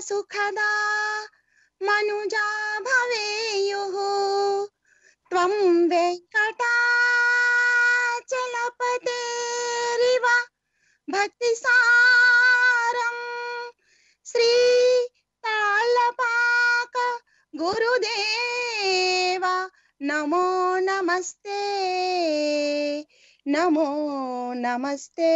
సుఖదా మనుజా భవేయుః త్వం వెంకటాచలపతేరివ భక్తిసారం శ్రీ తాళ్ళపాక గురుదేవ నమో నమస్తే నమో నమస్తే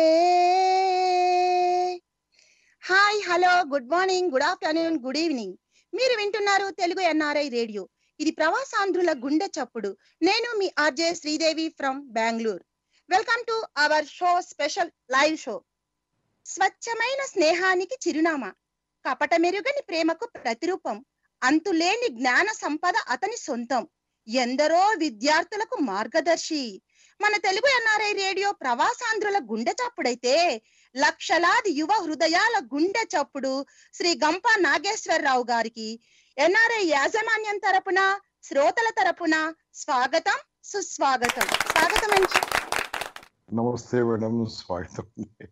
hi hello good morning good afternoon good evening మీరు వింటున్నారు తెలుగు ఎన్ఆర్ఐ రేడియో ఇది ప్రవాసాంధ్రుల గుండె చప్పుడు నేను మీ RJ Sridevi from Bengaluru welcome to our show special live show స్వచ్ఛమైన స్నేహానికి చిరునామా కపట మెరుగని ప్రేమకు ప్రతిరూపం అంతులేని జ్ఞాన సంపద అతని సొంతం ఎందరో విద్యార్థులకు మార్గదర్శి మన తెలుగు ఎన్ఆర్ఐ రేడియో ప్రవాసాంధ్రుల గుండె చప్పుడైతే లక్షలాది యువ హృదయాల గుండె చప్పుడు శ్రీ గంప నాగేశ్వరరావు గారికి ఎన్ఆర్ఐ యాజమాన్యం తరపున శ్రోతల తరపున స్వాగతం సుస్వాగతం స్వాగతం అండి నమస్తే మేడం స్వాగతం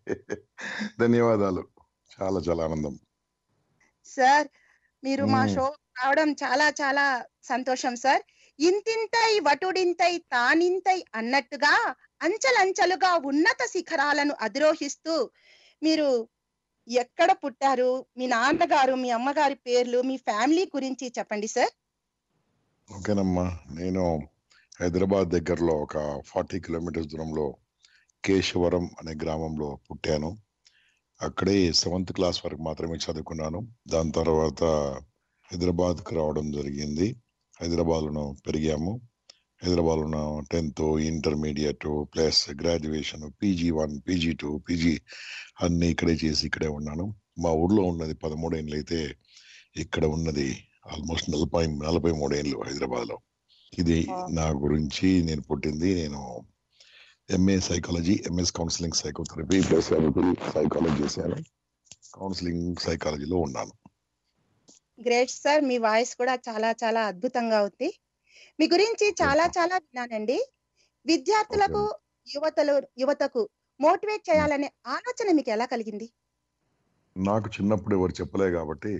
ధన్యవాదాలు చాలా చాలా ఆనందం సార్ మీరు మా మ్మ్. షో రావడం చాలా చాలా సంతోషం సార్ ఇంతింతై వటుడింతై తానింతై అన్నట్టుగా అంచెలంచెలుగా ఉన్నత శిఖరాలను అధిరోహిస్తూ మీరు ఎక్కడ పుట్టారు మీ నాన్నగారు మీ అమ్మగారి పేర్లు మీ ఫ్యామిలీ గురించి చెప్పండి సార్ ఓకేనమ్మా నేను హైదరాబాద్ దగ్గరలో ఒక ఫార్టీ కిలోమీటర్స్ దూరంలో కేశవరం అనే గ్రామంలో పుట్టాను అక్కడే సెవెంత్ క్లాస్ వరకు మాత్రమే చదువుకున్నాను దాని తర్వాత హైదరాబాద్కు రావడం జరిగింది హైదరాబాద్లో పెరిగాము హైదరాబాద్లో tenth intermediate plus graduation PG one PG two PG అన్ని ఇక్కడే చేసి ఇక్కడే ఉన్నాను మా ఊర్లో ఉన్నది పదమూడు ఏళ్ళు అయితే ఇక్కడ ఉన్నది ఆల్మోస్ట్ నలభై నలభై మూడేళ్ళు హైదరాబాద్లో ఇది Wow. నా గురించి నేను పుట్టింది నేను MA psychology MS counselling psychotherapy plus MP psychology చేశాను కౌన్సిలింగ్ సైకాలజీలో ఉన్నాను గ్రేట్ సార్ మీ వాయిస్ కూడా చాలా చాలా అద్భుతంగా ఉంది మీ గురించి చాలా చాలా విన్నానండి విద్యార్థులకు యువతలు యువతకు మోటివేట్ చేయాలనే ఆలోచన మీకు ఎలా కలిగింది నాకు చిన్నప్పుడు ఎవరు చెప్పలే కాబట్టి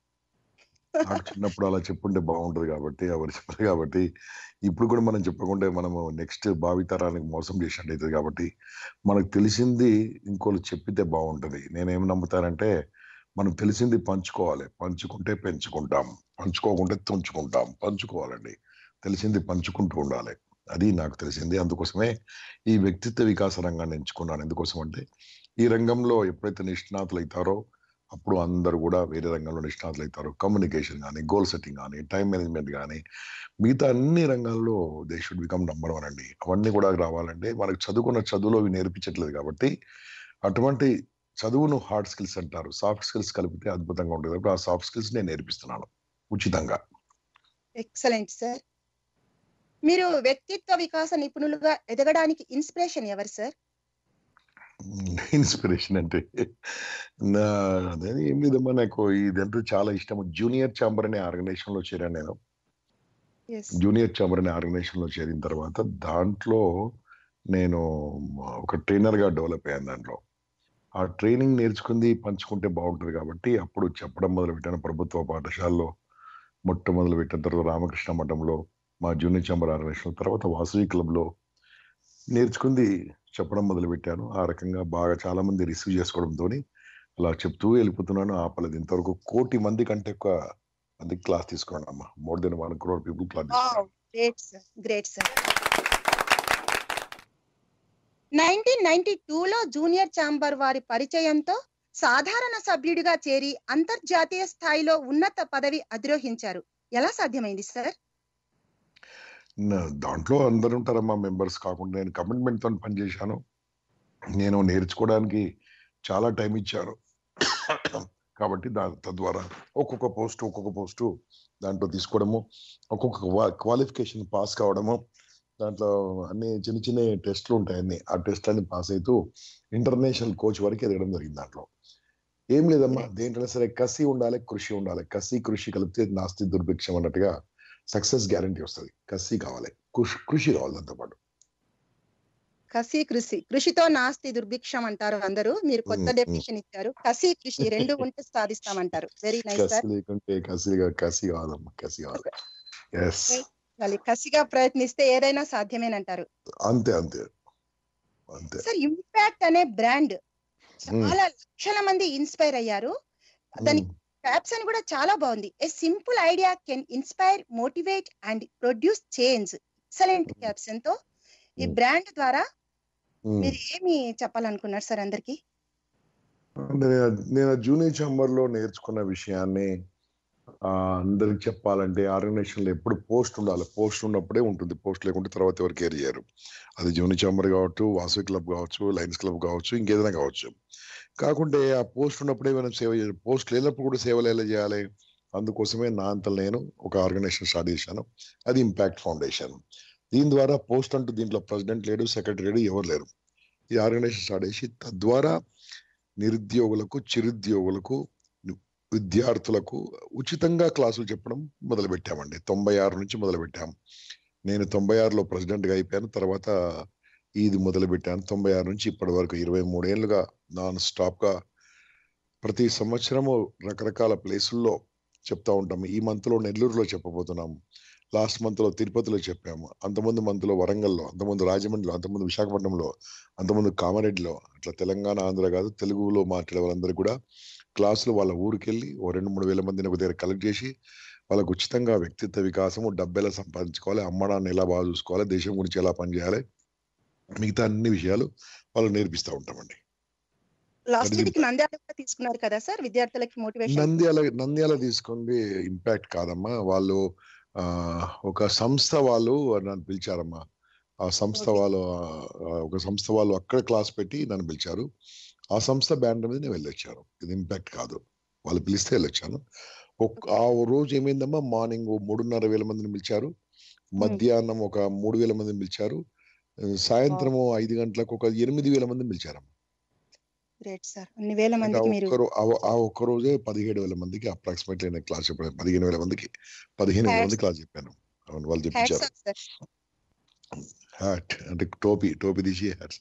నాకు చిన్నప్పుడు అలా చెప్పుంటే బాగుంటది కాబట్టి ఎవరు చెప్పలే కాబట్టి ఇప్పుడు కూడా మనం చెప్పకుంటే మనము నెక్స్ట్ భావితరానికి మోసం చేసినట్టు అవుతుంది కాబట్టి మనకు తెలిసింది ఇంకోళ్ళు చెప్పితే బాగుంటది నేనేం నమ్ముతానంటే మనం తెలిసింది పంచుకోవాలి పంచుకుంటే పెంచుకుంటాం పంచుకోకుంటే తుంచుకుంటాం పంచుకోవాలండి తెలిసింది పంచుకుంటూ ఉండాలి అది నాకు తెలిసింది అందుకోసమే ఈ వ్యక్తిత్వ వికాస రంగాన్ని ఎంచుకున్నాను ఎందుకోసం అంటే ఈ రంగంలో ఎప్పుడైతే నిష్ణాతులు అవుతారో అప్పుడు అందరూ కూడా వేరే రంగంలో నిష్ణాతులు అవుతారు కమ్యూనికేషన్ కానీ గోల్ సెట్టింగ్ కానీ టైం మేనేజ్మెంట్ కానీ మిగతా అన్ని రంగాల్లో they should become number one అండి అవన్నీ కూడా రావాలంటే మనకు చదువుకున్న చదువులో ఇవి నేర్పించట్లేదు కాబట్టి అటువంటి చదువును హార్డ్ స్కిల్స్ అంటారు సాఫ్ట్ స్కిల్స్ కలిపితే అద్భుతంగా ఉంటుంది కాబట్టి ఆ సాఫ్ట్ స్కిల్స్ నేను నేర్పిస్తున్నాను ఉచితంగా ఎక్సలెంట్ సార్ మీరు వ్యక్తిత్వ వికాస నిపుణులుగా ఎదగడానికి ఇన్స్పిరేషన్ ఎవరు సార్ ఇన్స్పిరేషన్ అంటే నా అదే ఏం లేదమ్మా నాకు ఇదంతా చాలా ఇష్టం జూనియర్ చాంబర్ అనే ఆర్గనైజేషన్ లో చేరాను నేను ఎస్ జూనియర్ చాంబర్ అనే ఆర్గనైజేషన్ లో చేరిన తర్వాత దాంట్లో నేను ఒక ట్రైనర్ గా డెవలప్ అయ్యాను దాంట్లో ఆ ట్రైనింగ్ నేర్చుకుంది పంచుకుంటే బాగుంటుంది కాబట్టి అప్పుడు చెప్పడం మొదలు పెట్టాను ప్రభుత్వ పాఠశాలలో మొట్టమొదలు పెట్టిన తర్వాత రామకృష్ణ మఠంలో మా జూనియర్ చాంబర్ ఆర్గనైజేషన్ తర్వాత వాసవి క్లబ్ లో నేర్చుకుంది చెప్పడం మొదలు పెట్టాను ఆ రకంగా బాగా చాలా మంది రిసీవ్ చేసుకోవడంతో అలా చెప్తూ వెళ్ళిపోతున్నాను ఆపలేదు ఇంతవరకు కోటి మంది కంటే ఎక్కువ మందికి క్లాస్ తీసుకున్నాను అమ్మా more than one crore people class తీసుకున్నాను great sir great sir nineteen ninety లో జూనియర్ ఛాంబర్ వారి పరిచయంతో సాధారణ సభ్యుడిగా చేరి అంతర్జాతీయ స్థాయిలో ఉన్నత పదవి అధిరోహించారు ఎలా సాధ్యమైంది సార్ నా- దాంట్లో అందరు ఉంటారమ్మా మెంబర్స్ కాకుండా నేను కమిట్మెంట్ తో పనిచేశాను నేను నేర్చుకోవడానికి చాలా టైం ఇచ్చాను కాబట్టి దా తద్వారా ఒక్కొక్క పోస్ట్ ఒక్కొక్క పోస్ట్ దాంట్లో తీసుకోవడము ఒక్కొక్క క్వాలిఫికేషన్ పాస్ కావడము దాంట్లో అన్ని చిన్న చిన్న టెస్ట్లు ఉంటాయి అన్ని ఆ టెస్ట్ అన్ని పాస్ అవుతూ ఇంటర్నేషనల్ కోచ్ వరకు ఎదగడం జరిగింది దాంట్లో ఏం లేదమ్మా దేంట్లో సరే కసి ఉండాలి కృషి ఉండాలి కసి కృషి కలిపితే నాస్తి దుర్భిక్షం అన్నట్టుగా సక్సెస్ గ్యారంటీ వస్తుంది కసి కావాలి కృషి కృషి కావాలి దాంతో పాటు కసి కృషి కృషితో నాస్తి దుర్భిక్షం అంటారు అందరూ మీరు కొత్త మ్మ్, మ్మ్. డెఫినేషన్ ఇచ్చారు కసి కృషి రెండు ఉంటే సాధిస్తామంటారు వెరీ నైస్ కసి సార్ లేకుంటే కసిగా కసి కాదమ్మా కసి కాదు ఎస్ వాళ్ళు కసిగా ప్రయత్నిస్తే ఏదైనా సాధ్యమేనంటారు అంతే అంతే అంతే సార్ ఇంపాక్ట్ అనే బ్రాండ్ మ్మ్. చాలా లక్షల మంది ఇన్స్పైర్ అయ్యారు దాని మ్మ్. క్యాప్షన్ కూడా చాలా బాగుంది a simple idea can inspire motivate and produce change excellent Mm. Caption తో ఈ Mm. బ్రాండ్ ద్వారా మ్మ్. మీరు ఏమి చెప్పాలనుకున్నారు సార్ అందరికి అంటే నేను- నేను జూనియర్ ఛాంబర్ లో నేర్చుకున్న విషయాన్ని ఆ, అందరికి చెప్పాలంటే ఆర్గనైజేషన్ లో ఎప్పుడు పోస్ట్ ఉండాలి పోస్ట్ ఉన్నప్పుడే ఉంటుంది పోస్ట్ లేకుంటే తర్వాత ఎవరు కేర్ చేయరు అది జూనియర్ ఛాంబర్ కావచ్చు వాసవి క్లబ్ కావచ్చు లయన్స్ క్లబ్ కావచ్చు ఇంకేదైనా కావచ్చు కాకుంటే ఆ పోస్ట్ ఉన్నప్పుడే మనం సేవ చేయాలి పోస్ట్ లేనప్పుడు కూడా సేవలు ఎలా చేయాలి అందుకోసమే నా అంత నేను ఒక ఆర్గనైజేషన్ స్టార్ట్ చేశాను అది ఇంపాక్ట్ ఫౌండేషన్ దీని ద్వారా పోస్ట్ అంటూ దీంట్లో ప్రెసిడెంట్ లేడు సెక్రటరీ లేడు ఎవరు లేరు ఈ ఆర్గనైజేషన్ స్టార్ట్ చేసి తద్వారా నిరుద్యోగులకు చిరుద్యోగులకు విద్యార్థులకు ఉచితంగా క్లాసులు చెప్పడం మొదలు పెట్టామండి తొంభై ఆరు నుంచి మొదలు పెట్టాం నేను తొంభై ఆరులో ప్రెసిడెంట్గా అయిపోయాను తర్వాత ఇది మొదలు పెట్టాను తొంభై ఆరు నుంచి ఇప్పటి వరకు ఇరవై మూడేళ్లుగా నాన్ స్టాప్గా ప్రతి సంవత్సరము రకరకాల ప్లేసుల్లో చెప్తా ఉంటాం ఈ మంత్లో నెల్లూరులో చెప్పబోతున్నాం లాస్ట్ మంత్లో తిరుపతిలో చెప్పాము అంతకుముందు మంత్లో వరంగల్లో అంతకుముందు రాజమండ్రిలో అంతకుముందు విశాఖపట్నంలో అంతకుముందు కామారెడ్డిలో అట్లా తెలంగాణ ఆంధ్ర కాదు తెలుగులో మాట్లాడే వాళ్ళందరూ కూడా క్లాసులు వాళ్ళ ఊరికి వెళ్ళి ఓ రెండు మూడు వేల మందిని ఒక దగ్గర కలెక్ట్ చేసి వాళ్ళకు ఉచితంగా వ్యక్తిత్వ వికాసము డబ్బు ఎలా సంపాదించుకోవాలి అమ్మడాన్ని ఎలా బాగా చూసుకోవాలి దేశం గురించి ఎలా పనిచేయాలి మిగతా అన్ని విషయాలు వాళ్ళు నేర్పిస్తూ ఉంటామండి లాస్ట్ అది వీక్ నంద్యాల కూడా తీసుకున్నారు కదా సార్ విద్యార్థులకి మోటివేషన్ నంద్యాల నంద్యాల తీసుకుంది ఇంపాక్ట్ కాదమ్మా వాళ్ళు ఆ ఒక సంస్థ వాళ్ళు నన్ను పిలిచారమ్మా ఆ సంస్థ Okay. వాళ్ళు ఆ, ఒక సంస్థ వాళ్ళు అక్కడ క్లాస్ పెట్టి నన్ను పిలిచారు ఆ సంస్థ బ్యాండ్ మీద నేను వెళ్ళొచ్చాను ఇది ఇంపాక్ట్ కాదు వాళ్ళు పిలిస్తే వెళ్ళొచ్చాను ఒక్- ఆ రోజు ఏమైందమ్మా మార్నింగ్ మూడున్నర వేల మందిని పిలిచారు మధ్యాహ్నం ఒక మూడు వేల మందిని పిలిచారు సాయంత్రం ఐదు గంటలకు ఒక ఎనిమిది వేల మందిని పిలిచారమ్మా గ్రేట్ సార్ అన్ని వేల అంటే ఆ మందికి మీరు ఒక్క రో- ఆ- ఆ ఒక్క రోజే పదిహేడు వేల మందికి అప్రాక్సిమేట్లీ నేను క్లాస్ చెప్పాను పదిహేను వేల మందికి పదిహేను వేల మంది Hats- క్లాస్ చెప్పాను అవును వాళ్ళు హ్యాట్స్ చెప్పించారు ఆఫ్ సార్ హ్యాట్ అంటే టోపీ టోపీ తీసి హ్యాట్స్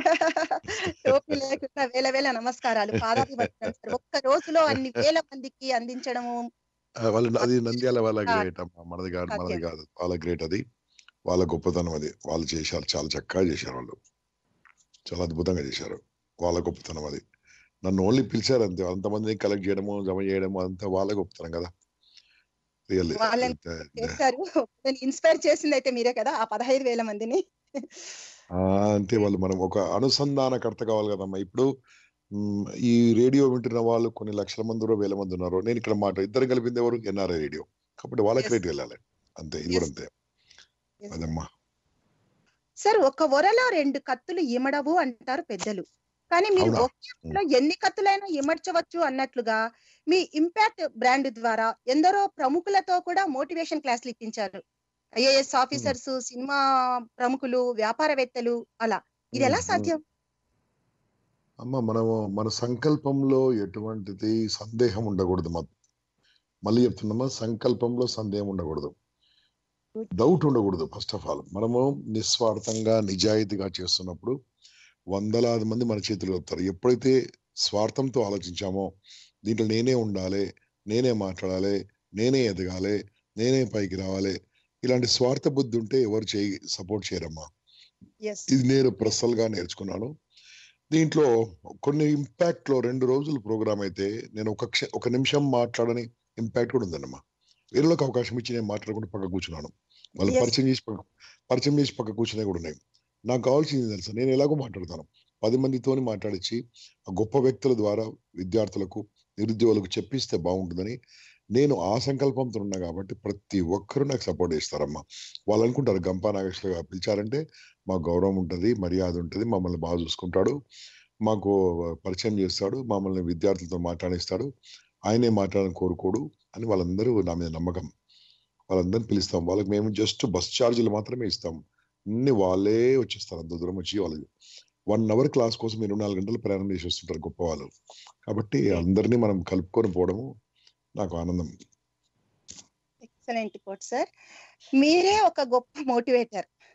టోపీ లేకుండా వేల వేల నమస్కారాలు పాదాభివందనం సార్ ఒక్క రోజులో అన్ని వేల మందికి అందించడము వాళ్ళు అది నంద్యాల వాళ్ళ ఆ, గ్రేట్ అమ్మా మనది కాదు మనది సాధ్యం. కాదు వాళ్ళ గ్రేట్ అది వాళ్ళ గొప్పతనం అది వాళ్ళు చేశారు చాలా చక్కగా చేశారు వాళ్ళు చాలా అద్భుతంగా చేశారు వాళ్ళ గొప్పతనం అది నన్ను ఓన్లీ పిలిచారు అంతే అంతమందిని కలెక్ట్ చేయడము జమ చేయడము అంతా వాళ్ళ గొప్పతనం కదా రియల్లీ వాళ్ళని చేశారు ఇన్స్పైర్ చేసింది అయితే మీరే కదా ఆ పదహైదు వేల మందిని అంతే వాళ్ళు మనం ఒక అనుసంధానకర్త కావాలి కదమ్మా ఇప్పుడు మ్, ఈ రేడియో వింటున్న వాళ్ళు కొన్ని లక్షల మంది ఉన్నారు, వేల మంది ఉన్నారు నేను ఇక్కడ మాట ఇద్దరు కలిపింది ఎవరు ఎన్ఆర్ఐ రేడియో కాబట్టి వాళ్ళకి Yes. రేట్ వెళ్ళాలి అంతే ఇది కూడా Yes. అంతే Yes. అదమ్మా సార్ ఒక వరలో రెండు కత్తులు ఇమడవు అంటారు పెద్దలు కానీ మీరు అవునా? ఒకే వరలో ఎన్ని కత్తులైనా ఇమర్చవచ్చు అన్నట్లుగా మీ ఇంపాక్ట్ బ్రాండ్ ద్వారా ఎందరో ప్రముఖులతో కూడా మోటివేషన్ క్లాసులు ఇప్పించారు ఐఏఎస్ ఆఫీసర్స్ సినిమా ప్రముఖులు వ్యాపారవేత్తలు అలా ఇది ఎలా మ్, మ్. సాధ్యం అమ్మ మనము మన సంకల్పంలో ఎటువంటిది సందేహం ఉండకూడదు మా మళ్ళీ చెప్తున్నామా సంకల్పంలో సందేహం ఉండకూడదు డౌట్ ఉండకూడదు ఫస్ట్ ఆఫ్ ఆల్ మనము నిస్వార్థంగా నిజాయితీగా చేస్తున్నప్పుడు వందలాది మంది మన చేతులు వస్తారు ఎప్పుడైతే స్వార్థంతో ఆలోచించామో దీంట్లో నేనే ఉండాలి నేనే మాట్లాడాలి నేనే ఎదగాలి నేనే పైకి రావాలి ఇలాంటి స్వార్థ బుద్ధి ఉంటే ఎవరు చేయి సపోర్ట్ చేయరమ్మా ఎస్ ఇది నేను పర్సనల్ గా నేర్చుకున్నాను దీంట్లో కొన్ని ఇంపాక్ట్ లో రెండు రోజులు ప్రోగ్రామ్ అయితే నేను ఒక క్ష- ఒక నిమిషం మాట్లాడని ఇంపాక్ట్ కూడా ఉందన్నమ్మా వేరేలోకి అవకాశం ఇచ్చి నేను మాట్లాడకుండా పక్క కూర్చున్నాను వాళ్ళు Yes. పరిచయం చేసి పక్క పరిచయం చేసి పక్క కూర్చునే కూడా ఉన్నాయి నాకు కావాల్సింది తెలుసా నేను ఎలాగో మాట్లాడతాను పది మందితోని మాట్లాడించి ఆ గొప్ప వ్యక్తుల ద్వారా విద్యార్థులకు నిరుద్యోగులకు చెప్పిస్తే బాగుంటుందని నేను ఆ సంకల్పంతో ఉన్నా కాబట్టి ప్రతి ఒక్కరూ నాకు సపోర్ట్ చేస్తారమ్మా వాళ్ళు అనుకుంటారు గంపా నాగేశ్వర గారు పిలిచారంటే మాకు గౌరవం ఉంటుంది మర్యాద ఉంటుంది మమ్మల్ని బాగా చూసుకుంటాడు మాకు పరిచయం చేస్తాడు మమ్మల్ని విద్యార్థులతో మాట్లాడిస్తాడు ఆయనే మాట్లాడని కోరుకోడు అని వాళ్ళందరూ నా మీద నమ్మకం వాళ్ళందరిని పిలుస్తాం వాళ్ళకి మేము జస్ట్ బస్ ఛార్జీలు మాత్రమే ఇస్తాం అన్ని వాళ్ళే వచ్చేస్తారు అంత దూరం వచ్చి వాళ్ళు వన్ అవర్ క్లాస్ కోసం ఇరవై నాలుగు గంటలు ప్రయాణం చేసి వస్తుంటారు గొప్ప వాళ్ళు కాబట్టి అందరినీ మనం కలుపుకొని పోవడము నాకు ఆనందం ఎక్సలెంట్ కోట్ సార్ మీరే ఒక గొప్ప మోటివేటర్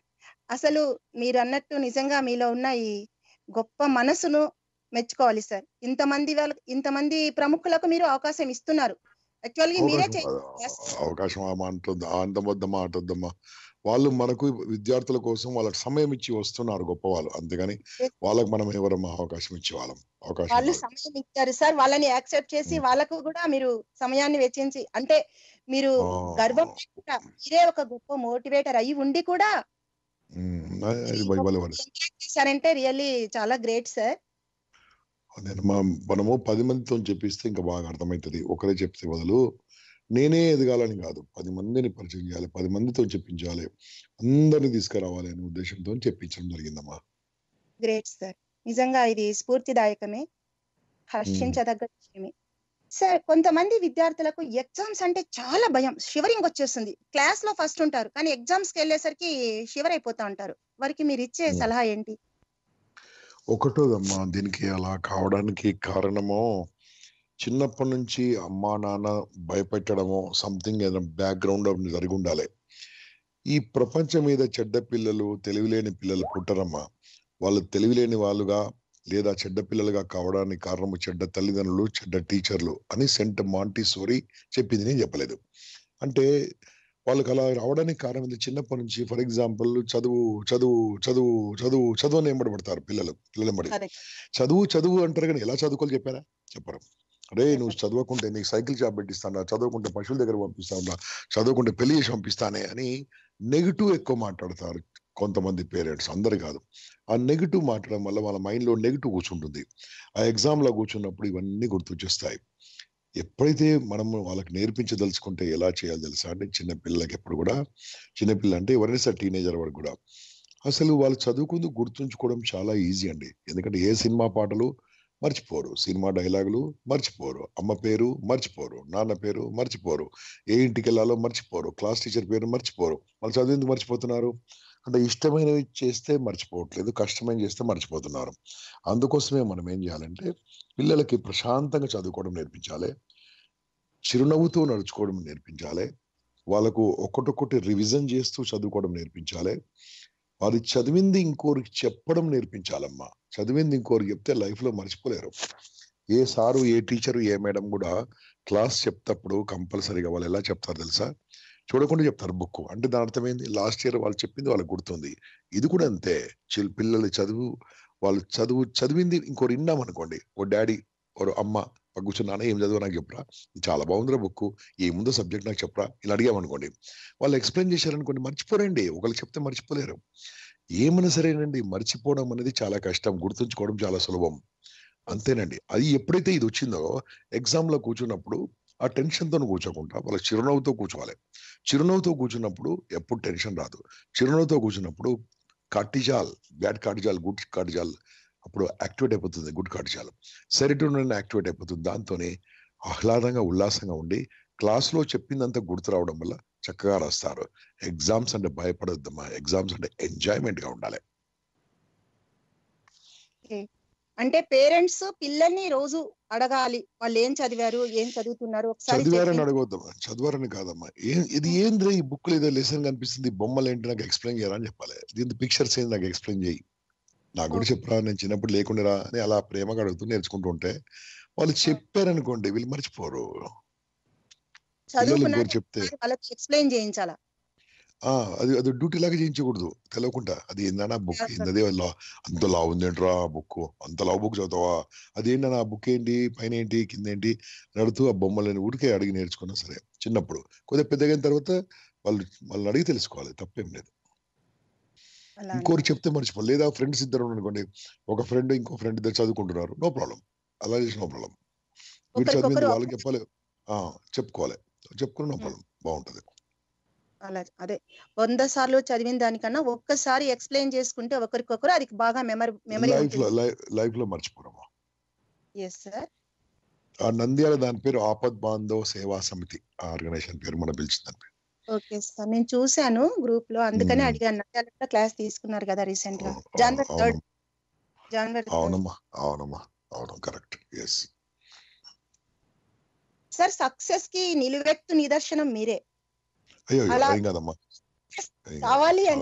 అసలు మీరు అన్నట్టు నిజంగా మీలో ఉన్న ఈ గొప్ప మనసును మెచ్చుకోవాలి సార్ ఇంతమంది వాళ్ళ ఇంతమంది ప్రముఖులకు మీరు అవకాశం ఇస్తున్నారు యాక్చువల్గా మీరే అవకాశం చే- ఆ, అవకాశం ఆ మాట వద్ద- ఆ అంతమొద్దమ్మా అటొద్దమ్మా వాళ్ళు మనకు విద్యార్థుల కోసం వాళ్ళకి సమయం ఇచ్చి వస్తున్నారు గొప్ప వాళ్ళు అంతేగాని వాళ్ళకి మనం ఎవరమ్మా అవకాశం ఇచ్చే వాళ్ళం అవకాశం వాళ్ళు ఇవ్వాలి. సమయం ఇచ్చారు సార్ వాళ్ళని యాక్సెప్ట్ చేసి ఉమ్. వాళ్ళకు కూడా మీరు సమయాన్ని వెచ్చించి అంటే మీరు ఆ, గర్వం లేకుండా మీరే ఒక గొప్ప మోటివేటర్ అయి ఉండి కూడా ఉమ్, అది ఇవ్వాలి వాళ్ళు ఎంకరేజ్ చేశారంటే రియల్లీ చాలా గ్రేట్ సార్ నేను మా మనము పది మందితో చెప్పిస్తే ఇంకా బాగా అర్థమవుతుంది ఒకరే చెప్తే బదులు నేనే ఎదగాలని కాదు పది మందిని పరిచయం చేయాలి పది మందితో చెప్పించాలి అందరిని తీసుకురావాలి అనే ఉద్దేశంతో చెప్పించడం జరిగిందమ్మా గ్రేట్ సార్ నిజంగా ఇది స్ఫూర్తిదాయకమే హర్షించదగ్గ విషయమే సార్ కొంతమంది విద్యార్థులకు ఎగ్జామ్స్ అంటే చాలా భయం షివరింగ్ వచ్చేస్తుంది క్లాస్ లో ఫస్ట్ ఉంటారు కానీ ఎగ్జామ్స్ కి వెళ్ళేసరికి షివర్ అయిపోతా ఉంటారు వారికి మీరు ఇచ్చే Hmm. సలహా ఏంటి ఒకటోదమ్మా దీనికి అలా కావడానికి కారణము చిన్నప్పటి నుంచి అమ్మా నాన్న భయపెట్టడము సంథింగ్ ఏదైనా బ్యాక్గ్రౌండ్ జరిగి ఉండాలి ఈ ప్రపంచం మీద చెడ్డ పిల్లలు తెలివిలేని పిల్లలు పుట్టరమ్మా వాళ్ళు తెలివిలేని వాళ్ళుగా లేదా చెడ్డ పిల్లలుగా కావడానికి కారణము చెడ్డ తల్లిదండ్రులు చెడ్డ టీచర్లు అని సెంట్ మాంటిసోరీ చెప్పింది నేను చెప్పలేదు అంటే వాళ్ళకి అలా రావడానికి కారణం ఏంటి చిన్నప్పటి నుంచి ఫర్ ఎగ్జాంపుల్ చదువు చదువు చదువు చదువు చదువు అని ఎంబడబడతారు పిల్లలు పిల్లలు ఎంబడి Correct. చదువు చదువు అంటారు కానీ ఎలా చదువుకోవాలి చెప్పారా చెప్పరు అరే నువ్వు చదవకుంటే నీకు సైకిల్ షాప్ పెట్టిస్తానా చదవకుంటే పశువుల దగ్గర పంపిస్తానా చదవకుంటే పెళ్లి చేసి పంపిస్తానే అని నెగిటివ్ ఎక్కువ మాట్లాడతారు కొంతమంది పేరెంట్స్ అందరు కాదు ఆ నెగిటివ్ మాట్లాడడం వల్ల వాళ్ళ మైండ్ లో నెగిటివ్ కూర్చుంటుంది ఆ ఎగ్జామ్ లో కూర్చున్నప్పుడు ఇవన్నీ గుర్తొచ్చేస్తాయి ఎప్పుడైతే మనం వాళ్ళకి నేర్పించదలుచుకుంటే ఎలా చేయాలి తెలుసా అంటే చిన్న పిల్లలకి ఎప్పుడు కూడా చిన్నపిల్ల అంటే ఎవరైనా సరే టీనేజర్ వరకు కూడా అసలు వాళ్ళు చదువుకుంది గుర్తుంచుకోవడం చాలా ఈజీ అండి ఎందుకంటే ఏ సినిమా పాటలు మర్చిపోరు సినిమా డైలాగులు మర్చిపోరు అమ్మ పేరు మర్చిపోరు నాన్న పేరు మర్చిపోరు ఏ ఇంటికి వెళ్ళాలో మర్చిపోరు క్లాస్ టీచర్ పేరు మర్చిపోరు వాళ్ళు చదువు ఎందుకు మర్చిపోతున్నారు అంటే ఇష్టమైనవి చేస్తే మర్చిపోవట్లేదు కష్టమైన చేస్తే మర్చిపోతున్నారు అందుకోసమే మనం ఏం చేయాలంటే పిల్లలకి ప్రశాంతంగా చదువుకోవడం నేర్పించాలి చిరునవ్వుతో నడుచుకోవడం నేర్పించాలి వాళ్ళకు ఒక్కొక్కటి రివిజన్ చేస్తూ చదువుకోవడం నేర్పించాలి వారు చదివింది ఇంకోరికి చెప్పడం నేర్పించాలమ్మా చదివింది ఇంకోరికి చెప్తే లైఫ్ లో మర్చిపోలేరు ఏ సారు ఏ టీచరు ఏ మేడం కూడా క్లాస్ చెప్తప్పుడు కంపల్సరీగా వాళ్ళు ఎలా చెప్తారు తెలుసా చూడకుండా చెప్తారు బుక్ అంటే దాని అర్థం ఏంది లాస్ట్ ఇయర్ వాళ్ళు చెప్పింది వాళ్ళకి గుర్తుంది ఇది కూడా అంతే చిల్ పిల్లలు చదువు వాళ్ళు చదువు చదివింది ఇంకోరు విన్నాం అనుకోండి ఓ డాడీ ఓ అమ్మ పక్క కూర్చున్నాను ఏం చదువు నాకు చెప్పరా ఇది చాలా బాగుందిరా బుక్ ఏముందో సబ్జెక్ట్ నాకు చెప్పరా ఇలా అడిగామనుకోండి వాళ్ళు ఎక్స్ప్లెయిన్ చేశారనుకోండి మర్చిపోరండి ఒకళ్ళు చెప్తే మర్చిపోలేరు ఏమైనా సరేనండి మర్చిపోవడం అనేది చాలా కష్టం గుర్తుంచుకోవడం చాలా సులభం అంతేనండి అది ఎప్పుడైతే ఇది వచ్చిందో ఎగ్జామ్ లో కూర్చున్నప్పుడు ఆ టెన్షన్ తో కూర్చోకుండా వాళ్ళ చిరునవ్వుతో కూర్చోవాలి చిరునవ్వుతో కూర్చున్నప్పుడు ఎప్పుడు టెన్షన్ రాదు చిరునవ్వుతో కూర్చున్నప్పుడు cortisol bad cortisol good cortisol అప్పుడు యాక్టివేట్ అయిపోతుంది గుడ్ కార్టిజాల్ సెరిటోనిన్ యాక్టివేట్ అయిపోతుంది దాంతోనే ఆహ్లాదంగా ఉల్లాసంగా ఉండి క్లాస్ లో చెప్పిందంతా గుర్తు రావడం వల్ల చక్కగా రాస్తారు ఎగ్జామ్స్ అంటే భయపడొద్దమ్మా ఎగ్జామ్స్ అంటే ఎంజాయ్మెంట్ గా ఉండాలి అంటే పేరెంట్స్ పిల్లల్ని రోజు అడగాలి వాళ్ళు ఏం చదివారు ఏం చదువుతున్నారు ఒకసారి చదివారని చెప్పి- అడగొద్దమ్మా చదివారని కాదమ్మా ఏం ఇది ఏంద్రా ఈ బుక్ లో ఏదో లెసన్ కనిపిస్తుంది బొమ్మలు ఏంటి నాకు ఎక్స్ప్లెయిన్ చేయరా అని చెప్పాలి దీని పిక్చర్స్ ఏంటి నాకు ఎక్స్ప్లెయిన్ చేయి నాకు కూడా చెప్పరా నేను చిన్నప్పుడు లేకుండా అని అలా ప్రేమగా అడుగుతూ నేర్చుకుంటూ ఉంటే వాళ్ళు చెప్పారనుకోండి వీళ్ళు మర్చిపోరు పిల్లలు చదువుకున్న ఇంకోటి చెప్తే వాళ్ళకి ఎక్స్ప్లెయిన్ చేయించాలా ఆ అది అది డ్యూటీ లాగా చేయించకూడదు తెలియకుండా అది ఏందన్నా బుక్ ఏంటది లా అంత లావు ఉందేంట్రా ఆ బుక్ అంత లావు బుక్ చదువుతావా అదేంటన్నా ఆ బుక్ ఏంటి పైన ఏంటి కింద ఏంటి నడుతూ ఆ బొమ్మలని ఊరికే అడిగి నేర్చుకున్నా సరే చిన్నప్పుడు కొద్దిగా పెద్దగైన తర్వాత వాళ్ళు వాళ్ళని అడిగి తెలుసుకోవాలి తప్పేం లేదు అలా ఇంకోరు చెప్తే మర్చిపోవాలి లేదా ఫ్రెండ్స్ ఇద్దరు ఉన్నారు అనుకోండి ఒక ఫ్రెండ్ ఇంకో ఫ్రెండ్ ఇద్దరు చదువుకుంటున్నారు నో ప్రాబ్లం అలా చేసి నో ప్రాబ్లం వీడు చదివింది ఒకరికొకరు వాళ్ళకి చెప్పాలి ఆ చెప్పుకోవాలి చెప్పుకుని నో ప్రాబ్లం బాగుంటది అలా అదే వంద సార్లు చదివిన దానికన్నా ఒక్కసారి ఎక్స్ప్లెయిన్ చేసుకుంటే ఒకరికొకరు అది బాగా మెమరీ మెమరీ లైఫ్ లో లైఫ్ లో మర్చిపోరమ్మా ఎస్ సార్ ఆ నంద్యాల దాని పేరు ఆపద్ బాంధవ్ సేవా సమితి ఆ ఆర్గనైజేషన్ పేరు మనం పిలిచింది దాని ఓకే సార్ నేను చూశాను గ్రూప్ లో అందుకనే మ్మ్. అడిగాను నంద్యాలలో క్లాస్ తీసుకున్నారు కదా రీసెంట్ గా అవును, జనవరి థర్డ్ అవును, జనవరి అవునమ్మా అవునమ్మా అవును కరెక్ట్ ఎస్ సార్ సక్సెస్ కి నిలువెత్తు నిదర్శనం మీరే అయ్యో అయ్యో, అలా- ఏం కాదమ్మా ఏం కాదు. కావాలి చాలా అంటే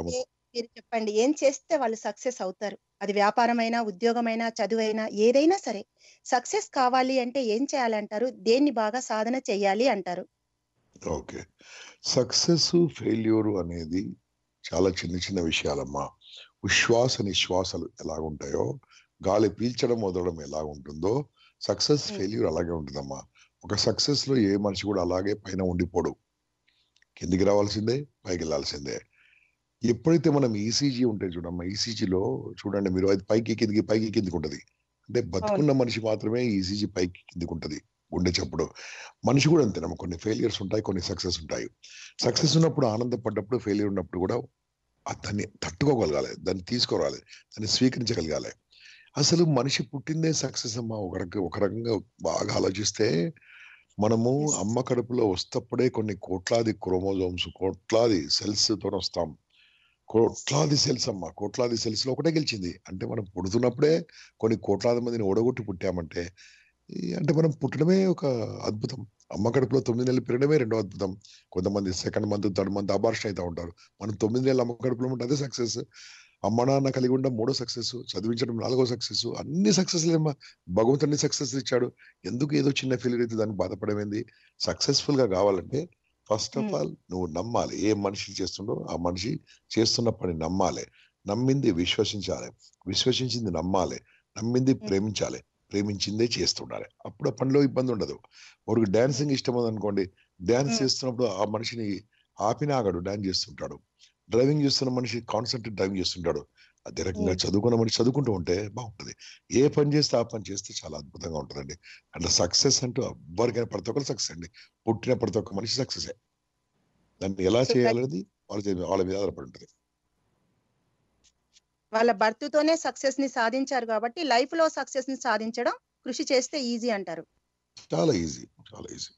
మీరు చెప్పండి ఏం చేస్తే వాళ్ళు సక్సెస్ అవుతారు అది వ్యాపారమైనా ఉద్యోగమైనా చదువైనా ఏదైనా సరే సక్సెస్ కావాలి అంటే ఏం చేయాలంటారు దేన్ని బాగా సాధన చేయాలి అంటారు ఓకే సక్సెస్ ఫెయిల్యూర్ అనేది చాలా చిన్న చిన్న విషయాలమ్మా ఉశ్వాస నిశ్వాసాలు ఎలా ఉంటాయో గాలి పీల్చడం వదలడం ఎలా ఉంటుందో సక్సెస్ Hmm. ఫెయిల్యూర్ అలాగే ఉంటుందమ్మా ఒక సక్సెస్ లో ఏ మనిషి కూడా అలాగే పైన ఉండిపోడు కిందికి రావాల్సిందే పైకి వెళ్ళాల్సిందే ఎప్పుడైతే మనం ఈసీజీ ఉంటే చూడమ్మా ఈసీజీలో చూడండి మీరు అది పైకి కిందికి పైకి కిందికి ఉంటది అంటే బతుకున్న మనిషి మాత్రమే ఈసీజీ పైకి కిందికి ఉంటది గుండె చప్పుడు మనిషి కూడా అంతేనమ్మా కొన్ని ఫెయిలియర్స్ ఉంటాయి కొన్ని సక్సెస్ ఉంటాయి సక్సెస్ ఉన్నప్పుడు ఆనందపడ్డప్పుడు ఫెయిలియర్ ఉన్నప్పుడు కూడా ఆ దాన్ని తట్టుకోగలగాలి దాన్ని తీసుకోరాలి దాన్ని స్వీకరించగలగాలి అసలు మనిషి పుట్టిందే సక్సెస్ అమ్మా ఒక రక ఒక రకంగా బాగా ఆలోచిస్తే మనము Yes. అమ్మ కడుపులో వస్తప్పుడే కొన్ని కోట్లాది క్రోమోజోమ్స్ కోట్లాది సెల్స్ తో వస్తాం కోట్లాది సెల్స్ అమ్మా కోట్లాది సెల్స్ లో ఒకటే గెలిచింది అంటే మనం పుడుతున్నప్పుడే కొన్ని కోట్లాది మందిని ఓడగొట్టి పుట్టామంటే ఈ అంటే మనం పుట్టడమే ఒక అద్భుతం అమ్మ కడుపులో తొమ్మిది నెలలు పెరగడమే రెండో అద్భుతం కొంతమంది second month third month abortion అయితే ఉంటారు మనం తొమ్మిది నెలలు అమ్మ కడుపులో ఉంటే అదే సక్సెస్ అమ్మ నాన్న కలిగి ఉండడం మూడో సక్సెస్ చదివించడం నాలుగో సక్సెస్ అన్ని సక్సెస్ లేమ్మా భగవంతుడిని సక్సెస్ ఇచ్చాడు ఎందుకు ఏదో చిన్న ఫెయిల్యూర్ అయితే దానికి బాధపడమైంది సక్సెస్ఫుల్ గా కావాలంటే ఫస్ట్ ఆఫ్ Hmm. ఆల్ నువ్వు నమ్మాలి ఏ మనిషి చేస్తుండో ఆ మనిషి చేస్తున్న పని నమ్మాలి నమ్మింది విశ్వసించాలి విశ్వసించింది నమ్మాలి నమ్మింది Hmm. ప్రేమించాలి ప్రేమించిందే చేస్తుండాలి అప్పుడు ఆ పనిలో ఇబ్బంది ఉండదు ఒకరికి డాన్సింగ్ ఇష్టం అనుకోండి డాన్స్ Hmm. చేస్తున్నప్పుడు ఆ మనిషిని ఆపిన ఆగడు డాన్స్ చేస్తుంటాడు డ్రైవింగ్ చేస్తున్న మనిషి కాన్సన్ట్రేట్ డ్రైవింగ్ చేస్తుంటాడు అదే రకంగా Hmm. చదువుకున్న మనిషి చదువుకుంటూ ఉంటే బాగుంటది ఏ పని చేస్తే ఆ పని చేస్తే చాలా అద్భుతంగా ఉంటుందండి అంటే సక్సెస్ అంటూ ఎవరికైనా ప్రతి ఒక్కరు సక్సెస్ అండి పుట్టిన ప్రతి ఒక్క మనిషి సక్సెస్ దాన్ని ఎలా So, చేయాలనేది వాళ్ళ చే- వాళ్ళ మీద ఆధారపడి ఉంటుంది వాళ్ళ బర్త్తోనే సక్సెస్ ని సాధించారు కాబట్టి లైఫ్ లో సక్సెస్ ని సాధించడం కృషి చేస్తే ఈజీ అంటారు చాలా ఈజీ చాలా ఈజీ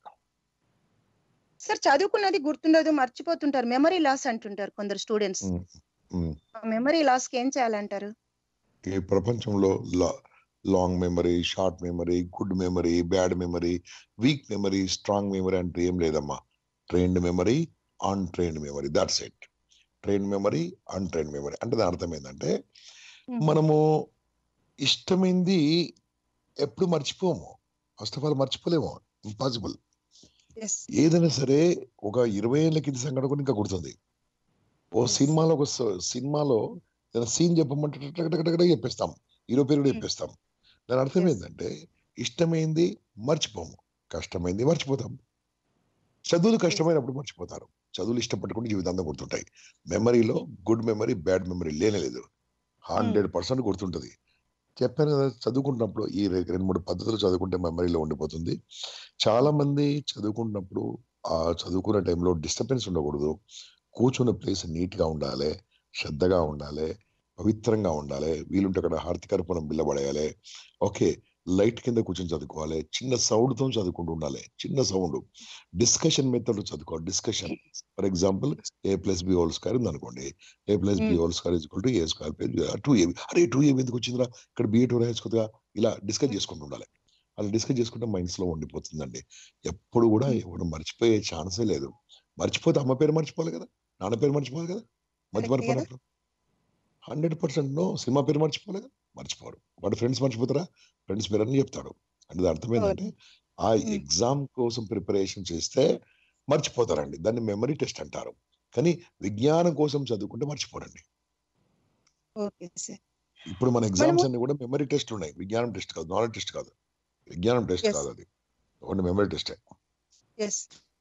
సార్ చదువుకున్నది గుర్తుండదు మర్చిపోతుంటారు మెమరీ లాస్ అంటుంటారు కొందరు స్టూడెంట్స్ మెమరీ లాస్ కి ఏం చేయాలంటారు ఈ ప్రపంచంలో long memory short memory good memory bad memory weak memory strong memory అంటే ఏం లేదమ్మా trained memory untrained memory that's it train memory untrain memory అంటే దాని అర్థం ఏంటంటే మనము ఇష్టమైంది ఎప్పుడు మర్చిపోము ఫస్ట్ ఆఫ్ ఆల్ మర్చిపోలేము ఇంపాసిబుల్ ఎస్ ఏదైనా సరే ఒక ఇరవై ఏళ్ళ కింద సంఘటన కూడా ఇంకా గుర్తుంది ఓ Yes. సినిమాలో ఒక స- సినిమాలో ఏదైనా సీన్ చెప్పమంటే టక్ టక్ టక్ టక్ టక్ చెప్పేస్తాం హీరో పేరు కూడా Hmm. చెప్పేస్తాం దాని అర్థం Yes. ఏంటంటే ఇష్టమైంది మర్చిపోము కష్టమైంది మర్చిపోతాం చదువులు కష్టమైనప్పుడు మర్చిపోతారు చదువులు ఇష్టపట్టుకుంటే జీవితాంతం గుర్తుంటాయి మెమరీలో గుడ్ మెమరీ బ్యాడ్ మెమరీ లేనే లేదు హండ్రెడ్ పర్సెంట్ గుర్తుంటది చెప్పాను కదా చదువుకుంటున్నప్పుడు ఈ రె- రెండు మూడు పద్ధతులు చదువుకుంటే మెమరీలో ఉండిపోతుంది చాలా మంది చదువుకుంటున్నప్పుడు ఆ చదువుకునే టైంలో డిస్టర్బెన్స్ ఉండకూడదు కూర్చున్న ప్లేస్ నీట్ గా ఉండాలి శ్రద్ధగా ఉండాలి పవిత్రంగా ఉండాలి వీలుంటే అక్కడ హార్తికర్పణం బిల్లబడేయాలి ఓకే లైట్ కింద కూర్చొని చదువుకోవాలి చిన్న సౌండ్ తో చదువుకుంటూ ఉండాలి చిన్న సౌండ్ డిస్కషన్ మెథడ్ చదువుకోవాలి discussion for example a plus b whole square ఉంది అనుకోండి a plus b Hmm. Whole square is to a square plus two a అరే టూ ఏ ఎందుకు వచ్చిందిరా ఇక్కడ బిఏ టూ రాయొచ్చుగా ఇలా డిస్కస్ Hmm. చేసుకుంటూ ఉండాలి అలా డిస్కస్ చేసుకుంటే మైండ్స్ లో ఉండిపోతుందండి ఎప్పుడు కూడా Hmm. ఎవరు మర్చిపోయే ఛాన్సే లేదు మర్చిపోతే అమ్మ పేరు మర్చిపోవాలి కదా నాన్న పేరు మర్చిపోవాలి కదా మధ్య Correct కదా? మరపడినప్పుడు హండ్రెడ్ పర్సెంట్ నో సినిమా పేరు మర్చిపోవాలి కదా మర్చిపోరు వాడు ఫ్రెండ్స్ మర్చిపోతారా ఫ్రెండ్స్ పేరు అని చెప్తాడు అంటే దాని అర్థం ఏంటంటే ఆ Hmm. ఎగ్జామ్ కోసం ప్రిపరేషన్ చేస్తే మర్చిపోతారండి దాన్ని మెమరీ టెస్ట్ అంటారు కానీ విజ్ఞానం కోసం చదువుకుంటే మర్చిపోరండి ఓకే సార్ ఇప్పుడు మన ఎగ్జామ్స్ మనము- అన్ని కూడా మెమరీ టెస్ట్ ఉన్నాయి విజ్ఞానం టెస్ట్ కాదు నాలెడ్జ్ టెస్ట్ కాదు విజ్ఞానం టెస్ట్ Yes. కాదు అది ఒకటి memory test yes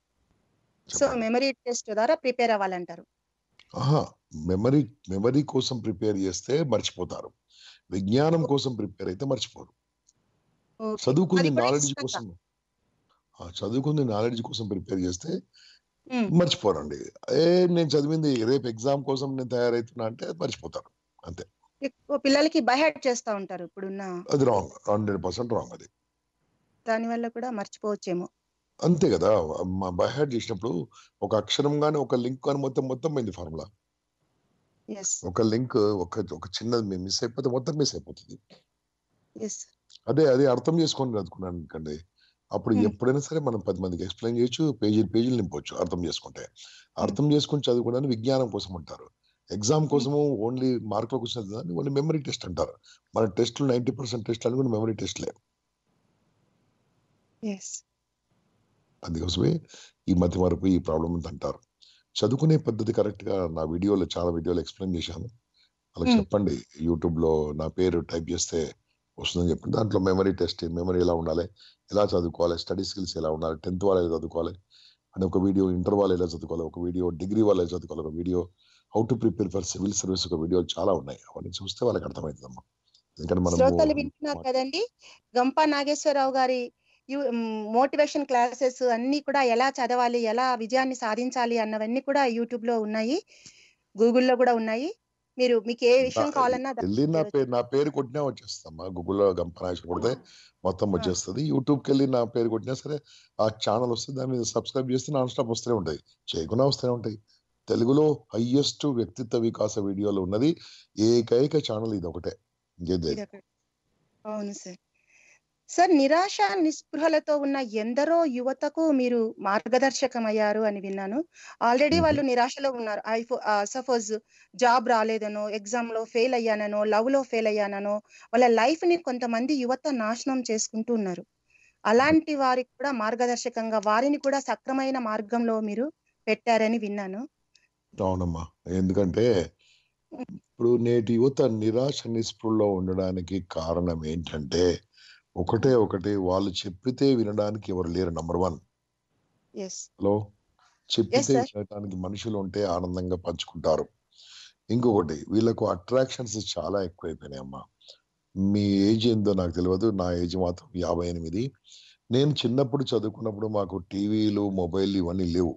so memory test ద్వారా ప్రిపేర్ అవ్వాలంటారు ఆహా మెమరీ మెమరీ కోసం ప్రిపేర్ చేస్తే మర్చిపోతారు విజ్ఞానం కోసం ప్రిపేర్ అయితే మర్చిపోరు Okay. చదువుకుంది అది కూడా నాలెడ్జ్ ఇష్టంగా. కోసం ఆ, చదువుకుంది నాలెడ్జ్ కోసం ప్రిపేర్ చేస్తే Hmm. మర్చిపోరండి ఏ నేను చదివింది రేపు ఎగ్జామ్ కోసం నేను తయారవుతున్నా అంటే మర్చిపోతారు ఎక్కువ పిల్లలకి బైహార్ట్ చేస్తా ఉంటారు ఇప్పుడున్న అది రాంగ్ హండ్రెడ్ పర్సెంట్ రాంగ్ అది దాని వల్ల కూడా మర్చిపోవచ్చేమో అంతే కదా మా బైహార్ట్ చేసినప్పుడు ఒక అక్షరం గాని ఒక లింక్ కానీ మొత్తం మొత్తం పోయింది ఫార్ములా ఎస్ ఒక లింక్ ఒక ఒక చిన్నది మిస్ అయిపోతే మొత్తం మిస్ అయిపోతుంది ఎస్ అదే అదే అర్థం చేసుకొని చదువుకున్నాను అనుకోండి అప్పుడు Hmm. ఎప్పుడైనా సరే మనం పది మందికి ఎక్స్ప్లెయిన్ చేయొచ్చు పేజీలు పేజీలు నింపొచ్చు అర్థం చేసుకుంటే అర్థం చేసుకుని చదువుకోవడానికి విజ్ఞానం కోసం అంటారు ఎగ్జామ్ కోసము ఓన్లీ మార్కుల క్వశ్చన్ దాన్ని ఓన్లీ మెమరీ టెస్ట్ అంటారు మన టెస్ట్లు నైన్టీ పర్సెంట్ టెస్ట్ అని కూడా మెమరీ టెస్ట్లే ఎస్ అందుకోసమే ఈ మధ్య వరకు ఈ ప్రాబ్లం అంత అంటారు చదువుకునే పద్ధతి కరెక్ట్ గా నా వీడియోలో చాలా వీడియోలు ఎక్స్ప్లెయిన్ చేశాను అలా Hmm. చెప్పండి యూట్యూబ్ లో నా పేరు టైప్ చేస్తే వస్తుందని చెప్పండి దాంట్లో మెమరీ టెస్ట్ మెమరీ ఎలా ఉండాలి ఎలా చదువుకోవాలి స్టడీ స్కిల్స్ ఎలా ఉండాలి టెన్త్ వాళ్ళు ఎలా చదువుకోవాలి అని ఒక వీడియో ఇంటర్ వాళ్ళు ఎలా చదువుకోవాలి ఒక వీడియో డిగ్రీ వాళ్ళు ఎలా చదువుకోవాలి ఒక video how to prepare for civil service ఒక వీడియో చాలా ఉన్నాయి అవన్నీ చూస్తే వాళ్ళకి అర్థమవుతుందమ్మా ఎందుకంటే శ్రోతలు మనము వింటున్నారు కదండి గంప నాగేశ్వరరావు గారి మోటివేషన్ క్లాసెస్ అన్ని కూడా ఎలా చదవాలి ఎలా విజయాన్ని సాధించాలి అన్నవన్నీ కూడా యూట్యూబ్ లో ఉన్నాయి గూగుల్లో కూడా ఉన్నాయి మీరు మీకు ఏ విషయం నా- కావాలన్నా దాన్ని వెళ్ళి నా చేయవచ్చు. పేరు నా పేరు కొట్టినా వచ్చేస్తామ్మా గూగుల్లో గంపనాశ కొడితే మొత్తం ఆ. వచ్చేస్తుంది యూట్యూబ్కి వెళ్ళి నా పేరు కొట్టినా సరే ఆ ఛానల్ వస్తుంది దాని మీద సబ్స్క్రైబ్ చేస్తే నాన్ స్టాప్ వస్తూనే ఉంటాయి చేయకుండా వస్తూనే ఉంటాయి తెలుగులో హైయెస్ట్ వ్యక్తిత్వ వికాస వీడియోలు ఉన్నది ఏకైక ఛానల్ ఇది ఒకటే ఇంకేం లేదు ఇదొక- అవును సార్ సార్ నిరాశ నిస్పృహలతో ఉన్న ఎందరో యువతకు మీరు మార్గదర్శకం అయ్యారు అని విన్నాను ఆల్రెడీ మ్మ్. వాళ్ళు నిరాశలో ఉన్నారు ఐ సపోజ్ జాబ్ రాలేదనో ఎగ్జామ్ లో ఫెయిల్ అయ్యాననో లవ్ లో ఫెయిల్ అయ్యాననో వాళ్ళ లైఫ్ ని కొంతమంది యువత నాశనం చేసుకుంటూ ఉన్నారు అలాంటి వారికి కూడా మార్గదర్శకంగా వారిని కూడా సక్రమైన మార్గంలో మీరు పెట్టారని విన్నాను అవునమ్మా ఎందుకంటే ఇప్పుడు నేటి యువత నిరాశ నిస్పృహలో ఉండడానికి కారణం ఏంటంటే ఒకటే ఒకటి వాళ్ళు చెప్పితే వినడానికి ఎవరు లేరు నంబర్ వన్ ఎస్ హలో చెప్పితే sir. వినడానికి మనుషులు ఉంటే ఆనందంగా పంచుకుంటారు ఇంకొకటి వీళ్ళకు అట్రాక్షన్స్ చాలా ఎక్కువైపోయినాయి అమ్మా మీ ఏజ్ ఏందో నాకు తెలియదు నా ఏజ్ మాత్రం యాభై ఎనిమిది నేను చిన్నప్పుడు చదువుకున్నప్పుడు మాకు టీవీలు మొబైల్ ఇవన్నీ లేవు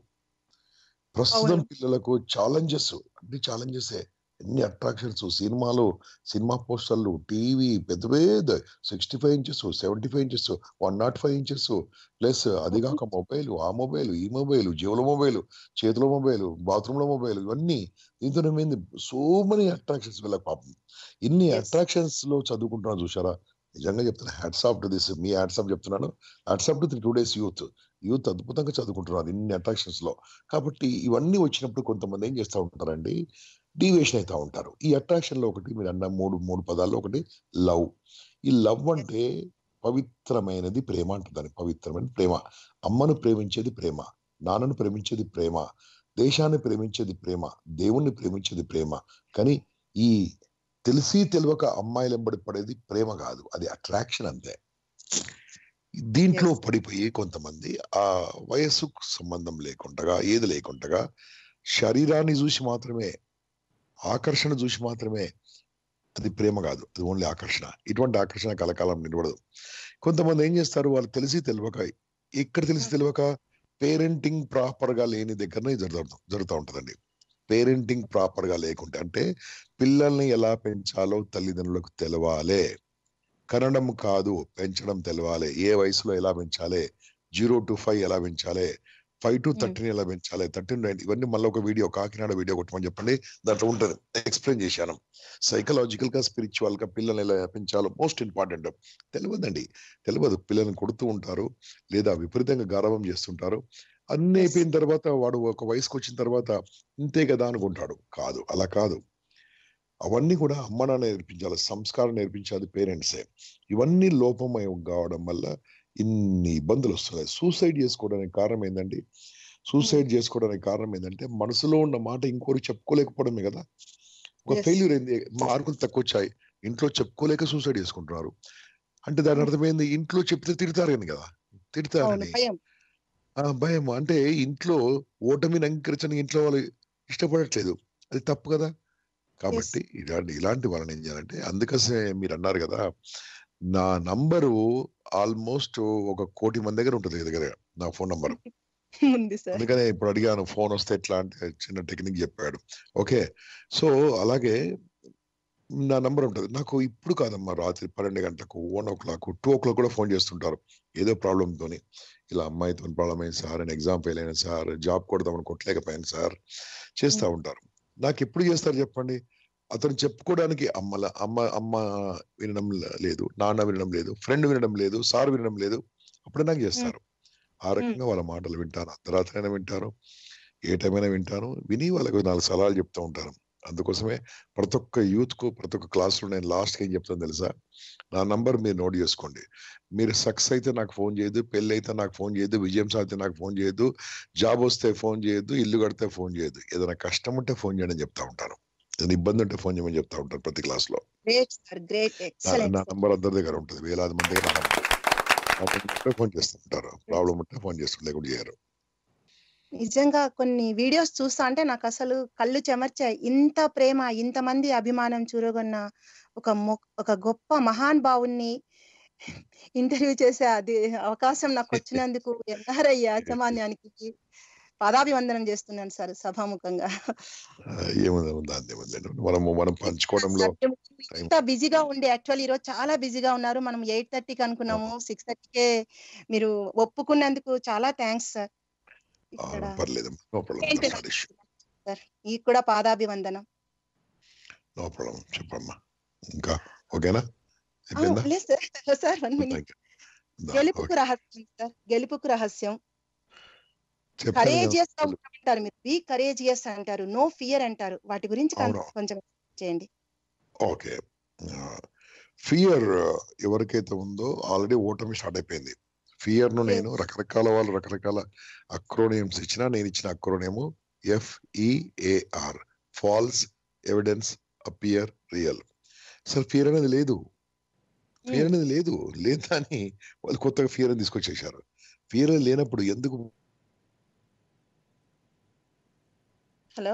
ప్రస్తుతం అవును. పిల్లలకు ఛాలెంజెస్ అన్ని ఛాలెంజెస్ ఎన్ని అట్రాక్షన్స్ సినిమాలు సినిమా పోస్టర్లు టీవీ పెద్ద పెద్ద sixty five inches seventy five inches one nought five inches plus అది కాక మొబైల్ ఆ మొబైల్ ఈ మొబైల్ జేబుల మొబైల్ చేతిలో మొబైల్ బాత్రూమ్ లో మొబైల్ ఇవన్నీ దీంతో ఏమైంది సో మెనీ అట్రాక్షన్స్ వీళ్ళకి పాపం ఇన్ని Yes. అట్రాక్షన్స్ లో చదువుకుంటున్నా చూసారా నిజంగా చెప్తున్నా హ్యాట్సాప్ టు దిస్ మీ హ్యాట్సాప్ చెప్తున్నాను hats off to today's youth youth అద్భుతంగా చదువుకుంటున్నారు ఇన్ని అట్రాక్షన్స్ లో కాబట్టి ఇవన్నీ వచ్చినప్పుడు కొంతమంది ఏం చేస్తూ ఉంటారండి డీవియేషన్ అవుతా ఉంటారు ఈ అట్రాక్షన్ లో ఒకటి మీరు అన్న మూడు మూడు పదాల్లో ఒకటి లవ్ ఈ లవ్ అంటే పవిత్రమైనది ప్రేమ అంటుందని పవిత్రమైన ప్రేమ అమ్మను ప్రేమించేది ప్రేమ నాన్నను ప్రేమించేది ప్రేమ దేశాన్ని ప్రేమించేది ప్రేమ దేవుణ్ణి ప్రేమించేది ప్రేమ కానీ ఈ తెలిసి తెలియక అమ్మాయిలు ఎంబడి పడేది ప్రేమ కాదు అది అట్రాక్షన్ అంతే దీంట్లో Yes. పడిపోయి కొంతమంది ఆ వయస్సుకు సంబంధం లేకుండా ఏది లేకుండా శరీరాన్ని చూసి మాత్రమే ఆకర్షణ చూసి మాత్రమే అది ప్రేమ కాదు అది ఓన్లీ ఆకర్షణ ఇటువంటి ఆకర్షణ కలకాలం నిలబడదు కొంతమంది ఏం చేస్తారు వాళ్ళు తెలిసి తెలియక ఇక్కడ తెలిసి తెలియక పేరెంటింగ్ ప్రాపర్ గా లేని దగ్గరనే జరుగుతూ జరుగుతూ ఉంటదండి పేరెంటింగ్ ప్రాపర్ గా లేకుంటే అంటే పిల్లల్ని ఎలా పెంచాలో తల్లిదండ్రులకు తెలవాలే కనడం కాదు పెంచడం తెలవాలి ఏ వయసులో ఎలా పెంచాలి జీరో టు ఫైవ్ ఎలా పెంచాలి ఫైవ్ టు Hmm. థర్టీన్ ఎలా పెంచాలి థర్టీన్ నైన్ ఇవన్నీ మళ్ళీ ఒక వీడియో కాకినాడ వీడియో కొట్టమని చెప్పండి దాంట్లో ఉంటుంది ఎక్స్ప్లెయిన్ చేశాను సైకలాజికల్ గా స్పిరిచువల్ గా పిల్లల్ని ఎలా పెంచాలో మోస్ట్ ఇంపార్టెంట్ తెలియదండి తెలియదు పిల్లల్ని కొడుతూ ఉంటారు లేదా విపరీతంగా గారవం చేస్తుంటారు అన్ని Yes. అయిపోయిన తర్వాత వాడు ఒక వయసుకు వచ్చిన తర్వాత ఇంతే కదా అనుకుంటాడు కాదు అలా కాదు అవన్నీ కూడా అమ్మ నాన్న నేర్పించాలి సంస్కారం నేర్పించాలి పేరెంట్సే ఇవన్నీ లోపమై కావడం వల్ల ఇన్ని ఇబ్బందులు వస్తున్నాయి సూసైడ్ చేసుకోవడానికి కారణం ఏంటండి సూసైడ్ చేసుకోవడానికి కారణం ఏంటంటే మనసులో ఉన్న మాట ఇంకోరు చెప్పుకోలేకపోవడమే కదా ఒక Yes. ఫెయిల్యూర్ ఏంది మార్కులు తక్కువ వచ్చాయి ఇంట్లో చెప్పుకోలేక సూసైడ్ చేసుకుంటున్నారు అంటే దాని అర్థమైంది ఇంట్లో చెప్తే తిడతారని కదా అవును తిడతారని భయం ఆ భయం అంటే ఇంట్లో ఓటమిని అంగీకరించని ఇంట్లో వాళ్ళు ఇష్టపడట్లేదు అది తప్పు కదా కాబట్టి ఇలాంటి ఇలాంటి వాళ్ళని ఏం చేయాలంటే అందుకసే మీరు అన్నారు కదా నా నంబరు ఆల్మోస్ట్ ఒక కోటి మంది దగ్గర ఉంటుంది ఈ దగ్గర నా ఫోన్ నంబర్ ఉంది సార్ అందుకనే ఇప్పుడు అడిగాను ఫోన్ వస్తే ఎట్లా అంటే చిన్న టెక్నిక్ చెప్పాడు ఓకే సో అలాగే నా నంబర్ ఉంటుంది నాకు ఇప్పుడు కాదమ్మా రాత్రి పన్నెండు గంటలకు one o'clock two o'clock కూడా ఫోన్ చేస్తుంటారు ఏదో ప్రాబ్లమ్ తోని ఇలా అమ్మాయితో ప్రాబ్లం అయింది సార్ నేను ఎగ్జామ్ ఫెయిల్ అయినా సార్ జాబ్ కొడదామని కొట్టలేకపోయాను సార్ చేస్తూ ఉంటారు నాకు ఎప్పుడు చేస్తారు చెప్పండి అతను చెప్పుకోవడానికి అమ్మల అమ్మ అమ్మ వినడం లేదు నాన్న వినడం లేదు ఫ్రెండ్ వినడం లేదు సార్ వినడం లేదు అప్పుడే నాకు చేస్తారు ఆ రకంగా వాళ్ళ మాటలు వింటాను అర్ధరాత్రి అయినా వింటారు ఏ టైం అయినా వింటాను విని వాళ్ళకు నాలుగు సలహాలు చెప్తూ ఉంటాను అందుకోసమే ప్రతి ఒక్క యూత్ కు ప్రతి ఒక్క క్లాస్ లో నేను లాస్ట్ ఏం చెప్తాను తెలుసా నా నంబర్ మీరు నోట్ చేసుకోండి మీరు సక్సెస్ అయితే నాకు ఫోన్ చేయదు పెళ్లి అయితే నాకు ఫోన్ చేయదు విజయం సాధితే నాకు ఫోన్ చేయదు జాబ్ వస్తే ఫోన్ చేయొద్దు ఇల్లు కడితే ఫోన్ చేయదు ఏదైనా కష్టం ఉంటే ఫోన్ చేయడం చెప్తా ఉంటాను ఏదైనా ఇబ్బంది ఉంటే ఫోన్ చేయమని చెప్తా ఉంటాను ప్రతి క్లాస్ లో గ్రేట్ సార్ గ్రేట్ నా- ఎక్సలెంట్ నా నంబర్ అందరి దగ్గర ఉంటుంది వేలాది మంది దగ్గర నా నంబర్ ప్రాబ్లం ఉంటే ఫోన్ చేస్తూ ఉంటారు ప్రాబ్లం ఉంటే ఫోన్ చేస్తారు లేకుండా చేయరు నిజంగా కొన్ని వీడియోస్ చూస్తా అంటే నాకు అసలు కళ్ళు చెమర్చాయి ఇంత ప్రేమ ఇంతమంది అభిమానం చూరగొన్న ఒక మొ- ఒక గొప్ప మహాన్ భావుణ్ణి ఇంటర్వ్యూ చేసే అది అవకాశం నాకు వచ్చినందుకు ఎన్ఆర్ఐ యాజమాన్యానికి పాదాభివందనం చేస్తున్నాను సార్ సభాముఖంగా ఆ, ఏముంది దాన్ని ఏముంది మనము మనం పంచుకోవడంలో సార్, మేము ఇంత బిజీగా ఉండే యాక్చువల్ ఈరోజు చాలా బిజీగా ఉన్నారు మనం ఎయిట్ థర్టీకి అనుకున్నాము సిక్స్ థర్టీకే మీరు ఒప్పుకున్నందుకు చాలా థ్యాంక్స్ సార్ ఆ, ఇక్కడ పర్లేదు నో ప్రాబ్లం ఏంటి నాట్ ఇష్యూ సార్ మీకు కూడా పాదాభివందనం నో ప్రాబ్లం చెప్పమ్మా ఇంకా ఓకేనా ఆ, అయిపోయిందా లేదు sir sir one minute thank you గెలుపుకు రహస్యం సార్ గెలుపుకు రహస్యం చెప్పాను కదా. కరేజియస్ గా ఉంటారు మీరు బీ కరేజియస్ అంటారు నో ఫియర్ అంటారు వాటి గురించి కన్- అవును. కొంచెం చేయండి ఓకే ఫియర్ ఎవరికైతే ఉందో ఆల్రెడీ ఓటమి స్టార్ట్ అయిపోయింది ఫియర్ ను నేను రకరకాల వాళ్ళు రకరకాల అక్రోనియమ్స్ ఇచ్చిన నేను ఇచ్చిన acronym FEAR false evidence appear real అసలు ఫియర్ అనేది లేదు ఫియర్ అనేది లేదు లేదని వాళ్ళు కొత్తగా ఫియర్ అని తీసుకొచ్చేసారు ఫియర్ లేనప్పుడు ఎందుకు హలో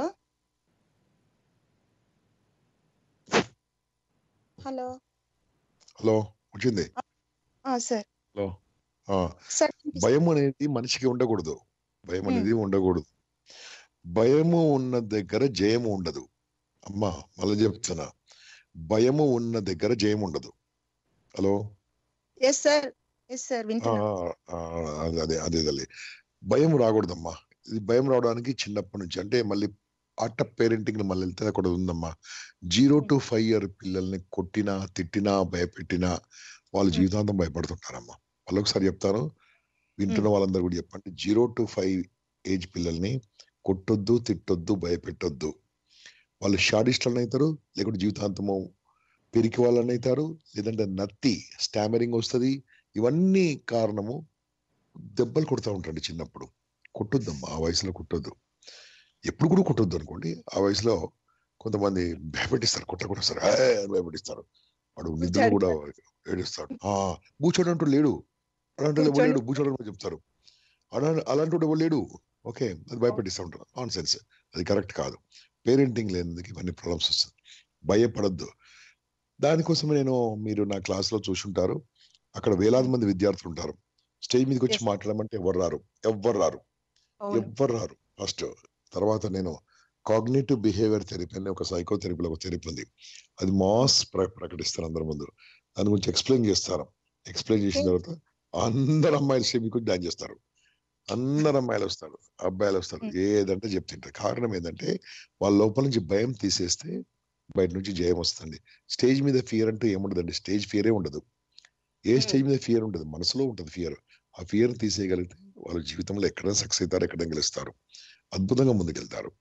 హలో హలో వచ్చింది ఆ, సార్ హలో ఆ, సార్ భయం అనేది మనిషికి ఉండకూడదు భయం Hmm. అనేది ఉండకూడదు భయము ఉన్న దగ్గర జయము ఉండదు అమ్మా మళ్ళీ చెప్తున్నా భయము ఉన్న దగ్గర జయం ఉండదు hello yes sir yes sir ఆ, వింటున్నా ఆ, అదే అదే అదే అదే భయం రాకూడదమ్మా ఇది భయం రావడానికి చిన్నప్పటి నుంచి అంటే మళ్ళీ ఆర్ట్ ఆఫ్ పేరెంటింగ్ మళ్ళీ వెళ్తే అక్కడ ఉందమ్మా జీరో టు ఫైవ్ ఇయర్ పిల్లల్ని కొట్టినా తిట్టినా భయపెట్టినా వాళ్ళు Hmm. జీవితాంతం భయపడుతుంటారమ్మా మళ్ళీ ఒకసారి చెప్తాను వింటున్న వాళ్ళందరూ కూడా చెప్పండి జీరో టు ఫైవ్ ఏజ్ పిల్లల్ని కొట్టొద్దు తిట్టొద్దు భయపెట్టొద్దు వాళ్ళు షాడిస్టులను అవుతారు లేకుంటే జీవితాంతము పెరికి వాళ్ళని అవుతారు లేదంటే నత్తి స్టామరింగ్ వస్తుంది ఇవన్నీ కారణము దెబ్బలు కొడుతూ ఉంటాడు చిన్నప్పుడు కొట్టొద్దమ్మా ఆ వయసులో కొట్టొద్దు ఎప్పుడు కూడా కొట్టొద్దు అనుకోండి ఆ వయసులో కొంతమంది భయపెట్టిస్తారు కొట్టకుండా సార్ అని భయపెట్టిస్తారు వాడు నిద్ర కూడా ఏడుస్తాడు ఆ బూచోడు అంటూ లేడు అలాంటి వాడు ఎవడు లేడు బూచోడు అని చెప్తారు అలా అలాంటి వాడు ఎవడు లేడు ఓకే అది భయపెట్టిస్తూ ఉంటారు ఆన్ సెన్స్ అది కరెక్ట్ కాదు పేరెంటింగ్ లేనందుకు ఇవన్నీ ప్రాబ్లమ్స్ వస్తుంది భయపడద్దు దానికోసమే నేను మీరు నా క్లాస్ లో చూసుంటారు అక్కడ వేలాది మంది విద్యార్థులు ఉంటారు స్టేజ్ మీదకి వచ్చి Yes. మాట్లాడమంటే ఎవరు రారు ఎవ్వరు రారు అవును ఎవ్వరు రారు ఫస్ట్ తర్వాత నేను కాగ్నేటివ్ బిహేవియర్ థెరపీ అనే ఒక సైకో థెరపీలో ఒక థెరపీ ఉంది అది మాస్ ప్ర- ప్రకటిస్తారు అందరి ముందు దాని గురించి ఎక్స్ప్లెయిన్ చేస్తారు ఎక్స్ప్లెయిన్ చేసిన తర్వాత అందరు అమ్మాయిలు స్టేజ్ మీకు డాన్స్ చేస్తారు అందరు అమ్మాయిలు వస్తారు అబ్బాయిలు వస్తారు Hmm. ఏదంటే చెప్తుంటారు కారణం ఏంటంటే వాళ్ళ లోపల నుంచి భయం తీసేస్తే బయట నుంచి జయం వస్తుంది స్టేజ్ మీద ఫియర్ అంటూ ఏముండదండి స్టేజ్ ఫియరే ఉండదు ఏ Hmm. స్టేజ్ మీద ఫియర్ ఉండదు మనసులో ఉంటుంది ఫియర్ ఆ ఫియర్ తీసేయగలిగితే వాళ్ళ జీవితంలో ఎక్కడైనా సక్సెస్ అవుతారు ఎక్కడైనా గెలుస్తారు అద్భుతంగా ముందుకెళ్తారు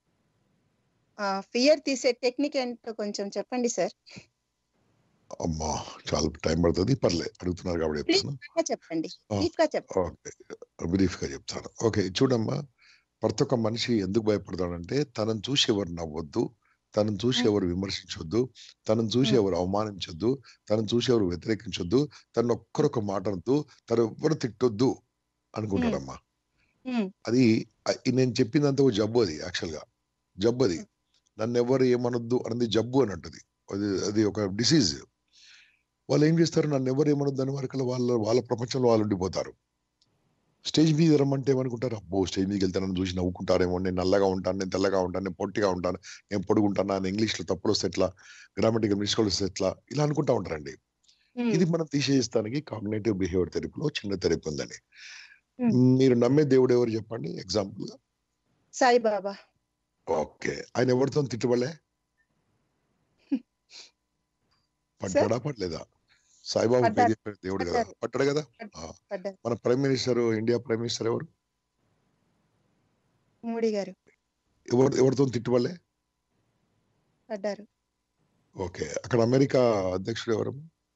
ఫియర్ తీసే టెక్నిక్ ఏంటో కొంచెం చెప్పండి సార్ అమ్మా చాలా టైం పడుతుంది పర్లే అడుగుతున్నారు కాబట్టి చెప్తాను చెప్పండి ఆ. బ్రీఫ్ గా చెప్పండి ఓకే బ్రీఫ్ గా చెప్తాను ఓకే చూడమ్మా ప్రతి ఒక్క మనిషి ఎందుకు భయపడతాడంటే తనను చూసి ఎవరు నవ్వొద్దు తనను చూసి Hmm. ఎవరు విమర్శించొద్దు తనను చూసి Hmm. ఎవరు అవమానించొద్దు తనను చూసి ఎవరు వ్యతిరేకించొద్దు తను ఒక్కరొక్క మాట అనొద్దు తను ఎవ్వరు తిట్టొద్దు అనుకుంటాడమ్మా ఉమ్, అది అ- ఈ నేను చెప్పిందంతా ఒక జబ్బు అది యాక్చువల్ గా జబ్బు అది నన్ను ఎవరు ఏమనొద్దు అనేది జబ్బు అని అంటది అది అది ఒక డిసీజ్ వాళ్ళు ఏం చేస్తారు నన్ను ఎవరు ఏమనొద్దు అని వరకు వాళ్ళ వాళ్ళ ప్రపంచంలో వాళ్ళు ఉండిపోతారు స్టేజ్ మీద రమ్మంటే ఏమనుకుంటారు అబ్బో స్టేజ్ మీదకి వెళ్తే నన్ను చూసి నవ్వుకుంటారేమో నేను నల్లగా ఉంటాను నేను తెల్లగా ఉంటాను నేను పొట్టిగా ఉంటాను నేను పొడుగుంటాను నేను ఇంగ్లీష్లో తప్పులు వస్తే ఎట్లా గ్రామటికల్ మిస్కోల్ వస్తే ఎట్లా ఇలా అనుకుంటా ఉంటారండి ఉమ్, ఇది మనం తీసేస్తానికి కాగ్నేటివ్ బిహేవియర్ థెరపీలో చిన్న థెరపీ ఉందండి Hmm. మీరు నమ్మే దేవుడు ఎవరు చెప్పండి ఎగ్జాంపుల్ సాయిబాబా ఓకే ఆయన ఎవరితో తిట్టుబడలే పడ్డాడా పడలేదా సాయిబాబా పేరు పడ్డారు. చెప్పిన దేవుడు కదా పడ్డారు. పడ్డాడు కదా పడ్డారు మన prime minister India prime minister ఎవరు మోడీ గారు ఎవరు ఎవరితో తిట్టుబడలే పడ్డారు ఓకే అక్కడ అమెరికా అధ్యక్షుడు ఎవరు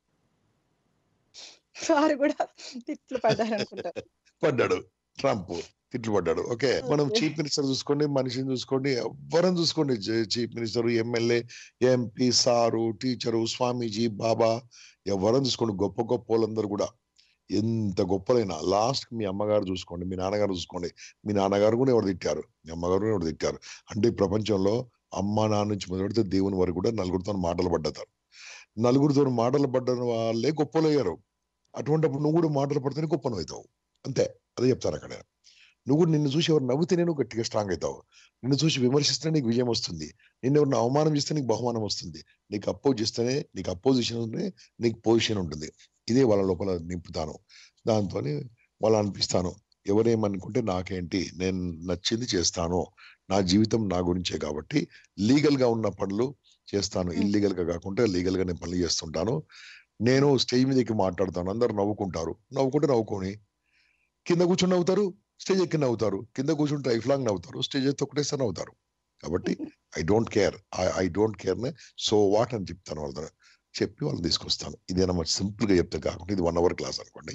వారు కూడా తిట్లు పడ్డారు అనుకుంటా పడ్డాడు ట్రంప్ తిట్లు పడ్డాడు ఓకే మనం Okay. చీఫ్ మినిస్టర్ చూసుకోండి మనిషిని చూసుకోండి ఎవరైనా చూసుకోండి chief minister MLA MP sir teacher స్వామీజీ బాబా ఎవరైనా చూసుకోండి గొప్ప గొప్ప వాళ్ళందరూ కూడా ఎంత గొప్పలైనా లాస్ట్ మీ అమ్మగారు చూసుకోండి మీ నాన్నగారు చూసుకోండి మీ నాన్నగారు కూడా ఎవరు తిట్టారు మీ అమ్మగారు కూడా ఎవరు తిట్టారు అంటే ఈ ప్రపంచంలో అమ్మ నాన్న నుంచి మొదలెడితే దేవుని వరకు కూడా నలుగురితో మాటలు పడ్డతారు నలుగురితో మాటలు పడ్డ వాళ్ళే గొప్పలు అయ్యారు అటువంటిప్పుడు నువ్వు కూడా మాటలు పడితేనే గొప్పను అవుతావు అంతే అదే చెప్తాను అక్కడ నువ్వు కూడా నిన్ను చూసి ఎవరు నవ్వుతేనే నువ్వు గట్టిగా స్ట్రాంగ్ అవుతావు నిన్ను చూసి విమర్శిస్తే నీకు విజయం వస్తుంది నిన్ను ఎవరిని అవమానం చేస్తే నీకు బహుమానం వస్తుంది నీకు అపోజ్ చేస్తేనే నీకు అపోజిషన్ ఉంటే నీకు పొజిషన్ ఉంటుంది ఇదే వాళ్ళ లోపల నింపుతాను దాంతో వాళ్ళు అనిపిస్తాను ఎవరేమనుకుంటే నాకేంటి నేను నచ్చింది చేస్తాను నా జీవితం నా గురించే కాబట్టి లీగల్ గా ఉన్న పనులు చేస్తాను Hmm. ఇల్లీగల్ గా కాకుండా లీగల్ గా నేను పనులు చేస్తుంటాను నేను స్టేజ్ మీద ఎక్కి మాట్లాడతాను అందరు నవ్వుకుంటారు నవ్వుకుంటే నవ్వుకొని కింద కూర్చొని నవ్వుతారు స్టేజ్ ఎక్కి నవ్వుతారు కింద కూర్చుంటే లైఫ్ లాంగ్ నవ్వుతారు స్టేజ్ ఎత్తి ఒకటేసారి నవ్వుతారు కాబట్టి I don't care I don't care నే సో వాట్ అని చెప్తాను వాళ్ళతో చెప్పి వాళ్ళని తీసుకొస్తాను ఇదేనా సింపుల్ గా చెప్తే కాకుండా ఇది వన్ అవర్ క్లాస్ అనుకోండి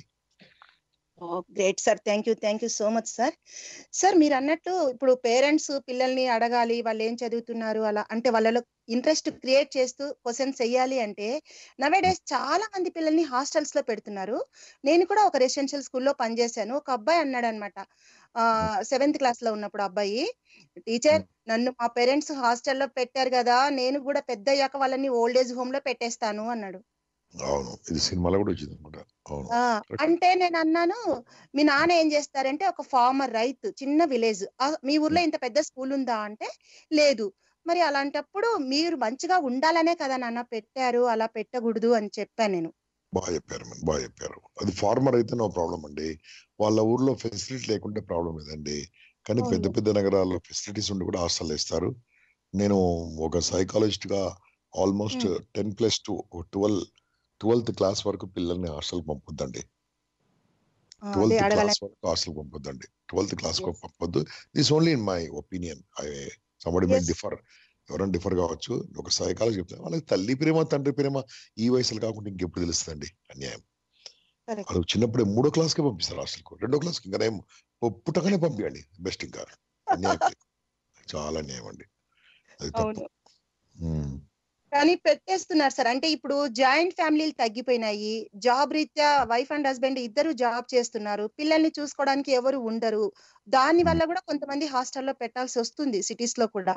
great sir thank you thank you so much sir sir మీరు అన్నట్టు ఇప్పుడు పేరెంట్స్ పిల్లల్ని అడగాలి వాళ్ళు ఏం చదువుతున్నారు అలా అంటే వాళ్ళలో ఇంట్రెస్ట్ క్రియేట్ చేస్తూ క్వశ్చన్స్ చెయ్యాలి అంటే నవే డేస్ చాలా మంది పిల్లల్ని హాస్టల్స్ లో పెడుతున్నారు నేను కూడా ఒక రెసిడెన్షియల్ స్కూల్లో పనిచేశాను ఒక అబ్బాయి అన్నాడు అనమాట సెవెంత్ క్లాస్ లో ఉన్నప్పుడు అబ్బాయి టీచర్ నన్ను మా పేరెంట్స్ హాస్టల్లో పెట్టారు కదా నేను కూడా పెద్ద అయ్యాక వాళ్ళని ఓల్డ్ ఏజ్ హోమ్ లో పెట్టేస్తాను అన్నాడు అవును ఇది సినిమాలో కూడా వచ్చింది అనమాట అవును ఆ అంటే నేను అన్నాను మీ నాన్న ఏం చేస్తారంటే ఒక ఫార్మర్ రైతు చిన్న విలేజ్ మీ ఊర్లో ఇంత పెద్ద స్కూల్ ఉందా అంటే లేదు మరి అలాంటప్పుడు మీరు మంచిగా ఉండాలనే కదా నాన్న పెట్టారు అలా పెట్టకూడదు అని చెప్పాను నేను బాగా చెప్పారు మేడం బాగా చెప్పారు అది ఫార్మర్ అయితే నో ప్రాబ్లం అండి వాళ్ళ ఊర్లో ఫెసిలిటీ లేకుంటే ప్రాబ్లం లేదండి కానీ అవును. పెద్ద పెద్ద నగరాల్లో ఫెసిలిటీస్ ఉండి కూడా హాస్టల్ ఇస్తారు నేను ఒక సైకాలజిస్ట్ గా almost ten plus two twelve twelfth class వరకు పిల్లల్ని హాస్టల్ పంపొద్దండి ఆ, అదే ట్వెల్త్ అడగల క్లాస్ వరకు హాస్టల్ పంపొద్దండి ట్వెల్త్ క్లాస్ Yes. పంపొద్దు this only in my opinion I somebody may Yes. Differ ఎవరైనా డిఫర్ కావచ్చు ఒక సైకాలజీ చెప్తాను వాళ్ళకి తల్లి ప్రేమ తండ్రి ప్రేమ ఈ వయసులో కాకుండా ఇంకెప్పుడు తెలుస్తుందండి అన్యాయం Correct. వాళ్ళు చిన్నప్పుడే మూడో క్లాస్ కి పంపిస్తారు హాస్టల్కు రెండో క్లాస్ కి ఇంకా పుట్టకనే పంపించండి బెస్ట్ ఇంకా అన్యాయం చాలా అన్యాయం అండి అది తప్పు అవును ఉమ్. కానీ పెట్టేస్తున్నారు సార్ అంటే ఇప్పుడు జాయింట్ ఫ్యామిలీలు తగ్గిపోయినాయి జాబ్ రీత్యా వైఫ్ అండ్ హస్బెండ్ ఇద్దరు జాబ్ చేస్తున్నారు పిల్లల్ని చూసుకోవడానికి ఎవరు ఉండరు దాని వల్ల కూడా కొంతమంది హాస్టల్లో పెట్టాల్సి వస్తుంది సిటీస్ లో కూడా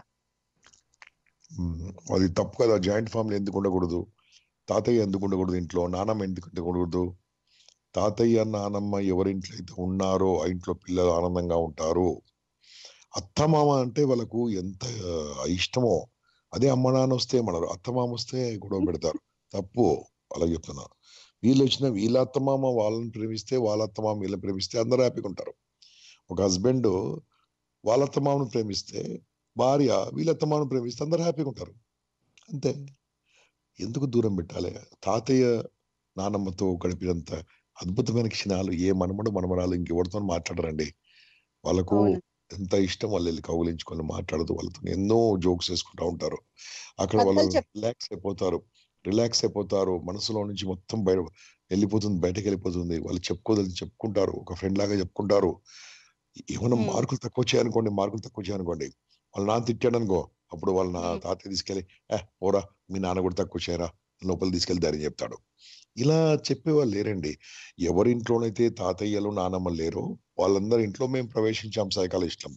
ఉమ్. అది తప్పు కదా జాయింట్ ఫ్యామిలీ ఎందుకు ఉండకూడదు తాతయ్య ఎందుకు ఉండకూడదు ఇంట్లో నానమ్మ ఎందుకు ఉండకూడదు తాతయ్య నానమ్మ ఎవరింట్లో అయితే ఉన్నారో ఆ ఇంట్లో పిల్లలు ఆనందంగా ఉంటారు అత్తమామ అంటే వాళ్ళకు ఎంత ఆ, ఇష్టమో అదే అమ్మ నాన్న వస్తే మనరు అత్తమామ వస్తే గొడవ పెడతారు తప్పు అలా చెప్తున్నా వీళ్ళు వచ్చిన వీళ్ళ అత్తమామ వాళ్ళని ప్రేమిస్తే వాళ్ళ అత్తమామ వీళ్ళని ప్రేమిస్తే అందరూ హ్యాపీగా ఉంటారు ఒక హస్బెండ్ వాళ్ళ అత్తమామను ప్రేమిస్తే భార్య వీళ్ళ అత్తమామను ప్రేమిస్తే అందరూ హ్యాపీగా ఉంటారు అంతే ఎందుకు దూరం పెట్టాలి తాతయ్య నానమ్మతో గడిపినంత అద్భుతమైన క్షణాలు ఏ మనమడు మనమరాలు ఇంకెవరితో మాట్లాడరండి వాళ్ళకు అవును. ఎంత ఇష్టం వాళ్ళు వెళ్ళి కౌలించుకొని మాట్లాడుతూ వాళ్ళతో ఎన్నో జోక్స్ వేసుకుంటా ఉంటారు అక్కడ కథలు వాళ్ళు చెప్- రిలాక్స్ అయిపోతారు రిలాక్స్ అయిపోతారు మనసులో నుంచి మొత్తం బయట వెళ్ళిపోతుంది బయటకు వెళ్ళిపోతుంది వాళ్ళు చెప్పుకోదని చెప్పుకుంటారు ఒక ఫ్రెండ్ లాగా చెప్పుకుంటారు ఏమైనా Hmm. మార్కులు తక్కువ వచ్చాయనుకోండి మార్కులు తక్కువ వచ్చాయనుకోండి వాళ్ళ నాన్న తిట్టాడు అనుకో అప్పుడు వాళ్ళ నా Hmm. తాతయ్య తీసుకెళ్ళి ఏ ఓరా మీ నాన్న కూడా తక్కువ వచ్చారా లోపల తీసుకెళ్లి ధైర్యం చెప్తాడు ఇలా చెప్పేవాళ్ళు లేరండి ఎవరి ఇంట్లోనైతే తాతయ్యలు నానమ్మ లేరో వాళ్ళందరి ఇంట్లో మేము ప్రవేశించాం సైకాలజిస్టులం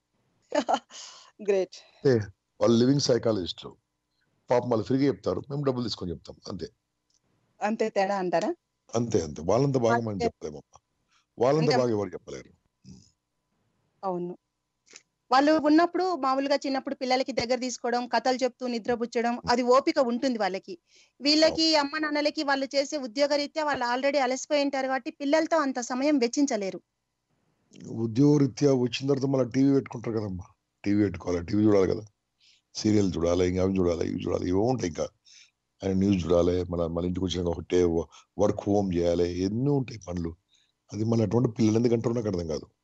గ్రేట్ వాళ్ళు లివింగ్ సైకాలజిస్టులు పాపం వాళ్ళు ఫ్రీగా చెప్తారు మేము డబ్బులు తీసుకొని చెప్తాం అంతే అంతే తేడా అంటారా అంతే అంతే వాళ్ళంత బాగా మనం అంతే. చెప్పలేమమ్మా వాళ్ళంత అంటే- బాగా ఎవరు చెప్పలేరు అవును వాళ్ళు ఉన్నప్పుడు మామూలుగా చిన్నప్పుడు పిల్లలకి దగ్గర తీసుకోవడం కథలు చెప్తూ నిద్రపుచ్చడం అది ఓపిక ఉంటుంది వాళ్ళకి వీళ్ళకి అమ్మ నాన్నలకి వాళ్ళు చేసే ఉద్యోగ రీత్యా వాళ్ళు ఆల్రెడీ అలసిపోయి ఉంటారు కాబట్టి పిల్లలతో అంత సమయం వెచ్చించలేరు ఉద్యోగరీత్యా వచ్చిన తర్వాత మళ్ళీ టీవీ పెట్టుకుంటారు కదమ్మా టీవీ పెట్టుకోవాలి టీవీ చూడాలి కదా సీరియల్ చూడాలి ఇంకా అవి చూడాలి ఇవి చూడాలి ఇవి ఉంటాయి ఇంకా ఆయన న్యూస్ చూడాలి మళ్ళీ మన ఇంటికి వచ్చినాక ఒకటే వర్క్ హోమ్ చేయాలి ఎన్నో ఉంటాయి పనులు అది మళ్ళీ అటువంటి పిల్లలు ఎందుకంటారో నాకు అర్థం కాదు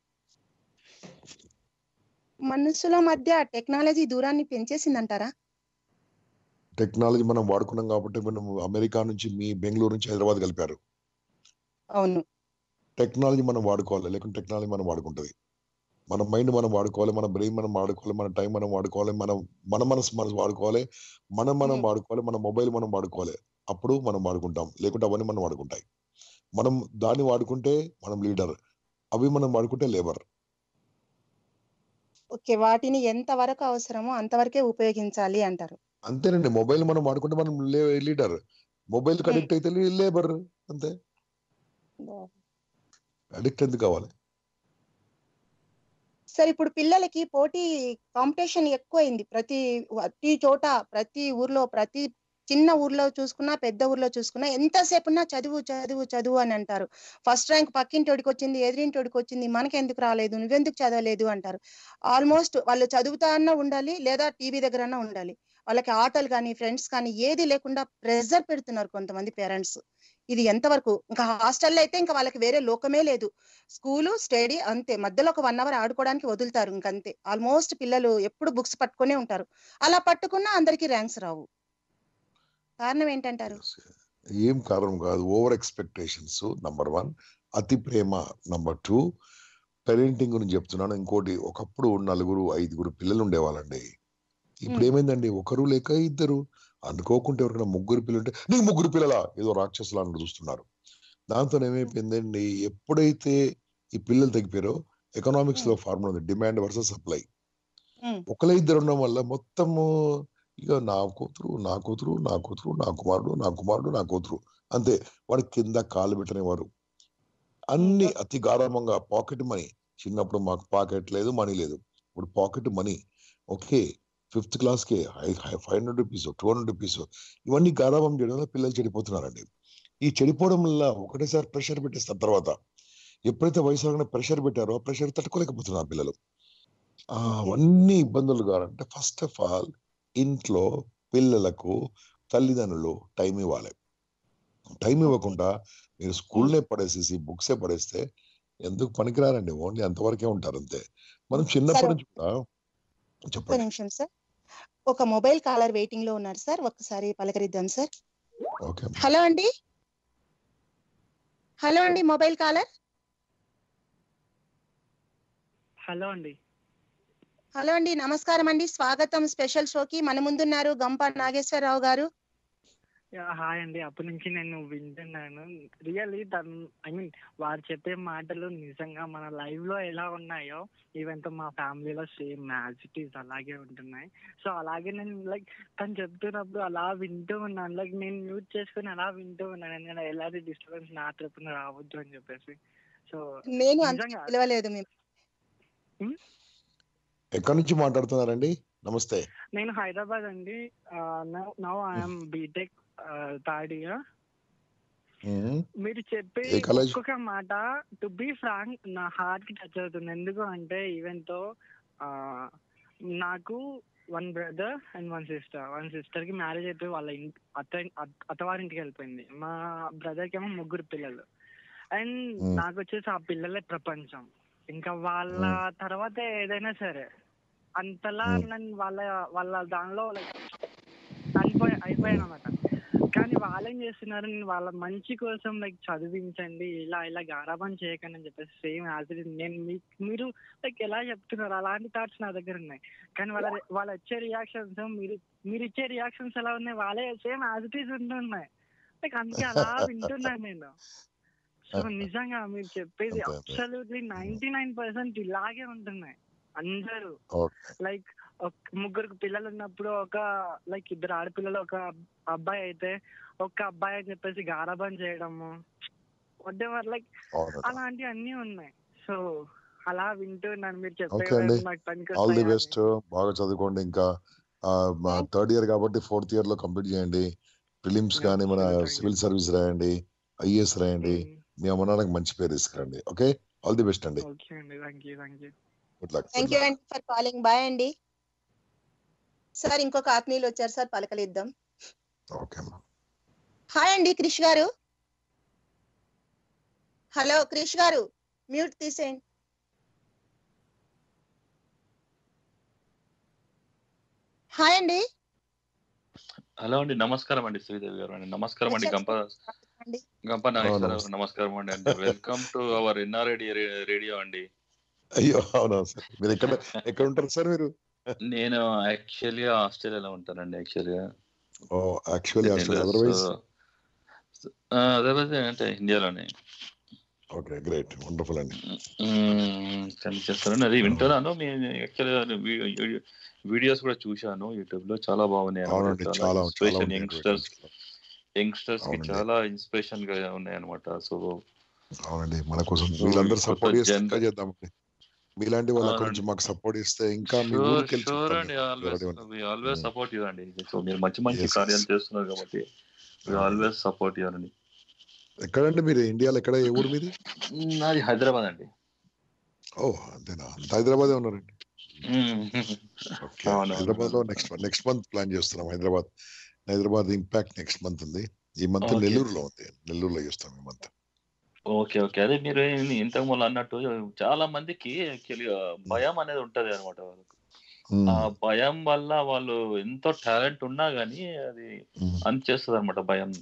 మనుషుల మధ్య టెక్నాలజీ దూరాన్ని పెంచేసిందంటారా టెక్నాలజీ మనం వాడుకున్నాం కాబట్టి మనం అమెరికా నుంచి మీ బెంగళూరు నుంచి హైదరాబాద్ కలిపారు అవును టెక్నాలజీ మనం వాడుకోవాలి లేకుంటే టెక్నాలజీ మనం వాడుకుంటది మన మైండ్ మనం వాడుకోవాలి మన బ్రెయిన్ మనం వాడుకోవాలి మన టైం మనం వాడుకోవాలి మనం మన మనసు మనం వాడుకోవాలి మనం మనం Hmm. వాడుకోవాలి మన మొబైల్ మనం వాడుకోవాలి అప్పుడు మనం వాడుకుంటాం లేకుంటే అవన్నీ మనం వాడుకుంటాయి మనం దాన్ని వాడుకుంటే మనం లీడర్ అవి మనం వాడుకుంటే లేబర్ ఓకే వాటిని ఎంత వరకు అవసరమో అంతవరకే ఉపయోగించాలి అంటారు అంతేనండి మొబైల్ మనం వాడుకుంటే మనం లీడర్ మొబైల్ అడిక్ట్ అయితే లేబర్ అంతే అడిక్ట్ ఎందుకు కావాలి సార్ ఇప్పుడు పిల్లలకి పోటీ కాంపిటీషన్ ఎక్కువైంది ప్రతి ప్రతి చోట ప్రతి ఊర్లో ప్రతి చిన్న ఊర్లో చూసుకున్నా పెద్ద ఊర్లో చూసుకున్నా ఎంతసేపు ఉన్నా చదువు చదువు చదువు అని అంటారు ఫస్ట్ ర్యాంక్ పక్కింటోడికి వచ్చింది ఎదిరింటోడికి వచ్చింది మనకెందుకు రాలేదు నువ్వెందుకు చదవలేదు అంటారు ఆల్మోస్ట్ వాళ్ళు చదువుతా అన్నా ఉండాలి లేదా టీవీ దగ్గర అన్నా ఉండాలి వాళ్ళకి ఆటలు కానీ ఫ్రెండ్స్ కానీ ఏది లేకుండా ప్రెజర్ పెడుతున్నారు కొంతమంది పేరెంట్స్ ఇది ఎంతవరకు ఇంకా హాస్టల్లో అయితే ఇంకా వాళ్ళకి వేరే లోకమే లేదు స్కూలు స్టడీ అంతే మధ్యలో ఒక వన్ అవర్ ఆడుకోవడానికి వదులుతారు ఇంకంతే ఆల్మోస్ట్ పిల్లలు ఎప్పుడు బుక్స్ పట్టుకునే ఉంటారు అలా పట్టుకున్నా అందరికి ర్యాంక్స్ రావు కారణం ఏంటంటారు ఏం కారణం కాదు ఓవర్ ఎక్స్పెక్టేషన్స్ నంబర్ వన్ అతి ప్రేమ నంబర్ టూ పేరెంటింగ్ గురించి చెప్తున్నాను ఇంకోటి ఒకప్పుడు నలుగురు ఐదుగురు పిల్లలు ఉండేవాళ్ళండి ఇప్పుడు Hmm. ఏమైందండి ఒకరు లేక ఇద్దరు అనుకోకుంటే ఎవరికైనా ముగ్గురు పిల్లలు ఉంటే నీకు ముగ్గురు పిల్లలా ఏదో రాక్షసులా అని చూస్తున్నారు దాంతో ఏమైపోయిందండి ఎప్పుడైతే ఈ పిల్లలు తగ్గిపోయారో ఎకనామిక్స్ లో ఫార్ములా ఉంది డిమాండ్ వర్సెస్ సప్లై Hmm. ఒకళ్ళ ఇద్దరు ఉండడం వల్ల మొత్తము ఇక నా కూతురు నా కూతురు నా కూతురు నా కుమారుడు నా కుమారుడు నా కూతురు అంతే వాడు కింద కాలు పెట్టనివారు అన్ని Hmm. అతి గాఢమంగా పాకెట్ మనీ చిన్నప్పుడు మాకు పాకెట్ లేదు మనీ లేదు ఇప్పుడు pocket money okay fifth class కి five hundred rupees two hundred rupees ఇవన్నీ గారాబం చేయడం వల్ల పిల్లలు చెడిపోతున్నారండి ఈ చెడిపోవడం వల్ల ఒకటేసారి ప్రెషర్ పెట్టేస్తారు తర్వాత ఎప్పుడైతే వయసు ప్రెషర్ పెట్టారో ఆ ప్రెషర్ తట్టుకోలేకపోతున్నారు పిల్లలు ఆ, అవన్నీ ఇబ్బందులు కావాలంటే ఫస్ట్ ఆఫ్ ఆల్ ఇంట్లో పిల్లలకు తల్లిదండ్రులు టైం ఇవ్వాలి టైం ఇవ్వకుండా మీరు స్కూల్నే పడేసేసి బుక్సే పడేస్తే ఎందుకు పనికిరారండి ఓన్లీ అంతవరకే ఉంటారు అంతే మనం చిన్నప్పటి సరే. నుంచి కూడా ఒక్క చెప్పండి నిమిషం సార్ ఒక మొబైల్ కాలర్ వెయిటింగ్ లో ఉన్నారు సార్ ఒక్కసారి పలకరిద్దాం సార్ ఓకే హలో అండి హలో అండి మొబైల్ కాలర్ హలో అండి హలో అండి నమస్కారం అండి స్వాగతం స్పెషల్ షోకి మన ముందున్నారు గంప నాగేశ్వరరావు గారు యా, హాయ్ అండి అప్పటి నుంచి నేను వింటున్నాను రియల్లీ తను ఐ మీన్ వారు చెప్పే మాటలు నిజంగా మన లైవ్ లో ఎలా ఉన్నాయో ఈవెన్ మా ఫ్యామిలీలో సేమ్ యాజ్ ఇట్ ఈస్ అలాగే ఉంటున్నాయి సో అలాగే నేను లైక్ తను చెప్తున్నప్పుడు అలా వింటూ ఉన్నాను లైక్ నేను మ్యూట్ చేసుకుని అలా వింటూ ఉన్నాను ఎందుకంటే ఎలాంటి డిస్టర్బెన్స్ నా తరపున రావద్దు అని చెప్పేసి సో నేను అంత నిజంగా. పిలవలేదు మేము ఎక్కడి నుంచి మాట్లాడుతున్నారండి నమస్తే నేను హైదరాబాద్ అండి now I'm BTech third year um, మీరు చెప్పే ఏ college? ఒక్కొక్క మాట టు బి ఫ్రాంక్ నా హార్ట్ కి టచ్ అవుతుంది ఎందుకు అంటే ఈవెన్ తో ఆ, నాకు one brother and one sister one sister కి మ్యారేజ్ అయిపోయి వాళ్ళ ఇంటి అత్త అత్త- అత్తవారింటికి వెళ్ళిపోయింది మా బ్రదర్ కి ఏమో ముగ్గురు పిల్లలు అండ్ Hmm. నాకు వచ్చేసి ఆ పిల్లలే ప్రపంచం ఇంకా వాళ్ళ తర్వాత ఏదైనా సరే అంతలా Hmm. నన్ను వాళ్ళ వాళ్ళ దానిలో లైక్ అయిపోయి అయిపోయాను అనమాట కానీ వాళ్ళేం చేస్తున్నారు నేను వాళ్ళ మంచి కోసం లైక్ చదివించండి ఇలా ఇలా గారాబం చేయకండి అని చెప్పేసి సేమ్ యాజ్ ఇట్ నేను మీ- మీరు లైక్ ఎలా చెప్తున్నారు అలాంటి థాట్స్ నా దగ్గర ఉన్నాయి కానీ వాళ్ళ వాళ్ళు వచ్చే రియాక్షన్స్ మీరు మీరు ఇచ్చే రియాక్షన్స్ ఎలా ఉన్నాయి వాళ్ళే సేమ్ యాజ్ ఇట్ ఈస్ ఉంటున్నాయి లైక్ అందుకే అలా వింటున్నాను నేను సో నిజంగా మీరు చెప్పేది అంతే, అంతే. అబ్సల్యూట్లీ నైన్టీ నైన్ పర్సెంట్ ఇలాగే ఉంటున్నాయి అందరూ ఓకే లైక్ ఒక ముగ్గురికి పిల్లలు ఉన్నప్పుడు ఒక లైక్ ఇద్దరు ఆడపిల్లలు ఒక అబ్బాయి అయితే ఒక అబ్బాయి అని చెప్పేసి గారాబం చేయడము వడ్డేవారు లైక్ అవునండి. అలాంటివి అన్ని ఉన్నాయి సో అలా వింటున్నాను మీరు Okay అండి. చెప్పే నాకు పనికి ఆల్ ది వస్తాయా బెస్ట్ బాగా చదువుకోండి ఇంకా థర్డ్ ఇయర్ కాబట్టి ఫోర్త్ ఇయర్ లో కంప్లీట్ చేయండి ప్రిలిమ్స్ Yeah, కానీ మన sure, thank you. Civil service రాయండి ఐఏఎస్ రాయండి అని. మీ అమ్మ నాన్నకి మంచి పేరు తీసుకురండి ఓకే ఆల్ ది బెస్ట్ అండి ఓకే అండి thank you thank you good luck thank you అండి ఫర్ కాలింగ్ బాయ్ అండి సార్ ఇంకొక ఆత్మీయులు వచ్చారు సార్ పలకలిద్దాం ఓకే అమ్మా హాయ్ అండి క్రిష్ గారు హలో క్రిష్ గారు మ్యూట్ తీసేయండి హాయ్ అండి హలో అండి నమస్కారం అండి శ్రీదేవి గారు అండి నమస్కారం అండి గంప అండి. గంప నాగేశ్వరరావు నమస్తే. నమస్కారం అండి అండి welcome to our NRID radio అండి అయ్యో అవునా సార్ మీరు ఎక్కడ ఎక్కడ ఉంటారు సార్ మీరు నేను యాక్చువల్లీ ఆస్ట్రేలియాలో ఉంటానండి యాక్చువల్గా ఓ యాక్చువల్లీ అదర్వైజ్ అదర్వైజ్ అంటే ఇండియాలోనే ఓకే గ్రేట్ వండర్ఫుల్ అండి మ్మ్, కనిపిస్తాను అది వింటున్నాను మీ యాక్చువల్గా వీడియోస్ కూడా చూశాను యూట్యూబ్ లో చాలా బాగున్నాయి అవునండి అన్నమాట. చాలా చాలా ఇన్స్పిరేషన్ ఉన్నాయి యంగ్స్టర్స్ యంగ్స్టర్స్ కి అవునండి. చాలా ఇన్స్పిరేషన్ గా ఉన్నాయి అనమాట సో అవునండి మన కోసం So, వీళ్ళందరూ కొత్త సపోర్ట్ చేస్తే gen- ఇంకా చేద్దామండి మీలాంటి వాళ్ళ అవునండి. గురించి మాకు సపోర్ట్ ఇస్తే ఇంకా మీ షూర్ ఊరికి వెళ్ళి షూర్ చెప్తాం అండి మేము. ఆల్వేస్ ఎవరైనా ఉన్నా. Always Mm. సపోర్ట్ యూ అండి సో మీరు మంచి మంచి Yes, కార్యాలు yes. చేస్తున్నారు కాబట్టి ఆల్వేస్ సపోర్ట్ యూ అండి ఎక్కడండి మీరు ఇండియాలో ఎక్కడ ఏ ఊరు మీది నాది హైదరాబాద్ అండి ఓ అంతేనా అంత హైదరాబాదే ఉన్నారండి మ్మ్. ఓకే అవును, హైదరాబాద్ లో అవును. నెక్స్ట్ నెక్స్ట్ మంత్ ప్లాన్ చేస్తున్నాం Hyderabad Hyderabad impact next month ఉంది ఈ మంత్ Okay. నెల్లూరులో ఉంది నెల్లూరులో చేస్తాం ఈ మంత్ ఓకే ఓకే అదే మీరు ఇంతకు ముందు అన్నట్టు చాలా మందికి యాక్చువల్లీ భయం అనేది ఉంటది అనమాట వాళ్ళకు ఆ భయం వల్ల వాళ్ళు ఎంతో టాలెంట్ ఉన్నా గానీ అది అనిచేస్తుంది అనమాట భయం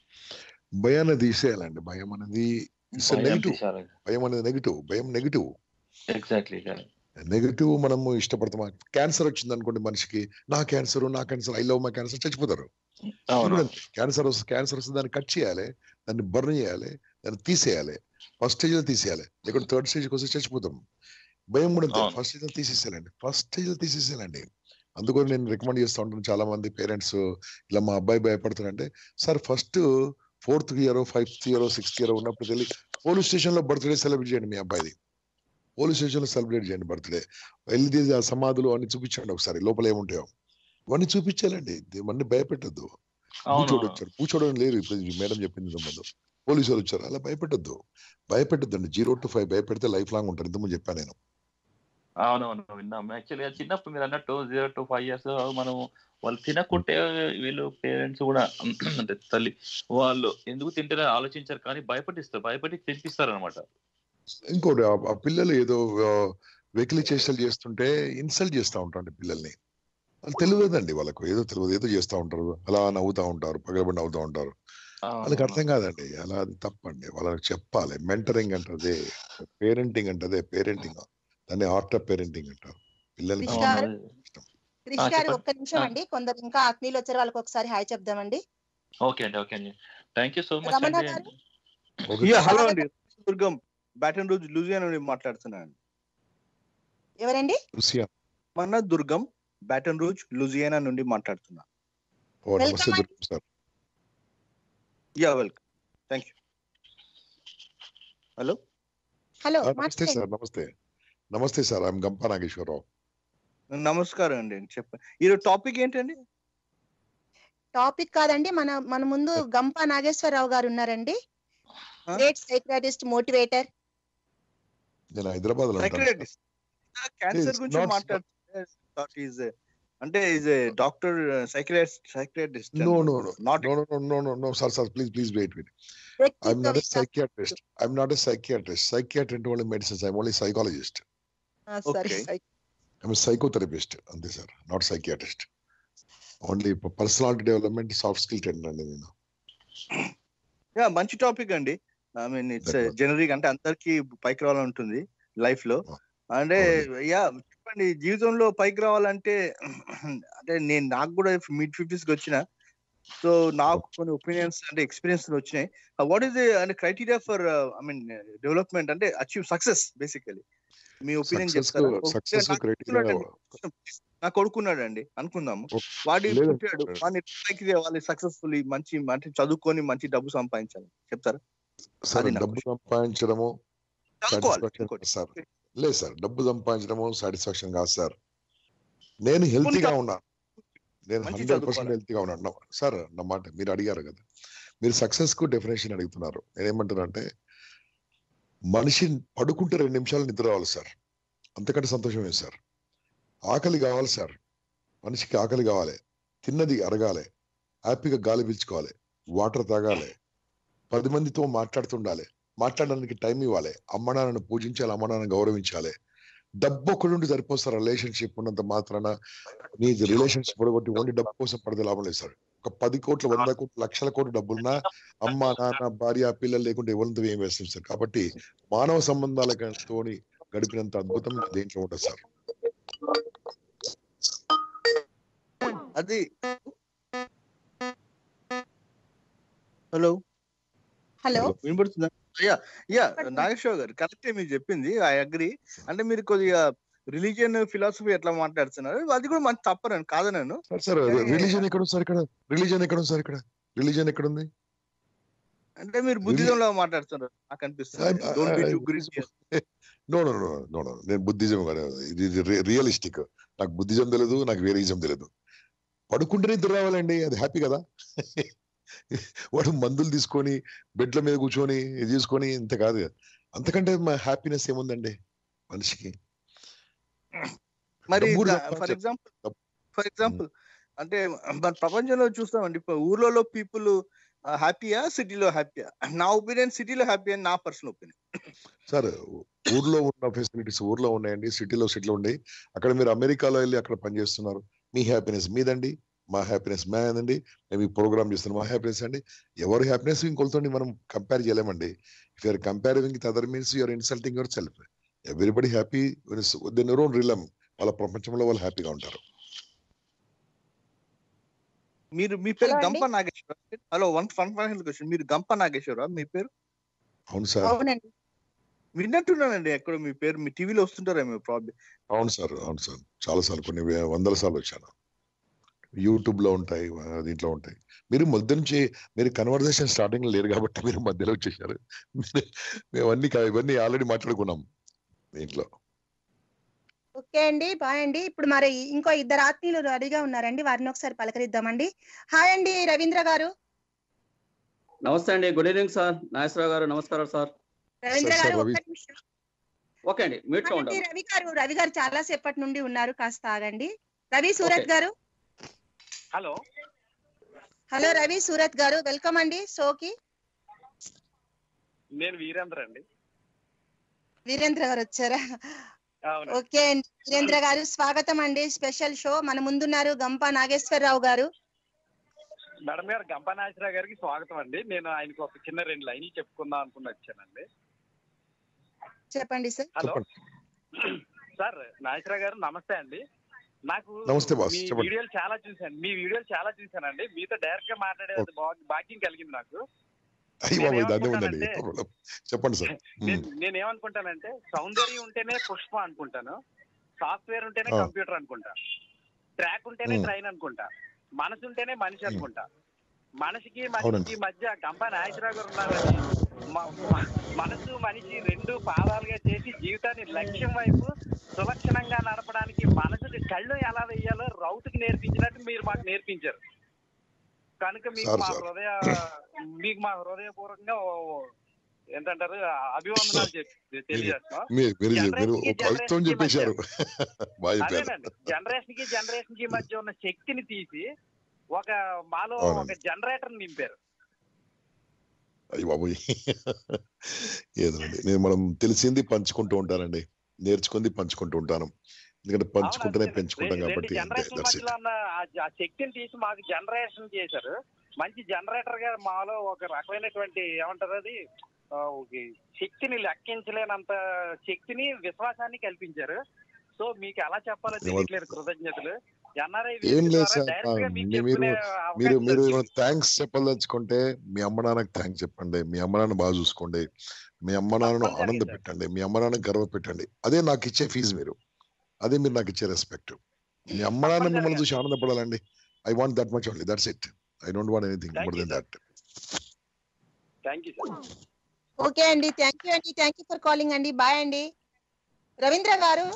భయాన్ని తీసేయాలండి భయం అనేది ఇట్స్ నెగిటివ్ భయం అనేది నెగిటివ్ భయం నెగిటివ్ ఎగ్జాక్ట్లీ నెగిటివ్ మనము ఇష్టపడతాం క్యాన్సర్ వచ్చింది అనుకోండి మనిషికి నా క్యాన్సర్ నా cancer I love my cancer చచ్చిపోతారు అవును క్యాన్సర్ వస్తుంది క్యాన్సర్ వస్తుంది దాన్ని కట్ చేయాలి దాన్ని బర్న్ చేయాలి దాన్ని తీసేయాలి ఫస్ట్ స్టేజ్ లో తీసేయాలి లేకుంటే థర్డ్ స్టేజ్ వస్తే చచ్చిపోతాం భయం కూడా అంతే అవును. ఫస్ట్ స్టేజ్ లో తీసేసేయాలండి ఫస్ట్ స్టేజ్ లో తీసేసేయాలండి అందుకని నేను రికమెండ్ చేస్తూ ఉంటాను చాలా మంది పేరెంట్స్ ఇలా మా అబ్బాయి భయపడుతున్నారంటే sir first fourth year fifth year sixth year ఉన్నప్పుడు వెళ్ళి పోలీస్ స్టేషన్ లో బర్త్డే సెలబ్రేట్ చేయండి మీ అబ్బాయిది పోలీస్ స్టేషన్ లో సెలబ్రేట్ చేయండి బర్త్డే వెళ్ళి తీసి ఆ సమాధులు అన్ని చూపించండి ఒకసారి లోపల ఏముంటాయో ఇవన్నీ చూపించాలండి ఇవన్నీ భయపెట్టద్దు అవును కూర్చోడు వచ్చారు కూర్చోవడం లేరు ఇప్పుడు ఈ మేడం చెప్పింది ఇంతకుముందు పోలీసు వాళ్ళు వచ్చారు అలా భయపెట్టద్దు భయపెట్టద్దండి జీరో టు ఫైవ్ భయపెడితే లైఫ్ లాంగ్ ఉంటారు ఇంతకుముందు చెప్పాను నేను అవునవును విన్నాం యాక్చువల్లీ చిన్నప్పుడు మీరు అన్నట్టు జీరో టు ఫైవ్ ఇయర్స్ మనం వాళ్ళు తినకుంటే వీళ్ళు పేరెంట్స్ కూడా అంటే తల్లి వాళ్ళు ఎందుకు తింటారో ఆలోచించారు కానీ భయపడిస్తారు భయపడి తినిపిస్తారు అనమాట ఇంకోటి ఆ- ఆ పిల్లలు ఏదో ఆ, వెకిలి చేష్టలు చేస్తుంటే ఇన్సల్ట్ చేస్తూ ఉంటారండి పిల్లల్ని వాళ్ళు తెలియదండి వాళ్ళకు ఏదో తెలియదు ఏదో చేస్తూ ఉంటారు అలా నవ్వుతూ ఉంటారు పగలబడి నవ్వుతూ ఉంటారు వాళ్ళకి అర్థం కాదండి అలా అది తప్పండి వాళ్ళకి చెప్పాలి మెంటరింగ్ అంటదే పేరెంటింగ్ అంటదే పేరెంటింగ్ దాన్ని ఆర్ట్ ఆఫ్ పేరెంటింగ్ అంటారు పిల్లలకి కృష్ణ గారు? క్రిష్ ఆ, గారు చెప్పండి. ఒక్క నిమిషం ఆ. అండి కొందరు ఇంకా ఆత్మీయులు వచ్చారు వాళ్ళకి ఒకసారి హాయ్ చెప్దామండి ఓకే అండి ఓకే అండి thank you so much Ramana అండి గారు? ఓకే యా హలో అండి దుర్గం బ్యాటన్ రోజు లూజియానా నుండి మాట్లాడుతున్నాను ఎవరండి లుసియా. మన దుర్గం బ్యాటన్ రూజ్ లూజియానా నుండి మాట్లాడుతున్నా ఓ నమస్తే Welcome Durgam sir yeah welcome thank you hello hello ఆ, నమస్తే మాట్లాడండి సార్ నమస్తే నమస్తే సార్ ఐఎమ్ గంపా నాగేశ్వరరావు నమస్కారం అండి చెప్ప ఈరోజు టాపిక్ ఏంటండి టాపిక్ కాదండి మన మన ముందు గంపా నాగేశ్వరరావు గారు ఉన్నారండి Huh? గ్రేట్ సైక్రాటిస్ట్ మోటివేటర్ నేను హైదరాబాద్ లో ఉంటాను సైక్రటిస్ట్ క్యాన్సర్ Yes, గురించి not- మాట్లాడుతున్నా అంటే is doctor psychiatrist psychiatrist No, no, no. Not No, no, no, no, no, no, sir, sir, please, please wait, wait. I'm not a psychiatrist. I'm not a psychiatrist. Psychiatrist into only medicines. I'm only psychologist. Sorry Okay. I'm a psychotherapist. అంతే సార్ not psychiatrist only personality development soft skill trainer అండి నేను yeah మంచి topic అండి I mean it's That was- generic అంటే అందరికి పైకి రావాలని ఉంటుంది లైఫ్ లో Oh. అంటే యా చెప్పండి జీవితంలో పైకి రావాలంటే అంటే నేను నాకు కూడా మిడ్ ఫిఫ్టీస్ కి వచ్చిన సో నాకు కొన్ని ఒపీనియన్స్ అంటే ఎక్స్పీరియన్స్ వచ్చినాయి వాట్ ఈస్ అంటే criteria for I mean development అంటే అచీవ్ సక్సెస్ బేసికలీ మీ ఒపీనియన్ సక్సెస్ చెప్తారా సక్సెస్ నాకు క్రైటీరియా కొడుకున్నాడండి. నా కొడుకున్నాడు అండి అనుకుందాము ఓ- వాడి లేదండి. పుట్టాడు వాడిని పైకి తేవాలి సక్సెస్ఫుల్ మంచి అంటే చదువుకొని మంచి డబ్బు సంపాదించాలి చెప్తారా సార్ అది నా డబ్బు సంపాదించడము చదువుకోవాలి సాటిస్ఫాక్షన్ ఇంకోటి. సార్ లేదు సార్ డబ్బు సంపాదించడము సాటిస్ఫాక్షన్ కాదు సార్ నేను హెల్తీగా ఉన్నా నేను మంచి హండ్రెడ్ పర్సెంట్ చదువుకోవాలి. హెల్తీగా ఉన్నాను నా- సార్ నా మాట మీరు అడిగారు కదా మీరు సక్సెస్ కు డెఫినేషన్ అడుగుతున్నారు నేనేమంటున్నానంటే మనిషి పడుకుంటే రెండు నిమిషాలు నిద్ర రావాలి సార్ అంతకంటే సంతోషమే సార్ ఆకలి కావాలి సార్ మనిషికి ఆకలి కావాలి తిన్నది అరగాలి హ్యాపీగా గాలి పీల్చుకోవాలి వాటర్ తాగాలి పది మందితో మాట్లాడుతుండాలి మాట్లాడడానికి టైం ఇవ్వాలి అమ్మనాన్నను పూజించాలి అమ్మనాన్నను గౌరవించాలి డబ్బు ఒకటి సరిపోదు సార్ రిలేషన్షిప్ ఉన్నంత మాత్రాన నీ రిలేషన్షిప్ పడగొట్టి ఓన్లీ డబ్బు కోసం పడితే లాభం లేదు సార్ ఒక పది కోట్ల వంద కోట్ల లక్షల కోట్ల డబ్బులున్నా అమ్మ నాన్న భార్య పిల్లలు లేకుంటే ఎవరితో ఏం వేస్తాం సార్ కాబట్టి మానవ సంబంధాలతో గడిపినంత అద్భుతం దేంట్లో ఉంటుంది సార్ అది హలో హలో వినపడుతుందా యా యా నాగేశ్వర గారు కరెక్టే మీరు చెప్పింది ఐ అగ్రి అంటే మీరు కొద్దిగా రిలీజియన్ ఫిలాసఫీ ఎట్లా మాట్లాడుతున్నారు అది కూడా మంచి తప్పనను కాదనను సార్ సార్ రిలీజన్ ఎక్కడ ఉంది సార్ ఇక్కడ రిలీజన్ ఎక్కడ ఉంది సార్ ఇక్కడ రిలీజన్ ఎక్కడ ఉంది అంటే మీరు బుద్ధిజం లో మాట్లాడుతున్నారు నాకు అనిపిస్తుంది Don't be too greedy. No no no no no నేను బుద్ధిజం కాదు ఇది రియలిస్టిక్ నాకు బుద్ధిజం తెలియదు నాకు వేరేజం తెలియదు పడుకుంటే నిద్ర రావాలండి అది హ్యాపీ కదా వాడు మందులు తీసుకొని బెడ్ల మీద కూర్చొని ఇది తీసుకొని ఇంత కాదు కదా. అంతకంటే హ్యాపీనెస్ ఏముందండి మనిషికి మరి డబ్బులు ఫర్ సంపాదించ- ఎగ్జాంపుల్ డబ్బు- ఫర్ ఎగ్జాంపుల్ అంటే మన ప్రపంచంలో చూస్తామండి ఇప్పుడు ఊర్లలో పీపుల్ హ్యాపీయా సిటీలో హ్యాపీయా నా ఒపీనియన్ సిటీలో హ్యాపీ అని నా పర్సనల్ ఒపీనియన్ సార్ ఊర్లో ఉన్న ఫెసిలిటీస్ ఊర్లో ఉన్నాయండి సిటీలో సిటీలో ఉన్నాయి అక్కడ మీరు అమెరికాలో వెళ్ళి అక్కడ పనిచేస్తున్నారు మీ హ్యాపీనెస్ మీదండి మా హ్యాపీనెస్ మాదండి మేము ఈ ప్రోగ్రామ్ చేస్తున్నాం మా హ్యాపీనెస్ అండి ఎవరి హ్యాపీనెస్ ఇంకొకరితో మనం కంపేర్ చేయలేమండి if you're comparing with other means you're insulting yourself everybody happy then own realm వాళ్ళ ప్రపంచంలో వాళ్ళు హ్యాపీగా ఉంటారు మీరు మీ పేరు Hello అండి. Gampa Nageswara hello one fun final question మీరు గంప నాగేశ్వర మీ పేరు అవును సార్ అవునండి విన్నట్టున్నానండి ఎక్కడ మీ పేరు మీ టీవీలో వస్తుంటారేమో ప్రాబ్లం అవును సార్ అవును సార్ చాలా సార్లు కొన్ని వే- వందల సార్లు వచ్చాను యూట్యూబ్ లో ఉంటాయి ఆ, దీంట్లో ఉంటాయి మీరు మధ్య నుంచి మీరు కన్వర్జేషన్ స్టార్టింగ్ లేరు కాబట్టి మీరు మధ్యలో వచ్చేసారు మీరు- మేము అన్ని కా- ఇవన్నీ ఆల్రెడీ మాట్లాడుకున్నాం దీంట్లో ఓకే అండి బాయ్ అండి ఇప్పుడు మరి ఇంకో ఇద్దరు ఆత్మీయులు రెడీగా ఉన్నారండి వారిని ఒకసారి పలకరిద్దామండి హాయ్ అండి రవీంద్ర గారు నమస్తే అండి good evening sir Nageswararao garu నమస్కారం సార్ రవీంద్ర సార్, గారు రవి. ఒక్క నిమిషం ఓకే అండి మ్యూట్ లో ఆగండి, ఉంటాను రవి గారు రవి గారు చాలా సేపటి నుండి ఉన్నారు కాస్త ఆగండి Ravi Surat Okay. Garu hello hello Ravi Surat garu welcome అండి షోకి నేను వీరేంద్ర అండి వీరేంద్ర గారు వచ్చారా అవును ఓకే అండి వీరేంద్ర గారు స్వాగతం అండి స్పెషల్ షో మన ముందున్నారు గంప నాగేశ్వరరావు గారు మేడం గారు గంపా నాగేశ్వరరావు గారికి స్వాగతం అండి నేను ఆయనకు ఒక చిన్న రెండు లైన్లు చెప్పుకుందాం అనుకుని వచ్చానండి చెప్పండి సార్ హలో చెప్పండి సార్ నాగేశ్వరరావు గారు నమస్తే అండి నాకు నమస్తే బాస్, మీ చెప్పండి. వీడియోలు చాలా చూశాను మీ వీడియోలు చాలా చూశానండి మీతో డైరెక్ట్ గా మాట్లాడేది భా- భాగ్యం కలిగింది నాకు అయ్యి నేను బాబు దాన్ని ఉందండి ఏమనుకుంటానంటే- చెప్పండి సార్ నేను నేను ఏమనుకుంటానంటే సౌందర్యం ఉంటేనే పుష్ప అనుకుంటాను సాఫ్ట్వేర్ ఉంటేనే ఆ. కంప్యూటర్ అనుకుంటా ట్రాక్ ఉంటేనే మ్. ట్రైన్ అనుకుంటా మనసు ఉంటేనే మనిషి మ్. అనుకుంటా మనిషికి అవునండి. మనిషికి మధ్య గంప నాగేశ్వరరావు గారు ఉన్నారని మ- మ- మనసు మనిషి రెండు పాదాలుగా చేసి జీవితాన్ని లక్ష్యం వైపు సులక్షణంగా నడపడానికి మనసుకి కళ్ళు ఎలా వేయాలో రౌతుకి నేర్పించినట్టు మీరు మాకు నేర్పించారు కనుక మీకు సార్, మా సార్. హృదయ మీకు మా హృదయపూర్వకంగా ఓ- ఏంటంటారు అభివందనాలు చెప్పి తెలియజేస్తున్నాం మీరు మీరు మీరు Generation కి ఒక కవిత్వం generation కి చెప్పేశారు బాగా చెప్పారు అదేనండి జనరేషన్ కి జనరేషన్ కి మధ్య ఉన్న శక్తిని తీసి ఒక మాలో అవునండి. ఒక జనరేటర్ నింపారు అయ్యి బాబు ఏదండి నేను మనం తెలిసింది పంచుకుంటూ ఉంటానండి నేర్చుకుంది పంచుకుంటూ ఉంటాను ఎందుకంటే పంచుకుంటూనే అవును, పెంచుకుంటాం రెండు కాబట్టి అంతే జనరేషన్ దట్స్ ఇట్ మధ్యలో ఉన్న ఆ- ఆ శక్తిని తీసి మాకు జనరేషన్ చేశారు మంచి జనరేటర్ గా మాలో ఒక రకమైనటువంటి ఏమంటారు అది ఆ, ఒక శక్తిని లెక్కించలేనంత శక్తిని విశ్వాసాన్ని కల్పించారు సో మీకు ఎలా చెప్పాలో తెలియట్లేదు కృతజ్ఞతలు ఎన్ఆర్ఐ ఏం లేదు సార్. డైరెక్ట్ గా మీకు మీరు- చెప్పుకునే మీరు అవకాశం మీరు దొరికింది. థ్యాంక్స్ చెప్పదలుచుకుంటే మీ అమ్మ నాన్నకి థ్యాంక్స్ చెప్పండి మీ అమ్మ నాన్న బాగా చూసుకోండి మీ అమ్మ నాన్నను తప్పనిసరిగా ఆనంద సార్. పెట్టండి మీ అమ్మ నాన్న గర్వ పెట్టండి అదే నాకు ఇచ్చే ఫీజు మీరు అదే మీరు నాకు ఇచ్చే రెస్పెక్ట్ మీ అమ్మ నాన్న మిమ్మల్ని తప్పనిసరిగా. చూసి ఆనందపడాలండి I want that much only that's it I don't want anything Thank more you, then that thank you sir okay అండి థ్యాంక్ యూ అండి థ్యాంక్ యూ ఫర్ కాలింగ్ అండి బాయ్ అండి రవీంద్ర గారు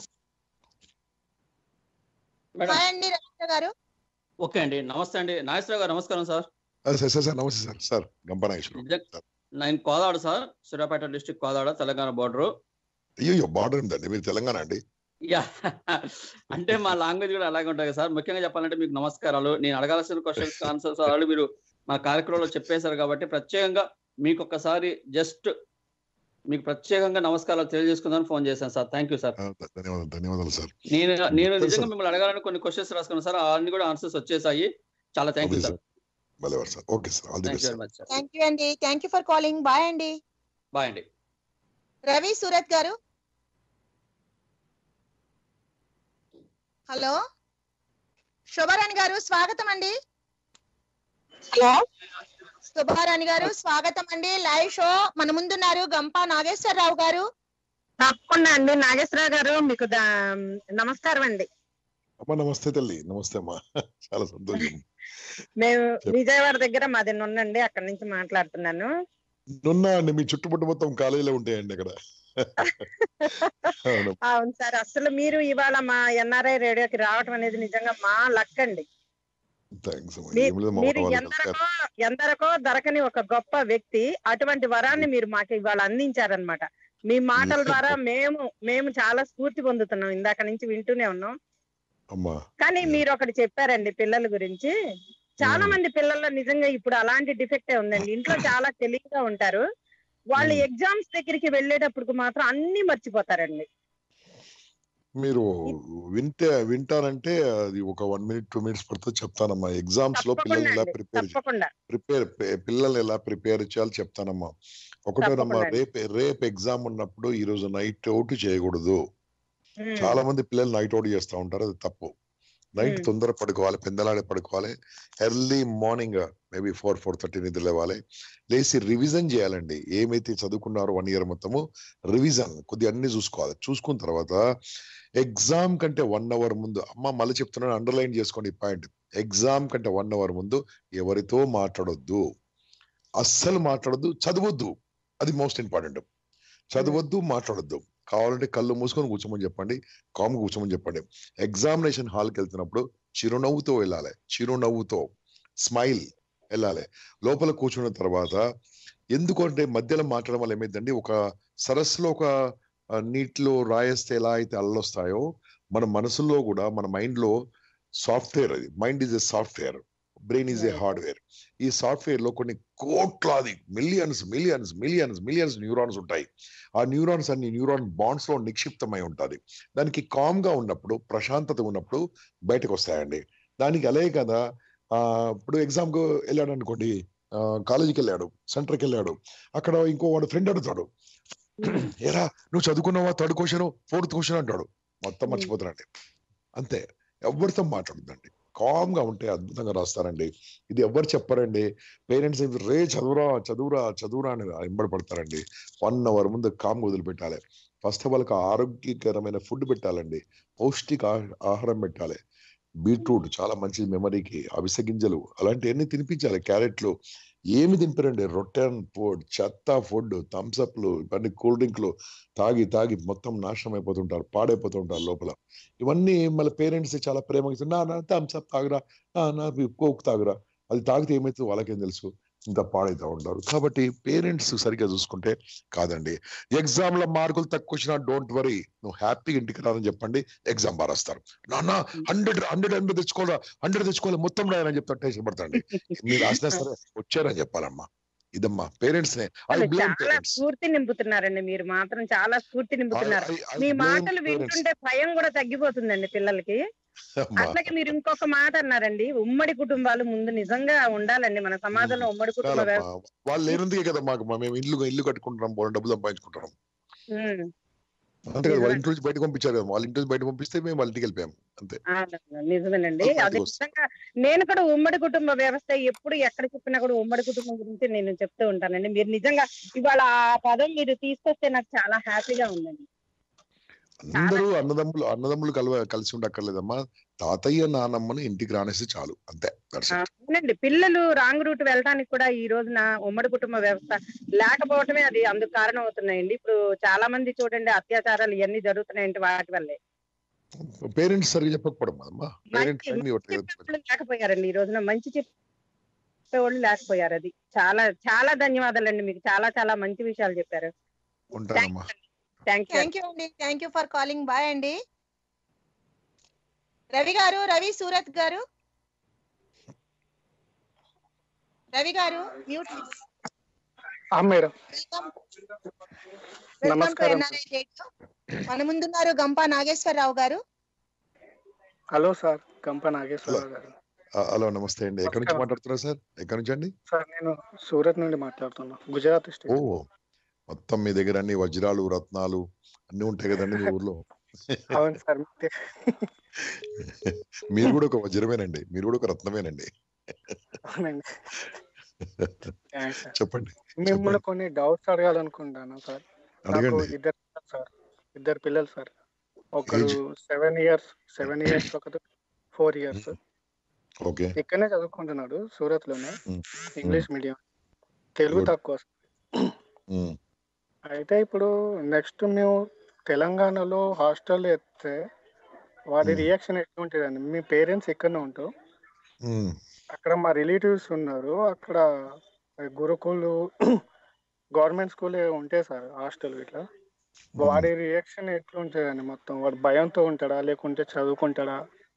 మేడం బాయ్ అండి రవీంద్ర గారు ఓకే అండి నమస్తే అండి నాగేశ్వరరావు గారు నమస్కారం సార్ సార్ సార్ సార్ నమస్తే సార్ సార్ గంపనాగేశ్వరం నిజం- నేను Kodad sir Suryapet district Kodad Telangana border అయ్యో బార్డర్ ఉందండి మీరు తెలంగాణ అండి యా అంటే మా లాంగ్వేజ్ కూడా అలాగే ఉంటుంది సార్ ముఖ్యంగా చెప్పాలంటే మీకు నమస్కారాలు నేను అడగాల్సిన క్వశ్చన్స్ ఆన్సర్స్ ఆల్రెడీ మీరు మా కార్యక్రమంలో చెప్పేశారు కాబట్టి ప్రత్యేకంగా మీకు ఒక్కసారి జస్ట్ మీకు ప్రత్యేకంగా నమస్కారాలు తెలియజేసుకుందాం ఫోన్ చేశాను సార్ థ్యాంక్ యూ సార్ ఆ, ధన్యవాదాలు ధన్యవాదాలు సార్ నేను నేను తెలుసు నిజంగా సార్. మిమ్మల్ని అడగాలని కొన్ని క్వశ్చన్స్ రాసుకున్నాను సార్ అన్ని కూడా ఆన్సర్స్ వచ్చేసాయి చాలా థ్యాంక్ యూ ఓకే సార్ భలేవారు sir okay sir all the thank you best very much sir thank you అండి thank you for calling bye అండి బాయ్ అండి రవి సూరత్ గారు హలో శుభారాణి గారు స్వాగతం అండి హలో శుభారాణి గారు స్వాగతం అండి లైవ్ షో మన ముందున్నారు గంపా నాగేశ్వరరావు గారు తప్పకుండా అండి నాగేశ్వరరావు గారు మీకు దా- నమస్కారం అండి అమ్మా నమస్తే తల్లి నమస్తే అమ్మా చాలా సంతోషం మేము చెప్పు. విజయవాడ దగ్గర మాది నుండి అక్కడి నుంచి మాట్లాడుతున్నాను నున్నా అండి మీ చుట్టుపట్టు మొత్తం కాలేజీలో ఉంటాయండి అక్కడ అవును అవును సార్ అసలు మీరు ఇవాళ మా ఎన్ఆర్ఐ రేడియోకి రావటం అనేది నిజంగా మా లక్ అండి థ్యాంక్స్ అమ్మా మీ- ఏం లేదు మా మీరు వాళ్ళ ఎందరికో ఎందరికో దొరకని ఒక గొప్ప వ్యక్తి అటువంటి వరాన్ని మీరు మాకు ఇవాళ అందించారనమాట మీ మాటల ద్వారా మేము మేము చాలా స్ఫూర్తి పొందుతున్నాం ఇందాక నుంచి వింటూనే ఉన్నాం అమ్మా కానీ మీరు ఒకటి చెప్పారండి పిల్లల గురించి చాలా మ్మ్. మంది పిల్లల్లో నిజంగా ఇప్పుడు అలాంటి డిఫెక్టే ఉందండి ఇంట్లో చాలా తెలివిగా ఉంటారు వాళ్ళు మ్మ్. ఎగ్జామ్స్ దగ్గరికి వెళ్ళేటప్పుడు మాత్రం అన్ని మర్చిపోతారండి మీరు వింటే వింటారంటే అది ఒక వన్ మినిట్ టూ మినిట్స్ పడుతుంది చెప్తానమ్మా ఎగ్జామ్స్ లో పిల్లల్ని తప్పకుండా ఎలా అండి, ప్రిపేర్ తప్పకుండా ప్రిపేర్ పిల్లల్ని ఎలా ప్రిపేర్ చేయాలో చెప్తానమ్మా ఒకటేనమ్మా తప్పకుండా. రేపు రేపు ఎగ్జామ్ ఉన్నప్పుడు ఈ రోజు నైట్ అవుట్ చేయకూడదు మ్మ్. చాలా మంది పిల్లలు నైట్ అవుట్ చేస్తూ ఉంటారు అది తప్పు నైట్ మ్మ్. తొందర పడుకోవాలి పెందలాడే పడుకోవాలి early morning maybe four four thirty నిద్ర లేవాలి లేచి రివిజన్ చేయాలండి ఏమైతే చదువుకున్నారో వన్ ఇయర్ మొత్తము రివిజన్ కొద్దిగా అన్ని చూసుకోవాలి చూసుకున్న తర్వాత ఎగ్జామ్ కంటే వన్ అవర్ ముందు అమ్మ మళ్ళీ చెప్తున్నాను అండర్లైన్ చేసుకోండి ఈ పాయింట్ ఎగ్జామ్ కంటే వన్ అవర్ ముందు ఎవరితో మాట్లాడొద్దు అస్సలు మాట్లాడొద్దు చదవద్దు అది మోస్ట్ ఇంపార్టెంట్ చదవద్దు మాట్లాడొద్దు కావాలంటే కళ్ళు మూసుకొని కూర్చోమని చెప్పండి కామ్ కూర్చోమని చెప్పండి ఎగ్జామినేషన్ హాల్కి వెళ్తున్నప్పుడు చిరునవ్వుతో వెళ్ళాలి చిరునవ్వుతో స్మైల్ వెళ్ళాలి లోపల కూర్చున్న తర్వాత ఎందుకంటే మధ్యలో మాట్లాడడం వల్ల ఏమైందండి ఒక సరస్సులో ఒక ఆ, నీటిలో రాయేస్తే ఎలా అయితే అల్లొస్తాయో మన మనసులో కూడా మన మైండ్ లో సాఫ్ట్వేర్ అది mind is a software brain is a hardware ఈ సాఫ్ట్వేర్ లో కొన్ని కోట్లాది millions millions millions millions neurons ఉంటాయి ఆ న్యూరాన్స్ అన్ని న్యూరాన్ బాండ్స్ లో నిక్షిప్తమై ఉంటది దానికి కామ్ గా ఉన్నప్పుడు ప్రశాంతత ఉన్నప్పుడు బయటకు వస్తాయండి దానికి అలాగే కదా ఆ ఇప్పుడు ఎగ్జామ్ కు వెళ్ళాడు అనుకోండి ఆ, కాలేజీకి వెళ్ళాడు సెంటర్కి వెళ్ళాడు అక్కడ ఇంకో వాడు ఫ్రెండ్ అడుగుతాడు ఏరా నువ్వు చదువుకున్నావా థర్డ్ క్వశ్చన్ ఫోర్త్ క్వశ్చన్ అంటాడు మొత్తం Hmm. మర్చిపోతారండి అంతే ఎవరితో మాట్లాడదండి కామ్ గా ఉంటే అద్భుతంగా రాస్తారండి ఇది ఎవరు చెప్పారండి పేరెంట్స్ రే చదువురా చదువురా చదువురా అని వెంబడి పడతారండి వన్ అవర్ ముందు కామ్ వదిలిపెట్టాలి ఫస్ట్ ఆఫ్ ఆల్ ఆరోగ్యకరమైన ఫుడ్ పెట్టాలండి పౌష్టిక ఆ- ఆహారం పెట్టాలి బీట్రూట్ చాలా మంచి మెమరీకి అవిసె గింజలు అలాంటివన్నీ తినిపించాలి క్యారెట్లు ఏమి తినిపారండి రొట్టెన్ ఫుడ్ చెత్త ఫుడ్ థమ్స్అప్లు ఇవన్నీ కూల్ డ్రింక్లు తాగి తాగి మొత్తం నాశనం అయిపోతుంటారు పాడైపోతుంటారు లోపల ఇవన్నీ మళ్ళీ పేరెంట్స్ చాలా ప్రేమగా ఇస్తారు, నా నా థమ్స్అప్ తాగురా నా నా కోక్ తాగురా అది తాగితే ఏమైతే వాళ్ళకేం తెలుసు ఇంత పాడైతా ఉంటారు కాబట్టి పేరెంట్స్ సరిగ్గా చూసుకుంటే కాదండి ఎగ్జామ్ లో మార్కులు తక్కువ వచ్చినా డోంట్ వరీ నువ్వు హ్యాపీగా ఇంటికి రాని చెప్పండి ఎగ్జామ్ బాగా రాస్తారు నాన్న హండ్రెడ్ హండ్రెడ్ హండ్రెడ్ తెచ్చుకోవాలా హండ్రెడ్ తెచ్చుకోవాలి మొత్తం రాయని చెప్తా టెన్షన్ పడతాండి మీరు రాసినా సరే వచ్చారని చెప్పాలమ్మా ఇదమ్మా పేరెంట్స్ నే ఐ అసలు బ్లేమ్ చాలా పేరెంట్స్ స్ఫూర్తి నింపుతున్నారండి మీరు మాత్రం చాలా స్ఫూర్తి నింపుతున్నారు మీ మాటలు వింటుంటే భయం కూడా తగ్గిపోతుందండి పిల్లలకి అట్లాగే మీరు ఇంకొక మాట అన్నారండి ఉమ్మడి కుటుంబాలు ముందు నిజంగా ఉండాలండి మన సమాజంలో ఉమ్మడి కుటుంబ వ్యవస్థ వాళ్ళు లేనందుకే కదా మాకు మేము ఇల్లు ఇల్లు కట్టుకుంటున్నాం వాళ్ళ డబ్బులు సంపాదించుకుంటున్నాం ఉమ్. అంతే కదా వాళ్ళ ఇంటి నుంచి బయట పంపించారు కదా వాళ్ళ ఇంటి నుంచి బయట పంపిస్తే మేము వాళ్ళ ఇంటికి వెళ్ళిపోయాం అంతే ఆ, నిజమేనండి అది అది వస్తుంది. నిజంగా నేను కూడా ఉమ్మడి కుటుంబ వ్యవస్థ ఎప్పుడు ఎక్కడ చెప్పినా కూడా ఉమ్మడి కుటుంబం గురించి నేను చెప్తూ ఉంటానండి మీరు నిజంగా ఇవాళ ఆ పదం మీరు తీసుకొస్తే నాకు చాలా హ్యాపీగా ఉందండి అందరూ అన్నదమ్ములు అన్నదమ్ములు కలవ కలిసి ఉండక్కర్లేదమ్మా తాతయ్య నానమ్మని ఇంటికి రానేస్తే చాలు అంతే That's it. అవునండి పిల్లలు రాంగ్ రూట్ వెళ్ళడానికి కూడా ఈ రోజున ఉమ్మడి కుటుంబ వ్యవస్థ లేకపోవటమే అది అందుకు కారణం అవుతున్నాయండి ఇప్పుడు చాలా మంది చూడండి అత్యాచారాలు ఇవన్నీ జరుగుతున్నాయంటే వాటి వల్లే పేరెంట్స్ సరిగ్గా చెప్పకపోవడం అమ్మా పేరెంట్స్ మంచి అన్ని ఒకటి చెప్పేవాళ్ళు లేకపోయారండి ఈ రోజున మంచి చెప్పేవాళ్ళు లేకపోయారు అది చాలా చాలా ధన్యవాదాలండి మీకు చాలా చాలా మంచి విషయాలు చెప్పారు ఉంటానమ్మా థ్యాంక్ యూ థ్యాంక్ యూ అండి thank you for calling bye అండి Ravi garu Ravi Surat garu Ravi garu mute madam welcome welcome to నమస్కారం. ఎన్ఆర్ఐ రేడియో మన ముందున్నారు గంపా నాగేశ్వరరావు గారు హలో సార్ గంప నాగేశ్వరరావు గారు ఆ, హలో నమస్తే అండి ఎక్కడి నుంచి నమస్కారం. మాట్లాడుతున్నారు సార్ ఎక్కడి నుంచి అండి సార్ నేను సూరత్ నుండి మాట్లాడుతున్నా గుజరాత్ ఓ స్టేట్ మొత్తం మీ దగ్గర అన్ని వజ్రాలు రత్నాలు అన్ని ఉంటాయి కదండి మీ ఊర్లో అవును సార్ మీకే. మీరు కూడా ఒక వజ్రమేనండి మీరు కూడా ఒక రత్నమేనండి అవునండి థాంక్స్ సార్. చెప్పండి మిమ్మల్ని చెప్పండి కొన్ని డౌట్స్ అడగాలనుకుంటాను సార్ నాకు అడగండి ఇద్దరు పిల్లలు సార్ ఇద్దరు పిల్లలు సార్ ఒకరు age seven years seven years ఒకరు ఫోర్ ఇయర్స్ ఓకే ఇక్కడనే చదువుకుంటున్నాడు సూరత్ లోనే um, English medium Telugu good తక్కువ అయితే ఇప్పుడు నెక్స్ట్ మేము తెలంగాణలో హాస్టల్ ఎత్తే వాడి రియాక్షన్ ఎట్లా ఉంటుందండి మీ పేరెంట్స్ ఇక్కడనే ఉంటారు అక్కడ మా రిలేటివ్స్ ఉన్నారు అక్కడ గురుకులు గవర్నమెంట్ స్కూల్ ఉంటాయి సార్ హాస్టల్ ఇట్లా వాడి రియాక్షన్ ఎట్లా ఉంటుందండి మొత్తం వాడు భయంతో ఉంటాడా లేకుంటే చదువుకుంటాడా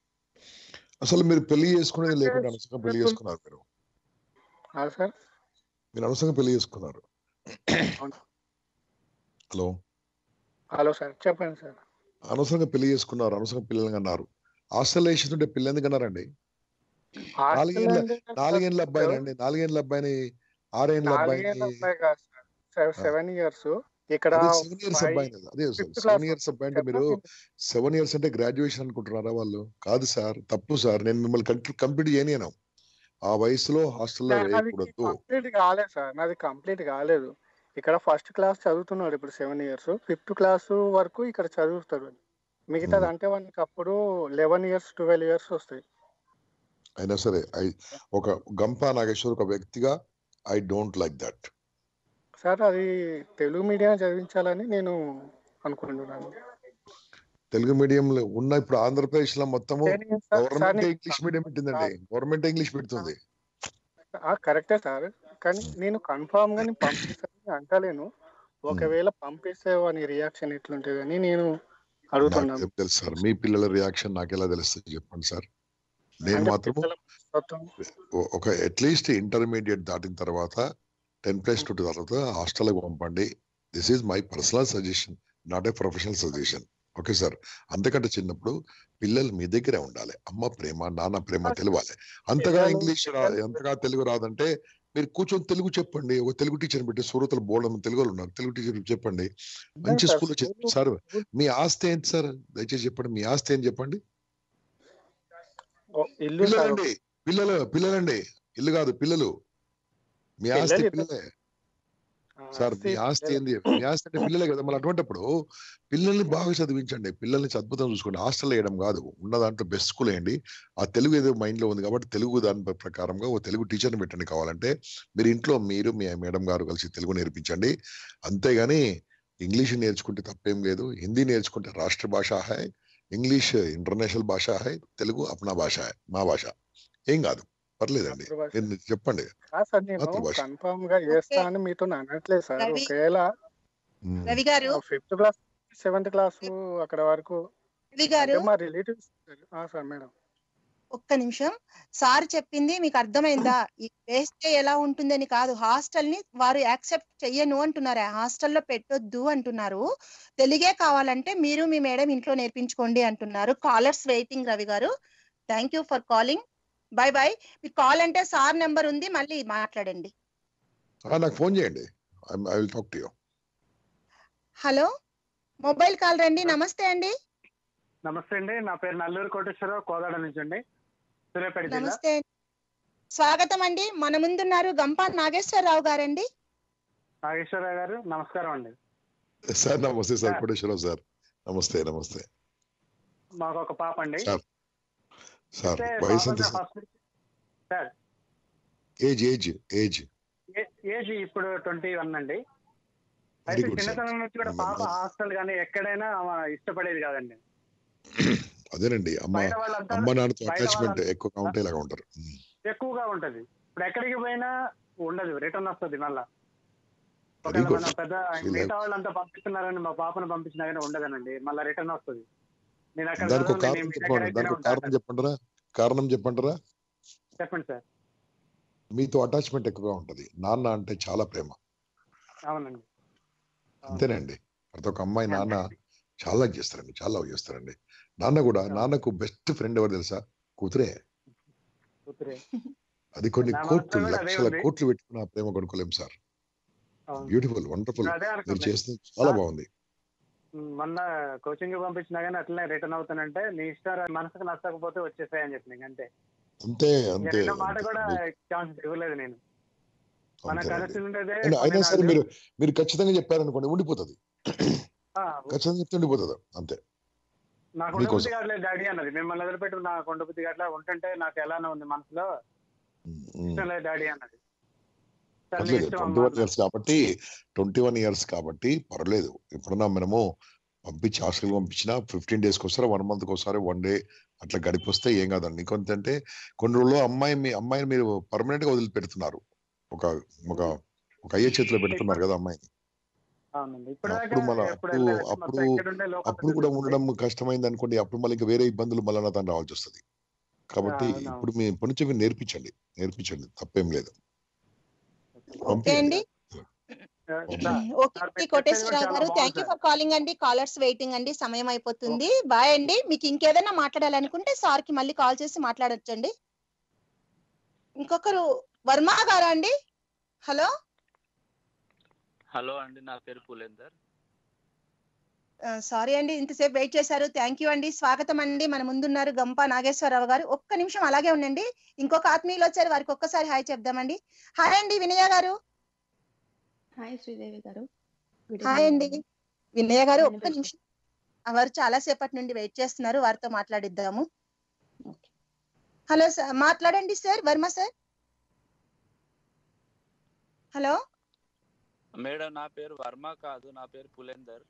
అసలు మీరు పెళ్లి చేసుకునేది అంటే లేకుండా అనవసరంగా పెళ్లి సూరత్ చేసుకున్నారు మీరు ఆ సార్ మీరు అనవసరంగా పెళ్లి చేసుకున్నారు అవును. హలో హలో సార్ చెప్పండి సార్ అనవసరంగా పెళ్లి చేసుకున్నారు అనవసరంగా పిల్లల్ని అన్నారు హాస్టల్ వేసిందంటే పిల్ల ఎందుకు అన్నారండి హాస్టల్ నాలుగేళ్ళ అంటే సార్ నాలుగేళ్ళ ఇప్పుడు అబ్బాయినండి నాలుగేళ్ళ అబ్బాయిని ఆరేళ్ళ నాలుగేళ్ళ అబ్బాయిని అబ్బాయి కాదు సార్ ఆ, సెవెన్ ఇయర్స్ ఇక్కడ అదే సెవెన్ ఇయర్స్ ఫైవ్ అబ్బాయి అదే ఫిఫ్త్ సెవెన్ క్లాస్ ఇయర్స్ అబ్బాయి అంటే మీరు చెప్పండి సెవెన్ ఇయర్స్ అంటే గ్రాడ్యుయేషన్ అనుకుంటున్నారా వాళ్ళు కాదు సార్ తప్పు సార్ నేను మిమ్మల్ని కంప్లీట్ చేయలేను ఆ వయసులో హాస్టల్లో నాది వేయకూడదు కంప్లీట్ కాలేదు సార్ నాది కంప్లీట్ కాలేదు ఇక్కడ ఫస్ట్ క్లాస్ చదువుతున్నాడు ఇప్పుడు సెవెన్ ఇయర్స్ ఫిఫ్త్ క్లాస్ వరకు ఇక్కడ చదువుతాడు మిగతాది ఉమ్. అంటే వానికి అప్పుడు లెవెన్ ఇయర్స్ ట్వెల్వ్ ఇయర్స్ వస్తాయి అయినా సరే ఐ ఒక గంపా నాగేశ్వర్ ఒక వ్యక్తిగా I don't like that sir అది తెలుగు మీడియం చదివించాలని నేను అనుకుంటున్నాను తెలుగు మీడియంలో ఉన్న ఇప్పుడు ఆంధ్రప్రదేశ్ లో మొత్తము నేను సార్ సార్ గవర్నమెంట్ నేను ఇంగ్లీష్ మీడియం పెట్టిందండి గవర్నమెంట్ ఇంగ్లీష్ పెడుతుంది కరెక్టే సార్ కానీ నేను కన్ఫామ్ గా నేను పంపిస్తానని అంటలేను ఒకవేళ పంపిస్తే వాని రియాక్షన్ ఎట్లుంటుందని నేను నాకు అడుగుతున్నాను ఏం తెలుసు సార్ మీ పిల్లల రియాక్షన్ నాకు ఎలా తెలుస్తుంది చెప్పండి సార్ నేను అంటే మాత్రము పిల్లల మనస్తత్వం ఒ- ఒక అట్లీస్ట్ ఇంటర్మీడియట్ దాటిన తర్వాత టెన్ ప్లస్ టూ తర్వాత హాస్టల్కి పంపండి this is my personal suggestion not a professional suggestion okay sir అంతకంటే చిన్నప్పుడు పిల్లలు మీ దగ్గరే ఉండాలి అమ్మ ప్రేమ నాన్న ప్రేమ తెలియాలి అంతగా పిల్లలు ఇంగ్లీష్ రా పిల్లలు ఎంతగా తెలుగు రాదంటే మీరు కూర్చొని తెలుగు చెప్పండి ఒక తెలుగు టీచర్ పెట్టి సూరతలు బోర్డు తెలుగు వాళ్ళు ఉన్నారు తెలుగు టీచర్ చెప్పండి ఉన్నాయి మంచి సార్ స్కూల్లో స్కూల్ సార్ స్కూల్ మీ ఆస్తి ఏంటి సార్ దయచేసి చెప్పండి మీ ఆస్తి ఏంటి చెప్పండి ఓ, ఇల్లు సార్ ఒక పిల్లలండి పిల్లలు పిల్లలండి ఇల్లు కాదు పిల్లలు మీ ఆస్తి పిల్లలు ఇద్దరు పిల్లలే ఆ, సార్ మీ ఆస్తి ఆస్తి పిల్లలే ఏంది మీ ఆస్తి అంటే పిల్లలే కదా మళ్ళీ అటువంటిప్పుడు పిల్లల్ని బాగా చదివించండి పిల్లల్ని అద్భుతం చూసుకోండి హాస్టల్ వేయడం కాదు ఉన్న దాంట్లో బెస్ట్ స్కూల్ వేయండి ఆ తెలుగు ఏదో మైండ్ లో ఉంది కాబట్టి తెలుగు దాని ప్ర- ప్రకారంగా ఓ తెలుగు టీచర్ని పెట్టండి కావాలంటే మీరు ఇంట్లో మీరు మీ మేడం గారు కలిసి తెలుగు నేర్పించండి అంతేగాని ఇంగ్లీష్ నేర్చుకుంటే తప్పేం లేదు హిందీ నేర్చుకుంటే రాష్ట్ర భాష హై ఇంగ్లీష్ ఇంటర్నేషనల్ భాష హై తెలుగు అప్నా భాష హై మా భాష ఏం కాదు పర్లేదండి మాతృభాష మీరు చెప్పండి కాదు సార్ నేను మాతృభాష కన్ఫామ్ గా ఓకే చేస్తా అని మీతో అనట్లేదు సార్ రవి ఒకవేళ ఉమ్. రవి గారు ఫిఫ్త్ క్లాస్ సెవెంత్ క్లాస్ అక్కడ వరకు రవి గారు అంటే మా రిలేటివ్స్ సార్ మేడం ఒక్క నిమిషం సార్ చెప్పింది మీకు అర్థమైందా ఈ వేస్తే ఎలా ఉంటుందని కాదు హాస్టల్ ని వారు యాక్సెప్ట్ చెయ్యను అంటున్నారు హాస్టల్లో పెట్టొద్దు అంటున్నారు తెలుగే కావాలంటే మీరు మీ మేడం ఇంట్లో నేర్పించుకోండి అంటున్నారు callers waiting Ravi garu thank you for calling bye bye మీకు కాల్ అంటే సార్ నెంబర్ ఉంది మళ్ళీ మాట్లాడండి ఆ, నాకు ఫోన్ చేయండి I will talk to you hello mobile call రండి నమస్తే అండి నమస్తే అండి నా పేరు నల్లూరు కోటేశ్వరరావు కోదాడ నుంచి అండి సూర్యాపేట జిల్లా నమస్తే స్వాగతం అండి మన ముందున్నారు గంపా నాగేశ్వరరావు గారండి నాగేశ్వరరావు గారు నమస్కారం అండి సార్ నమస్తే సార్ సార్ కోటేశ్వరరావు సార్ నమస్తే నమస్తే మాకు ఒక పాప అండి సార్ సార్ అయితే వయసు పాప ఎంత sir first sir age age age ఏ- ఏజ్ ఇప్పుడు ట్వంటీ వన్ అండి వెరీ అయితే గుడ్ సార్ చిన్నతనం నుంచి కూడా పాప హాస్టల్ కానీ ఎక్కడైనా ఆమె ఇష్టపడేది కాదండి అదేనండి అమ్మ బయట వాళ్ళంతా అమ్మ నాన్నతో బయట అటాచ్మెంట్ వాళ్ళ ఎక్కువగా ఉంటే ఇలాగా ఉంటారు ఉమ్. ఎక్కువగా ఉంటది ఇప్పుడు ఎక్కడికి పోయినా ఉండదు రిటర్న్ వస్తుంది మళ్ళా వెరీ ఒకవేళ గుడ్ మన పెద్ద మిగతా వాళ్ళంతా పంపిస్తున్నారని మా పాపను పంపించినా కానీ ఉండదనండి మళ్ళీ రిటర్న్ వస్తుంది నేను అక్కడ దానికి ఒక చదవను, నేను కారణం మీ దగ్గర చెప్పండి అయితేనే దానికి ఒక ఉంటా కారణం చెప్పంటారా కారణం చెప్పంటారా చెప్పండి సార్ మీతో అటాచ్మెంట్ ఎక్కువగా ఉంటది నాన్న అంటే చాలా ప్రేమ అవునండి అవును అంతేనండి ప్రతి ఒక్క అమ్మాయి అంతే నాన్న అండి చాలా love చేస్తారండి చాలా love చేస్తారండి నాన్న కూడా అవును నాన్నకు బెస్ట్ ఫ్రెండ్ ఎవరు తెలుసా కూతురే కూతురే అది కొన్ని నా కోట్లు మనసులో కూడా అదే లక్షల ఉంది. కోట్లు పెట్టుకున్న ప్రేమ కొనుక్కోలేం సార్ అవును. బ్యూటిఫుల్ వండర్ఫుల్ అదే మీరు అనుకున్నా. చేస్తుంది చాలా ఆ, బాగుంది మొన్న కోచింగ్ పంపించినా కానీ అట్లనే రిటర్న్ అవుతానంటే నీ ఇష్టం రా, మనసుకు నచ్చకపోతే వచ్చేసాయి అని చెప్పిన అంతే అంతే ఇంకా అంతే రెండో మాట అంతే. కూడా మీకు ఛాన్స్ ఇవ్వలేదు నేను మన అంతేనండి. కలిసి ఉండేదే అయినా కొన్ని అయినా సరే నాళ్ళు. మీరు మీరు ఖచ్చితంగా చెప్పారనుకోండి ఉండిపోతుంది ఆ, ఖచ్చితంగా చెప్తే ఉండిపోతుంది అంతే నాకు మీకోసం. ఉండబుద్ధి కావట్లేదు డాడీ అన్నది మిమ్మల్ని వదిలిపెట్టి నాకు ఉండబుద్ధి కావట్లే ఉంటుంటే నాకు ఎలానో ఉంది మనసులో ఉమ్. ఇష్టం లేదు డాడీ అన్నది సరే నీ పర్లేదు ఇష్టం ట్వంటీ అమ్మా వన్ ఇయర్స్ కాబట్టి ట్వంటీ వన్ ఇయర్స్ కాబట్టి పర్లేదు ఇప్పుడున్నా మనము పంపించి హాస్టల్ పంపించిన ఫిఫ్టీన్ డేస్కి ఒకసారి వన్ మంత్కి ఒకసారి వన్ డే అట్లా గడిపొస్తే ఏం కాదండి ఇంకొంతంటే కొన్ని రోజులు అమ్మాయి మీ అమ్మాయిని మీరు పర్మనెంట్ గా వదిలిపెడుతున్నారు ఒక ఒక ఒక అయ్యే చేతిలో పెడుతున్నారు కదా అమ్మాయిని అవునండి ఇప్పుడు అప్పుడు మన ఎప్పుడు అప్పుడు వెళ్ళలేదు అప్పుడు మొత్తం ఇక్కడ ఉండే లోకల్ అప్పుడు కూడా ఉండడం కష్టమైంది అనుకోండి అప్పుడు మళ్ళీ ఇంకా వేరే ఇబ్బందులు మళ్ళీ నా తను రావాల్సి వస్తుంది కాబట్టి అవునవును. ఇప్పుడు మీ ఇప్పటి నుంచి మీరు నేర్పించండి నేర్పించండి తప్పేం లేదు ఓకే అండి okay Koteswararao garu thank you for calling అండి కాలర్స్ వెయిటింగ్ అండి సమయం అయిపోతుంది బాయ్ అండి మీకు ఇంకేదైనా మాట్లాడాలనుకుంటే సార్ కి మళ్ళీ కాల్ చేసి మాట్లాడొచ్చండి ఇంకొకరు వర్మ గారా అండి హలో హలో అండి నా పేరు పులేందర్ సారీ అండి ఇంతసేపు వెయిట్ చేశారు థ్యాంక్ యూ అండి స్వాగతం అండి మన ముందున్నారు గంప నాగేశ్వరరావు గారు ఒక్క నిమిషం అలాగే ఉండండి ఇంకొక ఆత్మీయులు వచ్చారు వారికి ఒక్కసారి హాయ్ చెప్దామండి హాయ్ అండి వినయ గారు హాయ్ శ్రీదేవి గారు గుడ్ హాయ్ అండి వినయ గారు ఒక్క వినిపిస్తుంది. నిమిషం ఆ, వారు చాలా సేపటి నుండి వెయిట్ చేస్తున్నారు వారితో మాట్లాడిద్దాము హలో సార్ మాట్లాడండి sir Varma sir hello madam నా పేరు వర్మ కాదు నా పేరు పులేందర్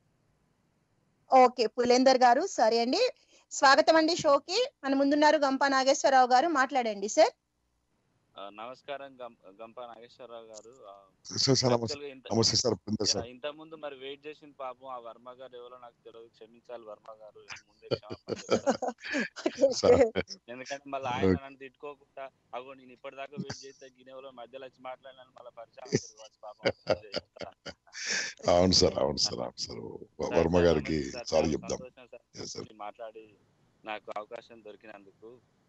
ఓకే పులేందర్ గారు సరే అండి స్వాగతం అండి షోకి మన ముందున్నారు గంప నాగేశ్వరరావు గారు మాట్లాడండి సార్ ఆ, నమస్కారం గం- గంప నాగేశ్వరరావు గారు ఆ, సార్ సార్ నమస్తే actually ఇంత- నమస్తే సార్ పులేందర్ సార్. ఇంత ముందు మరి వెయిట్ చేసిన పాపం ఆ వర్మ గారు ఎవరో నాకు తెలియదు క్షమించాలి వర్మ గారు ముందే క్షమాపణ చెప్తాను. సార్. ఎందుకంటే మళ్ళీ ఆయన నన్ను తిట్టుకోకుండా అగో నేను ఇప్పటిదాకా వెయిట్ చేస్తే గిన్నెవరో మధ్యలో వచ్చి మాట్లాడినాను మళ్ళీ పరిచయం అవుతారు కావచ్చు పాపం అవును సార్ అవును సార్ అవును సార్ వ- వర్మ గారికి సార్, సారీ చాలా చెప్దాం సంతోషం సార్ Yes, sir. మీరు మాట్లాడి నాకు అవకాశం దొరికినందుకు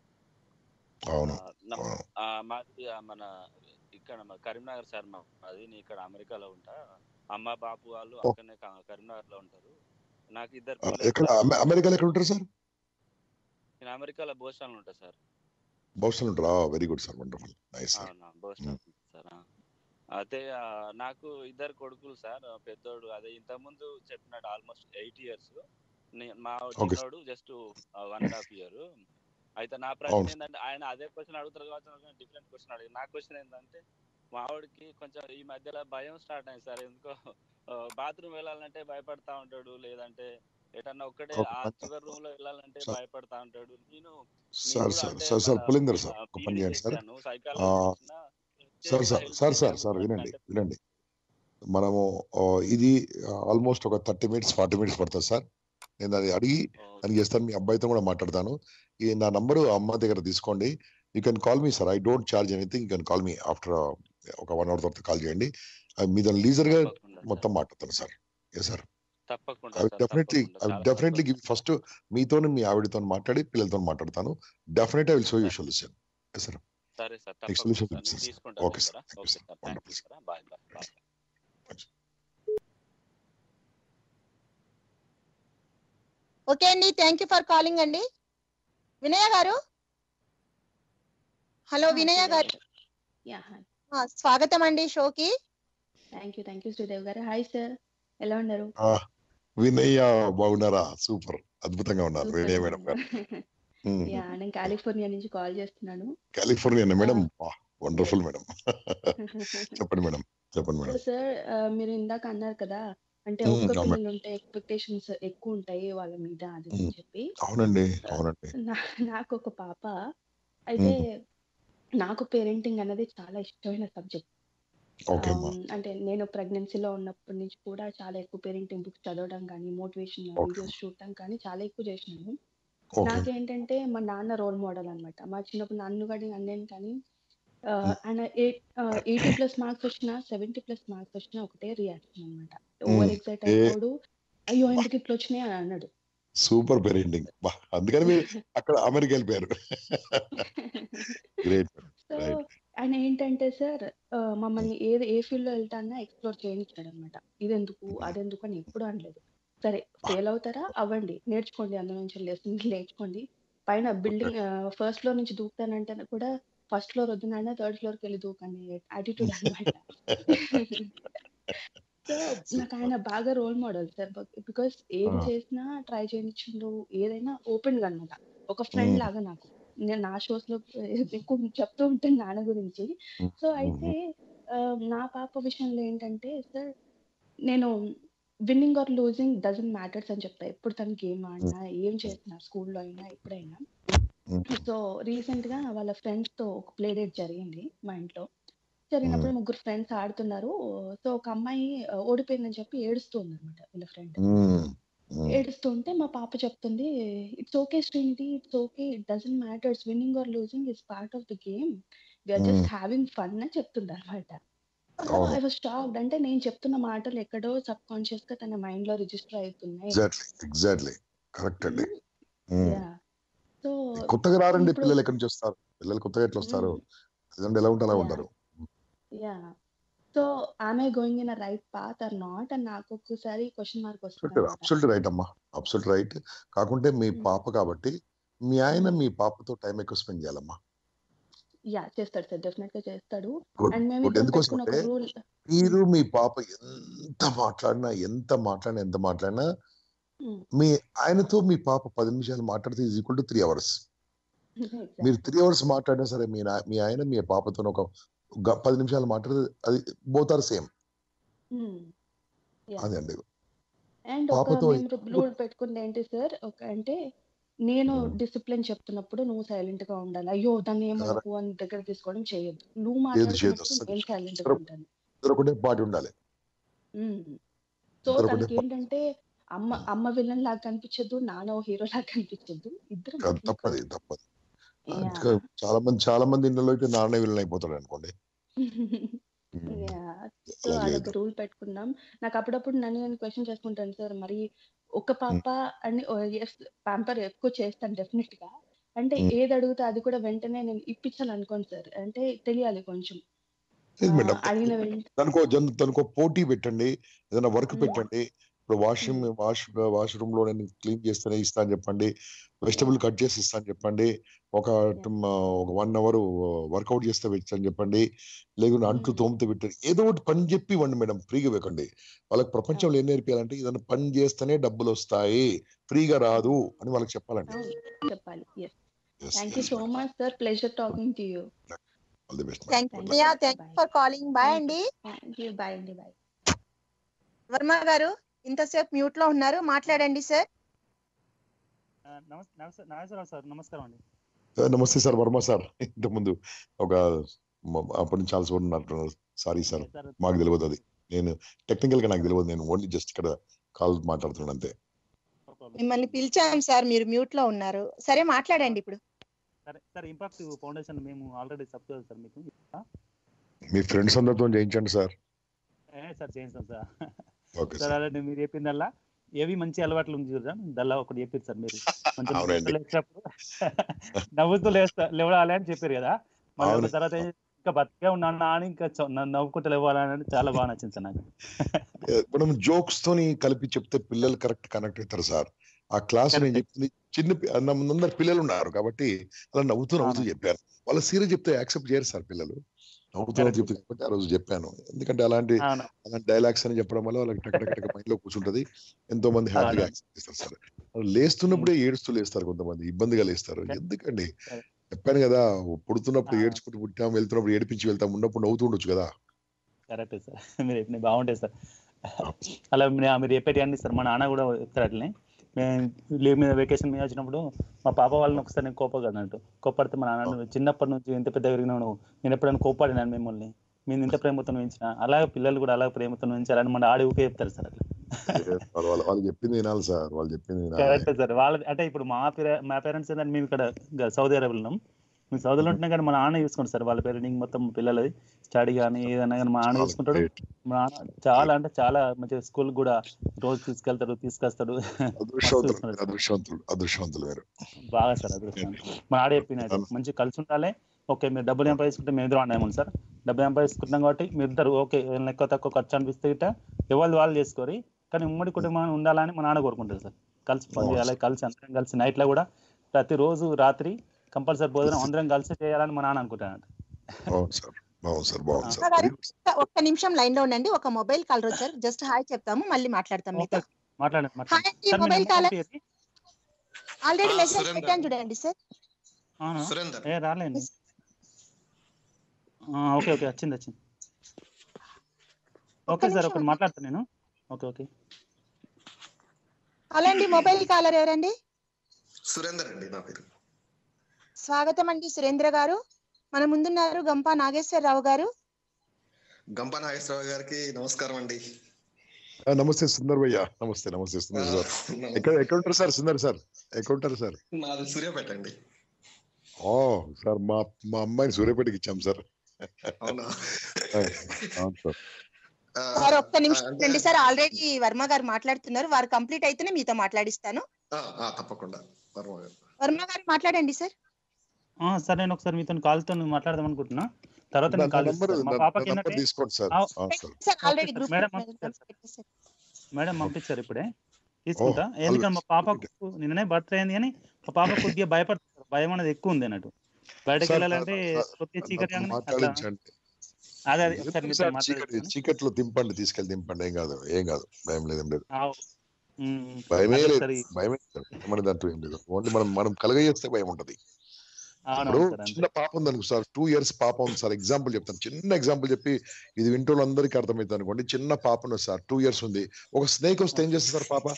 అవును ఆ, నా- ఆ, మాది ఆ, మన ఇక్కడ మన కరీంనగర్ సార్ మా అది నేను ఇక్కడ అమెరికాలో ఉంటా అమ్మ బాపు వాళ్ళు అక్కడనే క- కరీంనగర్ లో ఉంటారు నాకు ఇద్దరు ఆ, పిల్లలు ఎక్కడ అమె- అమెరికాలో ఎక్కడ ఉంటారు సార్ నేను అమెరికాలో బోస్టన్ ఉంటా సార్ బోస్టన్ ఉంటారా very good sir wonderful nice sir అవునా బోస్టన్ సార్ ఆ. అయితే ఆ, నాకు ఇద్దరు కొడుకులు సార్ ఆ, పెద్దోడు అదే ఇంతకుముందు చెప్పినట్టు ఆల్మోస్ట్ ఎయిట్ ఇయర్స్ మా Okay. చిన్నోడు just one and half year అయితే నా ప్రశ్న అవును. ఏంటంటే ఆయన అదే క్వశ్చన్ అడుగుతారు కాబట్టి డిఫరెంట్ క్వశ్చన్ అడిగి నా క్వశ్చన్ ఏంటంటే మావాడికి కొంచెం ఈ మధ్యలో భయం స్టార్ట్ అయింది సార్ ఎందుకో బాత్రూమ్ వెళ్ళాలంటే భయపడతా ఉంటాడు లేదంటే ఎటన్నా ఒక్కటే Okay. ఆ చివరి రూమ్ లో వెళ్ళాలంటే Sir. భయపడతా ఉంటాడు నేను సార్ కూడా సార్ అంటే సార్ సార్ మన, పులిందర్ సార్ ఆ, ఒక PhD పని చేయండి సార్ చేశాను, ఆ, psychology చేసిన, sir sir health sir sir care sir గురించి వినండి అంటే వినండి మనము ఆ, ఇది ఆల్మోస్ట్ ఒక థర్టీ మినిట్స్ ఫార్టీ మినిట్స్ పడుతుంది సార్ నేను అది అడిగి అని చేస్తాను మీ అబ్బాయితో కూడా మాట్లాడతాను ఈ నా నంబరు అమ్మ దగ్గర తీసుకోండి you can call me sir I don't charge anything you can call me after ఒక వన్ అవర్ తర్వాత కాల్ చేయండి ఆ, మీ దాని లీజర్ గా మొత్తం మాట్లాడతాను సార్ ఎస్ సార్ తప్పకుండా ఐ సార్ డెఫినెట్లీ తప్పకుండా ఐ చాలా డెఫినెట్లీ గివ్ ఫస్ట్ మీతో మీ ఆవిడతో మాట్లాడి పిల్లలతో మాట్లాడతాను definite I will show you solution yes sir సరే సార్ నెక్స్ట్ తప్పకుండా సొల్యూషన్ సార్ నేను సార్ తీసుకుంటాను okay sir number okay sir thank you sir bye bye bye okay అండి థ్యాంక్ యూ ఫర్ కాలింగ్ అండి వినయ గారు హలో వినయ గారు యా హాయ్ ఆ, స్వాగతం అండి షోకి thank you thank you Sridevi గారు హాయ్ సార్ ఎలా ఉన్నారు ఆ, వినయ్య బాగున్నారా సూపర్ అద్భుతంగా ఉన్నారు వినయ మేడం గారు మ్మ్. యా నేను కాలిఫోర్నియా నుంచి కాల్ చేస్తున్నాను కాలిఫోర్నియా మేడం వండర్ఫుల్ మేడం చెప్పండి మేడం చెప్పండి మేడం సార్ మీరు ఇందాక అన్నారు కదా అంటే మ్మ్, ఒక్క అవును. పిల్లలు ఉంటే ఎక్స్పెక్టేషన్స్ ఎక్కువ ఉంటాయి వాళ్ళ మీద అది ఇది అని మ్మ్. చెప్పి అవునండి అవునండి నా- నాకు ఒక పాప అయితే నాకు పేరెంటింగ్ అనేది చాలా ఇష్టమైన సబ్జెక్ట్ ఓకే అమ్మా అంటే నేను ప్రెగ్నెన్సీలో ఉన్నప్పటి నుంచి కూడా చాలా ఎక్కువ పేరెంటింగ్ బుక్స్ చదవడం కానీ మోటివేషన్ Okay. వీడియోస్ చూడటం కానీ చాలా ఎక్కువ చేసినాను Okay. నాకేంటంటే మా నాన్న రోల్ మోడల్ అన్నమాట మా చిన్నప్పుడు నన్ను కానీ అన్నాను కానీ ఆ, ఆయన ఎయిటీ ప్లస్ మార్క్స్ వచ్చినా సెవెంటీ ప్లస్ మార్క్స్ వచ్చినా ఒకటే రియాక్షన్ అన్నమాట ఓవర్ మ్మ్. ఎక్సైట్ ఏ- అయిపోడు అయ్యో ఎందుకు ఇట్లా వచ్చినాయి అని అన్నాడు సూపర్ పేరెంటింగ్ అందుకని మీరు అక్కడ అమెరికా వెళ్ళిపోయారు గ్రేట్ సో రైట్ ఆయన ఏంటంటే సార్ మమ్మల్ని ఏది ఏ ఫీల్డ్ లో వెళ్తానా ఎక్స్ప్లోర్ చేయించాడు అనమాట ఇదెందుకు అదెందుకు అని ఎప్పుడు అనలేదు సరే ఫెయిల్ అవుతారా అవ్వండి నేర్చుకోండి అందులో నుంచి లెసన్ నేర్చుకోండి పైన బిల్డింగ్ ఫస్ట్ ఫ్లోర్ నుంచి దూకుతానంటే కూడా ఫస్ట్ ఫ్లోర్ వద్దునైనా థర్డ్ ఫ్లోర్ కి వెళ్ళి దూకండి యాటిట్యూడ్ అనమాట సో నాకు ఆయన బాగా రోల్ మోడల్ సార్ బికాస్ ఏది ఆ. చేసినా ట్రై చేయించిండు ఏదైనా ఓపెన్ గా అనమాట ఒక ఫ్రెండ్ మ్మ్. లాగా నాకు నేను నా షోస్ లో ఎక్కువ చెప్తూ ఉంటాను నాన్న గురించి సో అయితే ఆ, నా పాప విషయంలో ఏంటంటే సార్ నేను winning or losing doesn't matters అని చెప్తా ఎప్పుడు తను గేమ్ ఆడినా ఏం చేసినా స్కూల్లో అయినా ఎప్పుడైనా సో రీసెంట్ గా వాళ్ళ ఫ్రెండ్స్ తో ఒక ప్లే డేట్ జరిగింది మా ఇంట్లో జరిగినప్పుడు ముగ్గురు ఫ్రెండ్స్ ఆడుతున్నారు సో ఒక అమ్మాయి ఆ, ఓడిపోయిందని చెప్పి ఏడుస్తుంది అనమాట వీళ్ళ ఫ్రెండ్ ఏడుస్తుంటే మా పాప చెప్తుంది it's okay Srinidhi it's okay it doesn't matters winning or losing is part of the game we're just having fun అని చెప్తుంది అనమాట ఐ వాజ్ షాక్డ్ అంటే నేను చెప్తున్న మాటలు ఎక్కడో సబ్ కాన్షియస్ గా తన మైండ్ లో రిజిస్టర్ అవుతున్నాయి ఎగ్జాక్ట్లీ ఎగ్జాక్ట్లీ కరెక్ట్ అండి మ్మ్. యా సో కొత్తగా రారండి ఇప్పుడు పిల్లలు ఎక్కడి నుంచి వస్తారు పిల్లలు కొత్తగా ఎట్లా వస్తారు తల్లిదండ్రులు ఎలా ఉంటే అలా యా ఉంటారు యా సో ఆమె going in right path or not అని నాకు ఒక్కసారి క్వశ్చన్ మార్క్ వస్తుంది అనమాట అబ్సల్యూట్ రైట్ అమ్మా అబ్సల్యూట్ రైట్ కాకుంటే మీ పాప కాబట్టి మీ ఆయన మీ పాపతో టైం ఎక్కువ స్పెండ్ చేయాలమ్మా యా చేస్తాడు సార్ డెఫినెట్ గా చేస్తాడు గుడ్ అండ్ మేము గుడ్ ఇద్దరం ఎందుకోసం పెట్టుకున్న అంటే ఒక రూల్ మీరు మీ పాప ఎంత మాట్లాడినా ఎంత మాట్లాడినా ఎంత మాట్లాడినా మీ ఆయనతో మీ పాప పది నిమిషాలు మాట్లాడితే is equal to three hours మీరు త్రీ అవర్స్ మాట్లాడినా సరే మీ నా- మీ ఆయన మీ పాపతో ఒక గ- పది నిమిషాలు మాట్లాడితే అది బోత్ ఆర్ సేమ్ యా అదే అండి అండ్ ఒక పాపతో మేము రూల్ పెట్టుకుంది ఏంటి సార్ ఒక అంటే నేను డిసిప్లిన్ చెప్తున్నప్పుడు నువ్వు సైలెంట్ గా ఉండాలి అయ్యో దాన్ని ఏమనుకో అని దగ్గర తీసుకోవడం చేయొద్దు నువ్వు ఏది చేయదు మాట్లాడుతున్నప్పుడు నేను సైలెంట్ గా ఇద్దరు ఉంటాను ఇద్దరు ఒకటే పాటి ఉండాలి సో ఇద్దరు ఒకటే తనకి ఏంటంటే అమ్మ అమ్మ విలన్ లాగా కనిపించద్దు నాన్న హీరో లాగా కనిపించద్దు ఇద్దరు కాదు, తప్పది తప్పది అందుకే చాలా మంది చాలా మంది ఇళ్ళలో అయితే నాన్న వీళ్ళని అయిపోతాడు అనుకోండి సో అలా లేదు అదొక రూల్ పెట్టుకున్నాం నాకు అప్పుడప్పుడు నన్ను నేను క్వశ్చన్ చేసుకుంటాను సార్ మరి ఒక పాప అని ప్యాంపర్ ఎక్కువ చేస్తాను డెఫినెట్ గా అంటే మ్మ్. ఏది అడిగితే అది కూడా వెంటనే నేను ఇప్పించాలి అనుకోను సార్ అంటే తెలియాలి కొంచెం లేదు ఆ, మేడం అడిగిన వెంటనే దానికో జన్- దానికో పోటీ పెట్టండి ఏదైనా వర్క్ పెట్టండి ఇప్పుడు వాష్రూమ్ వాష్ వాష్రూమ్ లో నేను క్లీన్ చేస్తేనే ఇస్తా అని చెప్పండి వెజిటబుల్ కట్ చేసి ఇస్తా అని చెప్పండి ఒక టుమ్- ఒక వన్ అవర్ వర్కౌట్ చేస్తే పెట్టు అని చెప్పండి లేకుంటే అంట్లు తోమితే పెట్టండి ఏదో ఒకటి పని చెప్పి ఇవ్వండి మేడం ఫ్రీగా ఇవ్వకండి వాళ్ళకి ప్రపంచంలో ఏం నేర్పించాలంటే ఏదైనా పని చేస్తేనే డబ్బులు వస్తాయి ఫ్రీగా రాదు అని వాళ్ళకి చెప్పాలండి అవును చెప్పాలి yes Yes, thank you yes, so much sir pleasure talking to you all the best thank Thank you you. Thank you for calling bye అండి థ్యాంక్ యూ బాయ్ అండి బాయ్ వర్మ గారు ఇంతసేపు మ్యూట్ లో ఉన్నారు మాట్లాడండి సార్ నమస్తే నమస్తే నాగేశ్వరరావు సార్ నమస్కారం అండి నమస్తే సార్ వర్మ సార్ ఇంతకుముందు ఒక మ- అప్పటి నుంచి చాలా చూడండి ఉన్నారు సారీ సార్ సార్ మాకు తెలియదు అది నేను టెక్నికల్ గా నాకు తెలియదు నేను ఓన్లీ జస్ట్ ఇక్కడ కాల్ మాట్లాడుతున్నాను అంతే మిమ్మల్ని పిలిచాం సార్ మీరు మ్యూట్ లో ఉన్నారు సరే మాట్లాడండి ఇప్పుడు సరే సార్ ఇంపాక్ట్ ఫౌండేషన్ మేము ఆల్రెడీ చెప్తాం సార్ మీకు ఆ? మీ ఫ్రెండ్స్ అందరితో చేయించండి సార్ ఏ సార్ చేయించాం సార్ ఓకే సార్ అలాంటి మీరు చెప్పిందల్లా ఏవి మంచి అలవాట్లు ఉంది చూడరా దల్లా ఒకటి చెప్పారు సార్ మీరు కొంచెం అవునండి. నవ్వుతూ లేచినప్పుడు నవ్వుతూ లేస్తా లేవడాలి అని చెప్పారు కదా మళ్ళీ అవును. ఒక తర్వాత ఏం- ఇంకా బతికే ఉన్నాను అని ఇంకా చ- నన్ను నవ్వుకుంటూ లేవాలని చాలా బాగా నచ్చింది సార్ నాకు మనం జోక్స్ తోని కలిపి చెప్తే పిల్లలు కరెక్ట్ కనెక్ట్ అవుతారు సార్ ఆ క్లాస్ నేను చెప్పింది చిన్న పి- నా ముందర పిల్లలు ఉన్నారు కాబట్టి అలా నవ్వుతూ నవ్వుతూ చెప్పాను వాళ్ళ సీరియస్ చెప్తే యాక్సెప్ట్ చేయరు సార్ పిల్లలు నవ్వుతూ నవ్వుతూ చెప్తే కాబట్టి ఆ రోజు చెప్పాను ఎందుకంటే అలాంటి అవును. అలాంటి డైలాగ్స్ అని చెప్పడం వల్ల వాళ్ళకి టక్ టక్ టక్ మైండ్ లో కూర్చుంటది ఎంతో మంది హ్యాపీగా అవును. యాక్సెప్ట్ చేస్తారు సార్ వాళ్ళు లేస్తున్నప్పుడే ఏడుస్తూ లేస్తారు కొంతమంది ఇబ్బందిగా లేస్తారు ఎందుకండి చెప్పాను కదా పుడుతున్నప్పుడు ఏడ్చుకుంటూ పుట్టాం వెళ్తున్నప్పుడు ఏడిపించి వెళ్తాం ఉన్నప్పుడు నవ్వుతూ ఉండొచ్చు కదా కరెక్ట్ సార్ మీరు చెప్పిన బాగుంటాయి సార్ అలా మీ- మీరు చెప్పేటి అన్ని సార్ మా నాన్న కూడా చెప్తారు అట్లనే మేము లీవ్ మీద వెకేషన్ మీద వచ్చినప్పుడు మా పాప వాళ్ళని ఒకసారి నేను కోపగా అన్నట్టు కోపడితే మా నాన్న "నువ్వు చిన్నప్పటి నుంచి ఇంత పెద్ద పెరిగినావు నువ్వు నేను ఎప్పుడైనా కోపాడినాను మిమ్మల్ని మీరు ఇంత ప్రేమతో పెంచిన అలాగే పిల్లలు కూడా అలాగే ప్రేమతో పెంచాలని మన ఆడి ఊకే చెప్తారు సార్ అట్లా వాళ్ళు వాళ్ళు- వాళ్ళు చెప్పింది వినాలి సార్ వాళ్ళు చెప్పింది వినాలి కరెక్ట్ సార్ వాళ్ళ అంటే ఇప్పుడు మా పేర మా పేరెంట్స్ ఏంటంటే మేము ఇక్కడ గ- సౌదీ అరేబియాలో ఉన్నాం మీ సౌదీలో ఉంటున్నా కానీ మా నాన్న చూసుకుంటారు సార్ వాళ్ళ పేరెంటింగ్ మొత్తం పిల్లలది స్టడీ కానీ ఏదైనా కానీ మా నాన్న చాలా చూసుకుంటాడు great. మా నాన్న చాలా అంటే చాలా మంచిగా స్కూల్ కూడా రోజు తీసుకెళ్తాడు తీసుకొస్తాడు మస్తు అదృష్టవంతులు చూసుకుంటాడు సార్. అదృష్టవంతులు అదృష్టవంతులు మీరు బాగా సార్ అదృష్టం మా ఆడ చెప్పినట్టు మంచి కలిసి ఉండాలి ఓకే మీరు డబ్బులు సంపాదించుకుంటే మేము ఇద్దరు అన్నాము సార్ డబ్బులు సంపాదించుకుంటాం కాబట్టి మీరు ఇద్దరు ఓకే ఏమైనా ఎక్కువ తక్కువ ఖర్చు అనిపిస్తే ఇట్ట ఎవరు వాళ్ళు చేసుకోరి కానీ ఉమ్మడి కుటుంబం ఉండాలని మా నాన్న కోరుకుంటారు సార్ కలిసి పని అవును చేయాలి కలిసి అందరం కలిసి నైట్ లో కూడా ప్రతిరోజు రాత్రి కంపల్సరీ భోజనం అందరం కలిసి చేయాలని మా నాన్న అనుకుంటాను బాగుంది సార్ బాగుంది సార్ బాగుంది సార్ గారు, వెరీ గుడ్ ఒక్క- ఒక్క నిమిషం లైన్ లో ఉండండి ఒక మొబైల్ కాల్ వచ్చారు జస్ట్ హాయ్ చెప్తాము మళ్ళీ మాట్లాడతాం మీతో మాట్లాడండి హాయ్ మాట్లాడండి అండి సార్ మీ మొబైల్ నెంబర్ కాల్ పంపించండి ఆల్రెడీ ఆ, మెసేజ్ సురేందర్. పెట్టాను చూడండి సార్ అవునా సురేందర్ ఏ రాలేండి ఆ, ఓకే ఓకే వచ్చింది వచ్చింది ఓకే సార్ ఒకటి మాట్లాడతాను నేను ఓకే ఓకే హలో అండి మొబైల్ కాలర్ ఎవరండి సురేందర్ అండి నా పేరు స్వాగతం అండి సురేంద్ర గారు మన ముందున్నారు గంపా నాగేశ్వరరావు గారు గంప నాగేశ్వరరావు గారికి నమస్కారం అండి ఆ, నమస్తే సుందర్ భయ్య నమస్తే నమస్తే సుందర్ సార్ ఎక్కడ ఎక్కడ ఉంటారు సార్ సుందర్ సార్ ఎక్కడ ఉంటారు సార్ నాది సూర్యాపేట అండి ఓ సార్ మా మా అమ్మాయిని సూర్యాపేటకి ఇచ్చాం సార్ అవునా ఆ, అవును సార్ ఆ, సార్ ఒక్క నిమిషం అంటే- రండి సార్ ఆల్రెడీ వర్మ గారు మాట్లాడుతున్నారు వారు కంప్లీట్ అయితేనే మీతో మాట్లాడిస్తాను ఆ, ఆ, తప్పకుండా వర్మ గారు వర్మ గారు మాట్లాడండి సార్ ఆ, సార్ నేను ఒకసారి మీతో కాల్తో మాట్లాడదాం అనుకుంటున్నా తర్వాత నా నేను కాల్ నంబర్ చేస్తాను మా నా పాపకి నంబర్ ఏంటంటే తీసుకోండి సార్ ఆ, అవును sir sir okay already sir group madam పంపించారు సార్ మేడం పంపించారు ఇప్పుడే తీసుకుంటా ఎందుకంటే మా పాపకు నిన్ననే బర్త్డే అయింది కానీ మా పాప కొద్దిగా భయపడుతుంది భయం అనేది ఎక్కువ ఉంది అన్నట్టు బయటకు సార్, వెళ్ళాలంటే సార్, కొద్దిగా చీకటి నాతో కానీ అట్లా మాట్లాడించండి అదే అదే ఒకసారి ఎందుకు మీతో సార్ చీకటి మాట్లాడుతాను చీకట్లో దింపండి తీసుకెళ్ళి దింపండి ఏం కాదు ఏం కాదు భయం లేదు ఏం లేదు ఉమ్, భయమే అదే లేదు ఒకసారి భయమే లేదు మన దాంట్లో ఏం లేదు ఓన్లీ మనం మనం కలగజేస్తే భయం ఉంటది ఇప్పుడు అవునవును సార్ అంతే చిన్న పాప ఉంది అనుకో సార్ టూ ఇయర్స్ పాప ఉంది సార్ ఎగ్జాంపుల్ చెప్తాను చిన్న ఎగ్జాంపుల్ చెప్పి ఇది వింటోళ్ళందరికీ అర్థమవుతుంది అనుకోండి చిన్న పాప ఉంది సార్ టూ ఇయర్స్ ఉంది ఒక స్నేక్ వస్తే ఏం చేస్తుంది సార్ పాప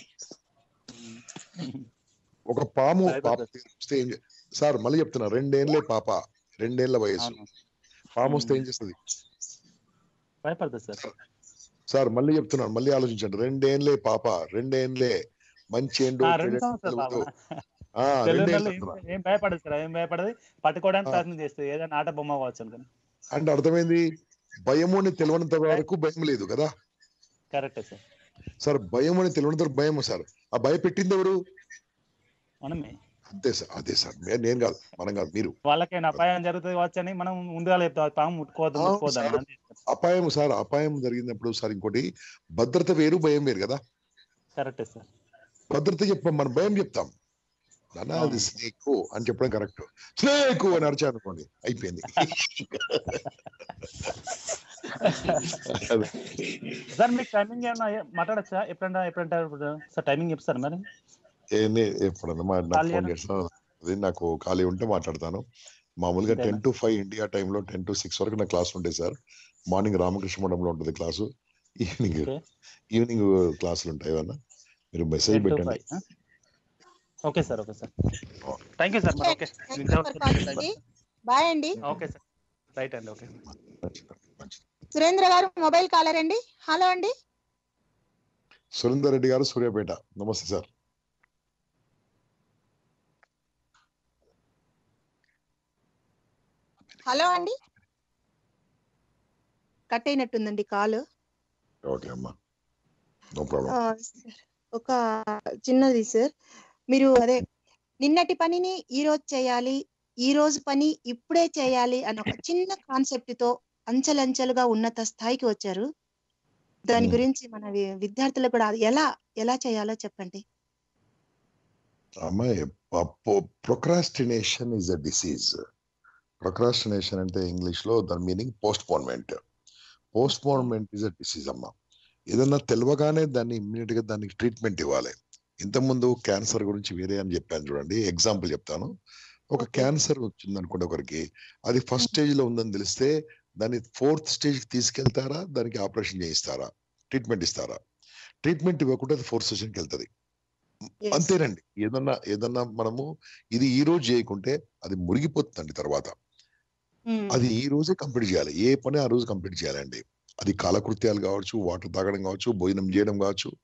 ఒక పాము పాప వస్తే ఏం చే- సార్ మళ్ళీ చెప్తున్నా రెండేళ్లే పాప రెండేళ్ల వయసు అవును పాము వస్తే ఏం చేస్తుంది భయపడుతుంది సార్ సార్ మళ్ళీ చెప్తున్నాను మళ్ళీ ఆలోచించండి రెండేళ్లే పాప రెండేళ్లే మంచి ఏంటో ఆ, చెడు రెండు ఏంటో సంవత్సరాలు తెలియదు. బాబా ఆ, తెలియని రెండేళ్ళు వాళ్ళు ఏం అంటున్నా. ఏం భయపడదు సార్ ఏం భయపడదు పట్టుకోవడానికి ఆ. ప్రయత్నం చేస్తుంది ఏదైనా ఆట బొమ్మ కావచ్చు అనుకుని అంటే అర్థమైంది భయము అని తెలియనంత వరకు భయం లేదు కదా కరెక్టే సార్ సార్ భయం అని తెలియనంత వరకు భయం సార్ ఆ భయపెట్టింది ఎవరు మనమే అంతే సార్ అదే సార్ మే- నేను కాదు మనం కాదు మీరు వాళ్ళకైనా అపాయం జరుగుతుంది కావచ్చు అని మనం ముందుగా చెప్తాం పాము ముట్టుకోవద్దు అవును ముట్టుకోవద్దు సార్. అని అపాయం సార్ అపాయం జరిగినప్పుడు సార్ ఇంకోటి భద్రత వేరు భయం వేరు కదా కరెక్టే సార్ భద్రత చెప్పాం మనం భయం చెప్తాం నాన్న అది అవును. స్నేక్ అని చెప్పడం కరెక్ట్ స్నేక్ అని అరిచా అనుకోండి అయిపోయింది అదే. సార్ మీకు టైమింగ్ ఏమన్నా మాట్లాడచ్చా ఎప్పుడంటే ఎప్పుడంటే సార్ టైమింగ్ చెప్తారు మరి ఏంది ఎప్పుడన్నా మా నాకు ఖాళీ ఫోన్ అయినా- చేసిన అది నాకు ఖాళీ ఉంటే మాట్లాడతాను మామూలుగా అంతేనా? టెన్ టు ఫైవ్ ఇండియా టైంలో టెన్ టు సిక్స్ వరకు నా క్లాస్ ఉంటాయి సార్ మార్నింగ్ రామకృష్ణ మఠంలో ఉంటుంది క్లాసు ఈవినింగ్ ఓకే ఈవినింగ్ క్లాసులు ఉంటాయి ఏమన్నా మీరు మెసేజ్ టెన్ టు పెట్టండి five okay sir okay sir thank you sir మరి okay thank you for calling bye అండి ఓకే సార్ రైట్ అండి ఓకే సురేంద్ర గారు మొబైల్ కాలర్ అండి హలో అండి సురేందర్ రెడ్డి గారు సూర్యాపేట నమస్తే సార్ హలో అండి కట్ అయినట్టుందండి కాల్ ఓకే అమ్మా నో ప్రాబ్లం ఒక చిన్నది సార్ మీరు అదే నిన్నటి పనిని ఈ రోజు చేయాలి ఈ రోజు పని ఇప్పుడే చేయాలి అన్న ఒక చిన్న కాన్సెప్ట్ తో అంచెలంచెలుగా ఉన్నత స్థాయికి వచ్చారు దాని Hmm. గురించి మన వి- విద్యార్థులకు కూడా అది ఎలా ఎలా చేయాలో చెప్పండి అమ్మాయి procrastination is a disease procrastination అంటే ఇంగ్లీష్ లో దాని meaning postponement postponement is a disease అమ్మా ఏదన్నా తెలియగానే దాన్ని ఇమ్మీడియట్ గా దానికి ట్రీట్మెంట్ ఇవ్వాలి ఇంతకుముందు క్యాన్సర్ గురించి వేరే అని చెప్పాను చూడండి ఎగ్జాంపుల్ చెప్తాను ఒక క్యాన్సర్ వచ్చింది అనుకోండి ఒకరికి అది ఫస్ట్ స్టేజ్ లో ఉందని తెలిస్తే దాన్ని ఫోర్త్ స్టేజ్ కి తీసుకెళ్తారా దానికి ఆపరేషన్ చేయిస్తారా ట్రీట్మెంట్ ఇస్తారా ట్రీట్మెంట్ ఇవ్వకుండా అది ఫోర్త్ సెషన్కి వెళ్తుంది అంతేనండి ఏదన్నా ఏదన్నా మనము ఇది ఈ రోజు చేయకుంటే అది మురిగిపోతుందండి తర్వాత అది ఈ రోజే కంప్లీట్ చేయాలి ఏ పని ఆ రోజు కంప్లీట్ చేయాలండి అది కాలకృత్యాలు కావచ్చు వాటర్ తాగడం కావచ్చు భోజనం చేయడం కావచ్చు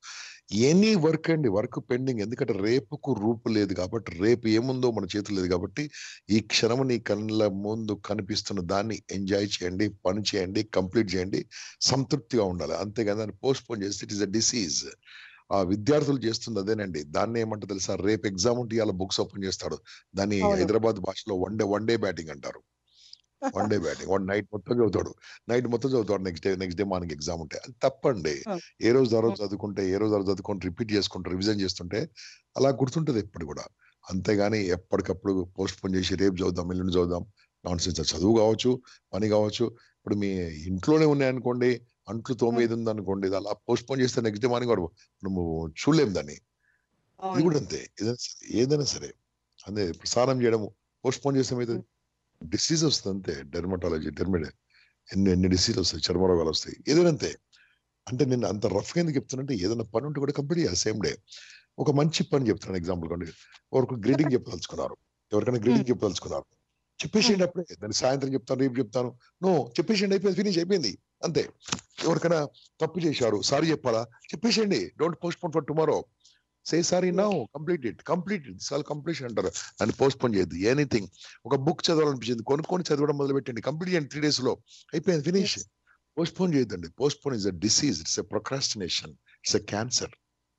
ఎనీ వర్క్ అండి వర్క్ పెండింగ్ ఎందుకంటే రేపుకు రూపు లేదు కాబట్టి రేపు ఏముందో మన చేతులు లేదు కాబట్టి ఈ క్షణం నీ కళ్ళ ముందు కనిపిస్తున్న దాన్ని ఎంజాయ్ చేయండి పని చేయండి కంప్లీట్ చేయండి సంతృప్తిగా ఉండాలి అంతేగాని దాన్ని పోస్ట్ పోన్ చేస్తే ఇట్ ఇస్ అ డిసీజ్ ఆ విద్యార్థులు చేస్తుంది అదేనండి దాన్ని ఏమంటే తెలుసా రేపు ఎగ్జామ్ ఉంటే ఇవాళ బుక్స్ ఓపెన్ చేస్తాడు దాన్ని అవును. హైదరాబాద్ భాషలో one day one day batting అంటారు one day batting one night మొత్తం చదువుతాడు నైట్ మొత్తం చదువుతాడు next day next day morning exam ఉంటే అది తప్పండి ఆ. ఏ రోజు ఆ రోజు చదువుకుంటే ఏ రోజు ఆ రోజు చదువుకుంటే రిపీట్ చేసుకుంటే రివిజన్ చేస్తుంటే అలా గుర్తుంటది ఎప్పుడు కూడా అంతేగాని ఎప్పటికప్పుడు పోస్ట్ పోన్ చేసి రేపు చదువుదాం ఎల్లుండి చదువుదాం నాన్ సెన్స్ చదువు కావచ్చు పని కావచ్చు ఇప్పుడు మీ ఇంట్లోనే ఉన్నాయనుకోండి అంట్లు తోమేది ఉంది అనుకోండి ఇది అలా పోస్ట్ పోన్ చేస్తే నెక్స్ట్ డే మార్నింగ్ వాడు మనము చూడలేం దాన్ని ఇది అవును కూడా అంతే ఏదైనా సరే ఏదైనా సరే అదే ఇప్పుడు స్నానం చేయడము పోస్ట్ పోన్ చేస్తే ఏమవుతుంది డిసీజ్ వస్తుంది అంతే డెర్మటాలజీ డెర్మిడే ఎన్ని ఎన్ని డిసీజ్ వస్తాయి చర్మ రోగాలు వస్తాయి ఏదైనా అంతే అంటే నేను అంత రఫ్ ఎందుకు చెప్తున్నానంటే ఏదైనా పని ఉంటే కూడా కంప్లీట్ చేయాలి సేమ్ డే ఒక మంచి పని చెప్తున్నాను ఎగ్జాంపుల్ కండి ఎవరికి గ్రీటింగ్ చెప్పదలుచుకున్నారు ఎవరికైనా గ్రీటింగ్ చెప్పదలుచుకున్నారు చెప్పేసేయండి అప్పుడే దాన్ని సాయంత్రం చెప్తాను రేపు చెప్తాను నో చెప్పేసేయండి అయిపోయింది ఫినిష్ అయిపోయింది అంతే ఎవరికైనా తప్పు చేశారు సారీ చెప్పాలా చెప్పేసేయండి don't postpone for tomorrow say sorry now complete it complete it సాల్ కంప్లీషన్ అంటారు దాన్ని పోస్ట్ పోన్ చేయొద్దు ఎనీథింగ్ ఒక బుక్ చదవాలనిపించింది కొనుక్కొని చదవడం మొదలు పెట్టండి కంప్లీట్ చేయండి త్రీ డేస్ లో అయిపోయింది ఫినిష్ పోస్ట్ పోన్ చేయొద్దండి postpone is a disease it's a procrastination it's a cancer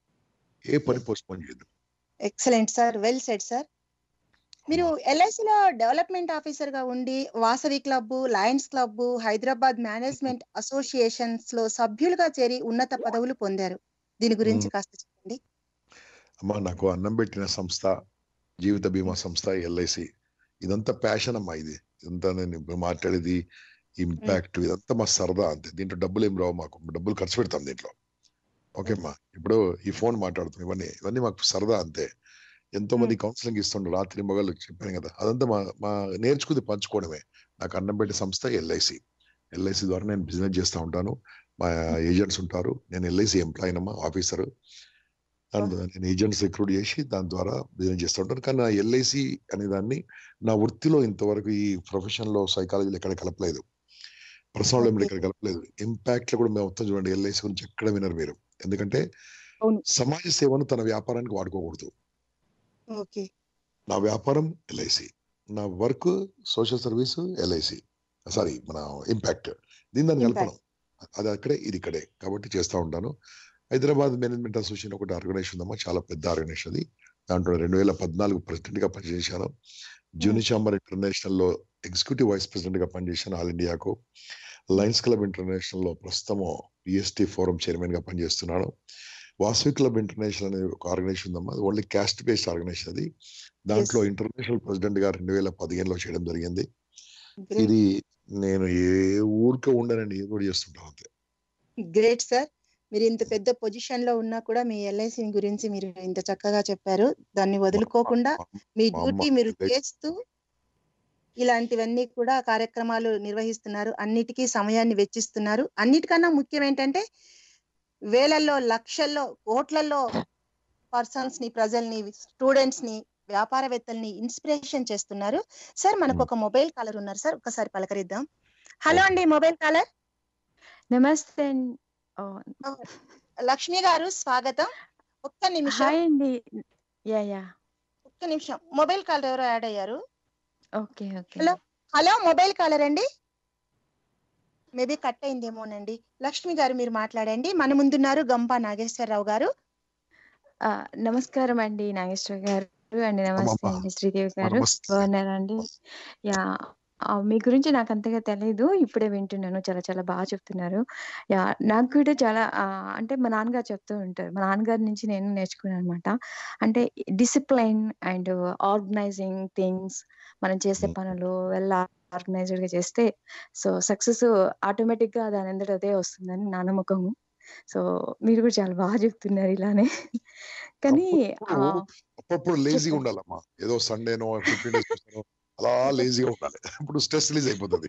ఏ పని పోస్ట్ పోన్ చేయొద్దు excellent sir well said sir మీరు ఎల్ఐసిలో డెవలప్మెంట్ ఆఫీసర్ గా ఉండి Vasavi club lions club Hyderabad management associations లో సభ్యులుగా చేరి ఉన్నత పదవులు పొందారు దీని గురించి మ్మ్. కాస్త చెప్పండి అమ్మా నాకు అన్నం పెట్టిన సంస్థ జీవిత బీమా సంస్థ ఎల్ఐసి ఇదంతా ప్యాషన్ అమ్మా ఇది ఇదంతా నేను ఇప్పుడు మాట్లాడేది ఇంపాక్ట్ ఇదంతా మా సరదా అంతే దీంట్లో డబ్బులు ఏం రావు మాకు డబ్బులు ఖర్చు పెడతాం దీంట్లో ఓకే అమ్మా ఇప్పుడు ఈ ఫోన్ మాట్లాడుతున్నాం ఇవన్నీ ఇవన్నీ మాకు సరదా అంతే ఎంతో మంది కౌన్సిలింగ్ ఇస్తుండ్రు రాత్రి మగళ్ళు చెప్పాను కదా అదంతా మా మా నేర్చుకుంది పంచుకోవడమే నాకు అన్నం పెట్టే సంస్థ ఎల్ఐసి ఎల్ఐసి ద్వారా నేను బిజినెస్ చేస్తూ ఉంటాను మా ఏజెంట్స్ ఉంటారు నేను ఎల్ఐసి ఎంప్లాయీ అమ్మా ఆఫీసర్ దాని నేను ఏజెంట్స్ రిక్రూట్ చేసి దాని ద్వారా బిజినెస్ చేస్తూ ఉంటాను కానీ నా ఎల్ఐసి అనే దాన్ని నా వృత్తిలో ఇంతవరకు ఈ ప్రొఫెషన్ లో సైకాలజీలో ఎక్కడ కలపలేదు పర్సనల్ Okay. ఇక్కడ కలపలేదు ఇంపాక్ట్ లో కూడా మేము మొత్తం చూడండి ఎల్ఐసి గురించి ఎక్కడ వినరు మీరు ఎందుకంటే అవును. సమాజ సేవను తన వ్యాపారానికి వాడుకోకూడదు ఓకే నా వ్యాపారం ఎల్ఐసి నా work social service LIC sorry మన ఇంపాక్ట్ దీని దాన్ని Impact. కలపడం అది అక్కడే ఇది ఇక్కడే కాబట్టి చేస్తూ ఉంటాను హైదరాబాద్ మేనేజ్మెంట్ అసోసియేషన్ ఒకటి ఆర్గనైజేషన్ ఉందమ్మా చాలా పెద్ద ఆర్గనైజేషన్ అది దాంట్లో రెండు వేల పద్నాలుగు ప్రెసిడెంట్ గా పనిచేశాను జూనియర్ ఛాంబర్ ఇంటర్నేషనల్ లో ఎగ్జిక్యూటివ్ వైస్ ప్రెసిడెంట్ గా పనిచేశాను ఆల్ ఇండియాకు లయన్స్ క్లబ్ ఇంటర్నేషనల్ లో ప్రస్తుతము పిఎస్టీ ఫోరం చైర్మన్ గా పనిచేస్తున్నాను వాసవి క్లబ్ ఇంటర్నేషనల్ అనేది ఒక ఆర్గనైజేషన్ ఉందమ్మా అది ఓన్లీ క్యాస్ట్ బేస్డ్ ఆర్గనైజేషన్ అది దాంట్లో Yes. ఇంటర్నేషనల్ ప్రెసిడెంట్ గా రెండు వేల పదిహేనులో చేయడం జరిగింది Great. ఇది నేను ఏ ఊరికే ఉండనండి ఏదో ఒకటి చేస్తుంటాను అంతే గ్రేట్ సార్ మీరు ఇంత పెద్ద పొజిషన్ లో ఉన్నా కూడా మీ ఎల్ఐసి గురించి మీరు ఇంత చక్కగా చెప్పారు దాన్ని వదులుకోకుండా మీ మా డ్యూటీ అమ్మ మీరు LIC చేస్తూ ఇలాంటివన్నీ కూడా కార్యక్రమాలు నిర్వహిస్తున్నారు అన్నిటికీ సమయాన్ని వెచ్చిస్తున్నారు అన్నిటికన్నా ముఖ్యం ఏంటంటే వేలల్లో లక్షల్లో కోట్లలో పర్సన్స్ ని ప్రజల్ని స్టూడెంట్స్ ని వ్యాపారవేత్తల్ని ఇన్స్పిరేషన్ చేస్తున్నారు సార్ మనకు ఒక మొబైల్ కాలర్ ఉన్నారు సార్ ఒకసారి పలకరిద్దాం హలో అండి మొబైల్ కాలర్ నమస్తే అండి. ఓ, లక్ష్మి గారు స్వాగతం ఒక్క నిమిషం హాయ్ అండి యా యా ఒక్క నిమిషం మొబైల్ కాలర్ ఎవరో యాడ్ అయ్యారు okay okay hello hello mobile caller అండి మేబీ కట్ అయిందేమోనండి లక్ష్మి గారు మీరు మాట్లాడండి మన ముందున్నారు గంపా నాగేశ్వరరావు గారు ఆ, నమస్కారం అండి నాగేశ్వర గారు అండి నమస్తే అమ్మమ్మ. అండి శ్రీదేవి గారు నమస్తే. బాగున్నారా అండి యా ఆ, మీ గురించి నాకు అంతగా తెలియదు ఇప్పుడే వింటున్నాను చాలా చాలా బాగా చెప్తున్నారు యా నాకు కూడా చాలా ఆ, అంటే మా నాన్నగారు చెప్తూ ఉంటారు మా నాన్నగారి నుంచి నేను నేర్చుకున్నాను అనమాట అంటే డిసిప్లైన్ అండ్ ఆర్గనైజింగ్ థింగ్స్ మనం చేసే పనులు వెళ్ళ ఆర్గనైజ్డ్ గా చేస్తే సో సక్సెస్ ఆటోమేటిక్ గా దాని అందరి అదే వస్తుందని నా నమ్మకము సో మీరు కూడా చాలా బాగా చెప్తున్నారు ఇలానే కానీ ఆ, అప్పుడప్పుడు లేజీగా చెప్పండి. ఉండాలమ్మా ఏదో సండేనో ఫిఫ్టీన్ డేస్ అలా లేజీగా ఉండాలి ఇప్పుడు స్ట్రెస్ రిలీజ్ అయిపోతుంది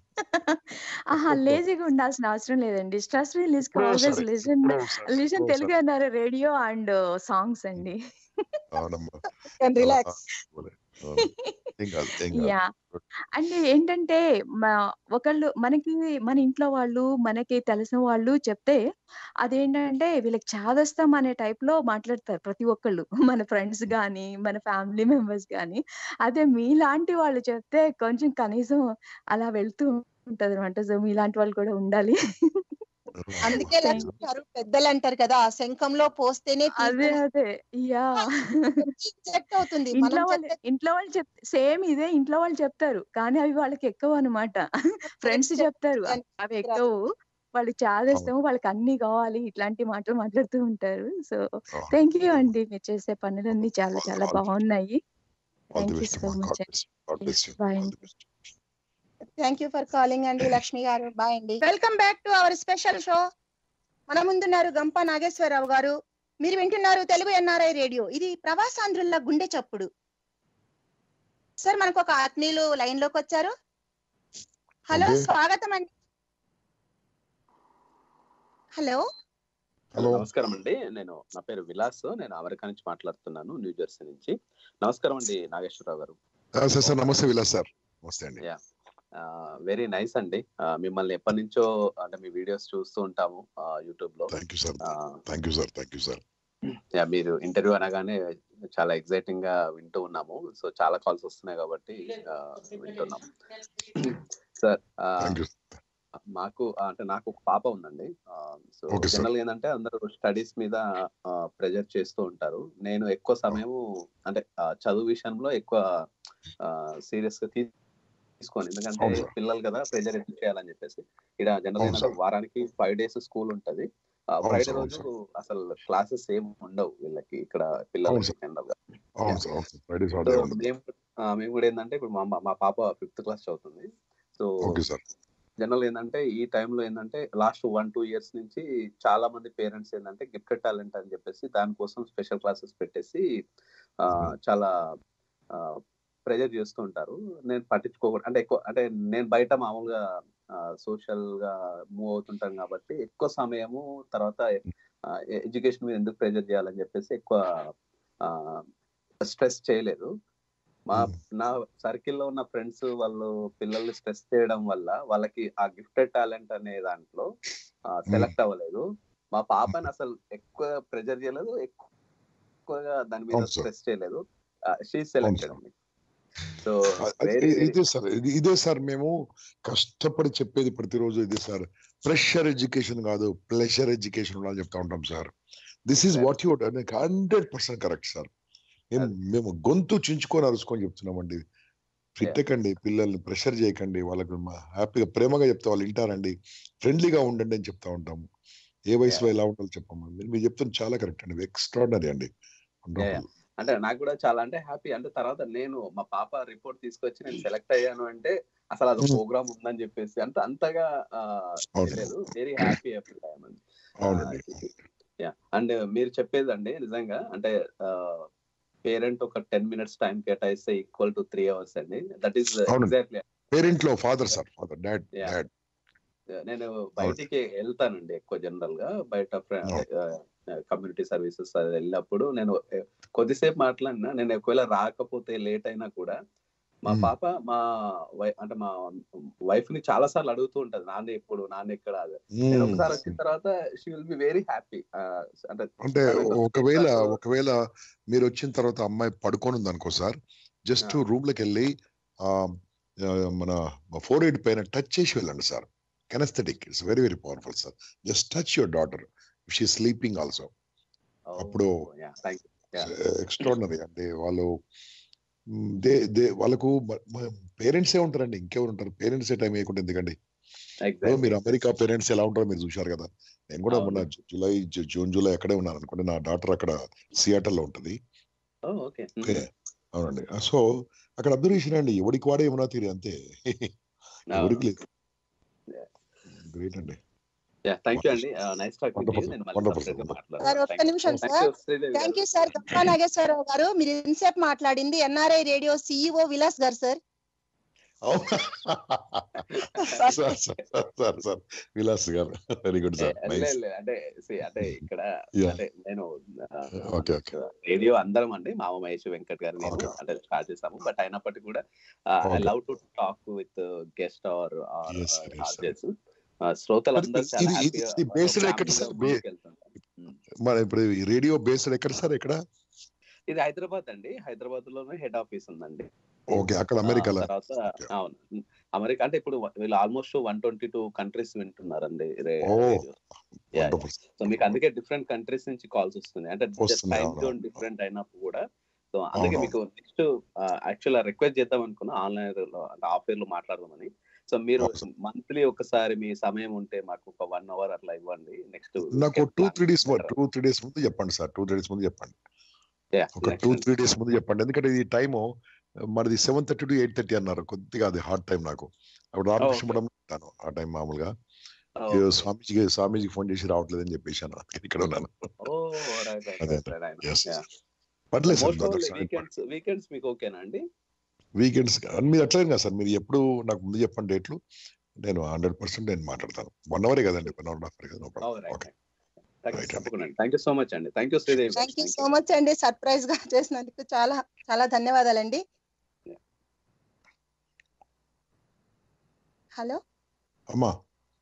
ఆహా లేజీగా ఉండాల్సిన అవసరం లేదండి స్ట్రెస్ రిలీజ్ ఎప్పుడో ఆల్వేస్ ఒకసారి, లిజన్ ఎప్పుడో ఒకసారి, లిజన్ ఎప్పుడో తెలుగు అన్నారు రేడియో అండ్ సాంగ్స్ అండి అవునమ్మా రిలాక్స్ అవును. ఏం కాదు ఏం కాదు యాహ్! అంటే ఏంటంటే మా ఒకళ్ళు మనకి మన ఇంట్లో వాళ్ళు, మనకి తెలిసిన వాళ్ళు చెప్తే అదేంటంటే వీళ్ళకి చాదస్తం అనే టైప్‌లో మాట్లాడతారు ప్రతి ఒక్కళ్ళు. మన ఫ్రెండ్స్ గాని, మన ఫ్యామిలీ మెంబర్స్ గాని. అదే మీలాంటి వాళ్ళు చెప్తే కొంచెం కనీసం అలా వెళ్తూ ఉంటదనమాట. సో, మీలాంటి వాళ్ళు కూడా ఉండాలి. అందుకే థాంక్ లక్ష్మి గారు పెద్దలు అంటారు కదా! శంఖంలో పోస్తేనే అదే. తీర్థం అదే. యాహ్! సెట్ అవుతుంది. ఇంట్లో మనం వాళ్ళు చెప్పే ఇంట్లో వాళ్ళు చెప్ సేమ్ ఇదే ఇంట్లో వాళ్ళు చెప్తారు. కానీ అవి వాళ్ళకి ఎక్కవనమాట. ఫ్రెండ్స్ చెప్తారు. అ అవి ఎక్కవు. వాళ్ళకి చాదస్తం, వాళ్ళకి అన్నీ కావాలి. ఇట్లాంటి మాటలు మాట్లాడుతూ ఉంటారు. సో, థాంక్ యూ అండి. మీరు చేసే పనులన్నీ చాలా చాలా బాగున్నాయి. All the thank you best so అమ్మా. మచ్ గాడ్ అండి. Bless you. God bless you. Bye all అండి. The best. Thank you for calling అండి లక్ష్మి గారు. బాయ్ అండి. Welcome back to our special show. మన ముందున్నారు గంప నాగేశ్వరరావు గారు. మీరు వింటున్నారు తెలుగు ఎన్ఆర్ఐ రేడియో. ఇది ప్రవాసాంధ్రుల గుండె చప్పుడు. సార్ మనకు ఒక ఆత్మీయులు లైన్ లోకి వచ్చారు. Hello okay. స్వాగతం అండి. హలో. హలో. నమస్కారం అండి నేను నా పేరు విలాస్ నేను అమెరికా నుంచి మాట్లాడుతున్నాను న్యూ జెర్సీ నుంచి నమస్కారం అండి నాగేశ్వరరావు గారు ఆ, సార్ సార్ నమస్తే విలాస్ సార్ నమస్తే అండి యా వెరీ నైస్ అండి ఆ, మిమ్మల్ని ఎప్పటి నుంచో అంటే మీ వీడియోస్ చూస్తూ ఉంటాము యూట్యూబ్ లో థ్యాంక్ యూ సార్ ఆ, thank you sir thank you sir yeah మీరు ఇంటర్వ్యూ అనగానే చాలా ఎక్సైటింగ్ గా వింటూ ఉన్నాము సో చాలా కాల్స్ వస్తున్నాయి కాబట్టి ఆ, వింటున్నాము సార్ ఆ, థ్యాంక్ యూ మాకు అంటే నాకు ఒక పాప ఉందండి సో Okay, sir. జనరల్ ఏంటంటే అందరూ స్టడీస్ మీద ప్రెజర్ చేస్తూ ఉంటారు నేను ఎక్కువ సమయము అంటే ఆ, చదువు విషయంలో ఎక్కువ సీరియస్ గా తీ- తీసుకోను ఎందుకంటే అవును, sir. పిల్లలు కదా ప్రెజర్ ఎట్లా చేయాలని చెప్పేసి ఇక్కడ జనరల్ అవును, ఏంటంటే sir. వారానికి ఫైవ్ డేస్ స్కూల్ ఉంటది అవును, ఫ్రైడే sir, అవును, రోజు అసలు క్లాసెస్ ఏం ఉండవు వీళ్ళకి ఇక్కడ పిల్లలకి sir. జనరల్ గా అవును సార్ అవును సార్ ఫ్రైడే సో సాటర్డే ఉండదు మేము ఆ, మేము కూడా ఏంటంటే ఇప్పుడు మా మా పాప ఫిఫ్త్ క్లాస్ చదువుతుంది సో ఓకే సార్ జనరల్ ఏంటంటే ఈ టైంలో ఏంటంటే లాస్ట్ వన్ టూ ఇయర్స్ నుంచి చాలా మంది పేరెంట్స్ ఏంటంటే గిఫ్టెడ్ టాలెంట్ అని చెప్పేసి దానికోసం స్పెషల్ క్లాసెస్ పెట్టేసి ఆ, చాలా ప్రెజర్ చేస్తూ ఉంటారు నేను పట్టించుకోకూడదు అంటే ఎక్కువ అంటే నేను బయట మామూలుగా సోషల్ గా మూవ్ అవుతుంటాను కాబట్టి ఎక్కువ సమయము తర్వాత ఎడ్యుకేషన్ మీద ఎందుకు ప్రెజర్ చేయాలని చెప్పేసి ఎక్కువ స్ట్రెస్ చేయలేదు మా నా సర్కిల్లో ఉన్న ఫ్రెండ్స్ వాళ్ళు పిల్లల్ని స్ట్రెస్ చేయడం వల్ల వాళ్ళకి ఆ గిఫ్టెడ్ టాలెంట్ అనే దాంట్లో సెలెక్ట్ అవ్వలేదు మా పాపని అసలు ఎక్కువ ప్రెజర్ చేయలేదు ఎక్కువగా దాని మీద అవును సార్. స్ట్రెస్ చేయలేదు షీ సెలెక్టెడ్ అండి సో అది- వెరీ ఇ- ఇదే సార్ ఇది- ఇదే సార్ మేము కష్టపడి చెప్పేది ప్రతిరోజు ఇదే సార్ ప్రెషర్ ఎడ్యుకేషన్ కాదు ప్లెషర్ ఎడ్యుకేషన్ ఉండాలని చెప్తా ఉంటాం sir this is what you hundred percent correct sir మేము మేము గొంతు చించుకొని అరుచుకొని చెప్తున్నామండి తిట్టకండి పిల్లల్ని ప్రెషర్ చేయకండి వాళ్ళకి మా- హ్యాపీగా ప్రేమగా చెప్తే వాళ్ళు వింటారండి ఫ్రెండ్లీగా ఉండండి అని చెప్తా ఉంటాము ఏ వయసులో ఎలా ఉండాలో చెప్పమండి మీరు చెప్తుంది చాలా కరెక్ట్ అండి ఎక్స్ట్రాడినరీ అండి Yeah, yeah. అంటే నాకు కూడా చాలా అంటే హ్యాపీ అంటే తర్వాత నేను మా పాప రిపోర్ట్ తీసుకొచ్చి నేను సెలెక్ట్ అయ్యాను అంటే అసలు అది Hmm. ప్రోగ్రామ్ ఉందని చెప్పేసి అంత అంతగా ఆ, అవును. తెలియదు వెరీ హ్యాపీ అవునండి యా అండ్ మీరు చెప్పేదండి నిజంగా అంటే పేరెంట్ ఒక టెన్ మినిట్స్ టైం కేటాయిస్తే ఈక్వల్ టు త్రీ అవర్స్ అండి దట్ ఈస్ అవునండి. ఎగ్జాక్ట్లీ పేరెంట్ లో father sir father dad Yeah. Dad నేను బయటికి వెళ్తానండి ఎక్కువ జనరల్ గా బయట కమ్యూనిటీ సర్వీసెస్ వెళ్ళినప్పుడు నేను eh, కొద్దిసేపు మాట్లాడినా నేను ఒకవేళ రాకపోతే లేట్ అయినా కూడా మా Hmm. పాప మా వై- అంటే మా వైఫ్ ని చాలా సార్లు అడుగుతూ ఉంటది నాన్న ఎప్పుడు నాన్న ఎక్కడ అది నేను Hmm. ఒకసారి వచ్చిన తర్వాత she will be very happy అంటే అంటే తను ఒకవేళ చెప్తారు. ఒకవేళ మీరు వచ్చిన తర్వాత అమ్మాయి పడుకొని ఉంది అనుకో సార్ జస్ట్ రూమ్ లోకి వెళ్ళి ఆ, ఆ, మన ఫోర్ ఎయిట్ పైన టచ్ చేసి వెళ్ళండి sir kinesthetic it's very very powerful sir just touch your daughter she sleeping also అప్పుడు థ్యాంక్ ఎక్స్ట్రాడినరీ అంటే వాళ్ళు మ్, దే దే వాళ్ళకు పేరెంట్స్ ఏ ఉంటారండి ఇంకెవరు ఉంటారు పేరెంట్స్ ఏ టైం వేయకుండా ఎందుకండి ఇప్పుడు మీరు అమెరికా పేరెంట్స్ ఎలా ఉంటారో మీరు చూశారు కదా నేను కూడా మొన్న జూలై జూ- జూన్ జూలై అక్కడే ఉన్నాను అనుకోండి నా డాటర్ అక్కడ సియాటల్ లో ఉంటది ఓకే ఓకే అవునండి సో అక్కడ అబ్జర్వేషన్ అండి ఎవడికి వాడే ఏమన్నా తీరి అంతే ఎవరికి లేదు గ్రేట్ అండి థ్యాంక్ యూ అండి నైస్ టాక్ Wonderful, నేను మళ్ళీ wonderful, separate గా wonderful. సార్ ఒక్క నిమిషం sir thank you sir Gampa Nageswararao గారు మీరు ఇన్సేపు మాట్లాడింది ఎన్ఆర్ఐ రేడియో సిఇఓ విలాస్ గారు sir sir sir sir sir Vilas గారు వెరీ గుడ్ సార్ లే- నైస్ లే- అంటే see, అంటే ఇక్కడ Yeah. అంటే నేను ఓకే ఓకే రేడియో అందరం అండి మామ మహేష్ వెంకట్ గారు నేను Okay. అంటే స్టార్ట్ చేసాము బట్ అయినప్పటికీ కూడా I Okay. Love to talk with guest or Yes, sir, yes, sir. RJs శ్రోతలందరూ ఇది- చాలా ఇది- హ్యాపీగా ఇది based ఎక్కడ సార్? బే- మన ఇప్పుడు ఈ రేడియో బేస్డ్ ఎక్కడ సార్ ఎక్కడ ఇది హైదరాబాద్ అండి హైదరాబాద్ లోనే హెడ్ ఆఫీస్ ఉందండి ఓకే అక్కడ ఆ, అమెరికాలో తర్వాత అవును అమెరికా అంటే ఇప్పుడు వీళ్ళు almost one twenty two countries వింటున్నారండి రే- ఓ రేడియో సో మీకు అందుకే డిఫరెంట్ కంట్రీస్ నుంచి కాల్స్ వస్తున్నాయి అంటే వస్తున్నాయి, టైం అవును. జోన్ డిఫరెంట్ అయినప్పుడు కూడా సో అందుకే అవును. మీకు నెక్స్ట్ యాక్చువల్ రిక్వెస్ట్ చేద్దాం అనుకున్నా ఆన్లైన్ లో అంటే ఆఫ్ లో మాట్లాడదామని సో మీరు మంత్లీ ఒకసారి మీ సమయం ఉంటే మాకు ఒక వన్ అవర్ అట్లా ఇవ్వండి నెక్స్ట్ నాకు two three days two three days ముందు చెప్పండి సార్ టూ త్రీ డేస్ ముందు చెప్పండి ఒక టూ త్రీ డేస్ ముందు చెప్పండి ఎందుకంటే ఈ టైము మనది seven thirty to eight thirty అన్నారు కొద్దిగా అది హార్డ్ టైం నాకు అప్పుడు రామకృష్ణ మఠం ఉంటాను ఆ టైం మామూలుగా ఈ స్వామీజీకి స్వామీజీకి ఫోన్ చేసి రావట్లేదు అని చెప్పేశాను అందుకని ఇక్కడ ఉన్నాను అదే yes. పర్లేదు సార్ వీకెండ్స్ వీకెండ్స్ మీకు ఓకేనా అండి వీకెండ్స్ మీరు అట్లనే కదా సార్ మీరు ఎప్పుడు నాకు ముందు చెప్పండి డేట్లు నేను హండ్రెడ్ పర్సెంట్ నేను మాట్లాడతాను వన్ అవరే కదండి వన్ అవర్ హాఫ్ కదా నో ప్రాబ్లం ఓకే తప్పకుండా థ్యాంక్ యూ సో మచ్ అండి thank you Sridevi thank you so much అండి సర్ప్రైజ్ గా చేసినందుకు చాలా చాలా ధన్యవాదాలండి హలో అమ్మా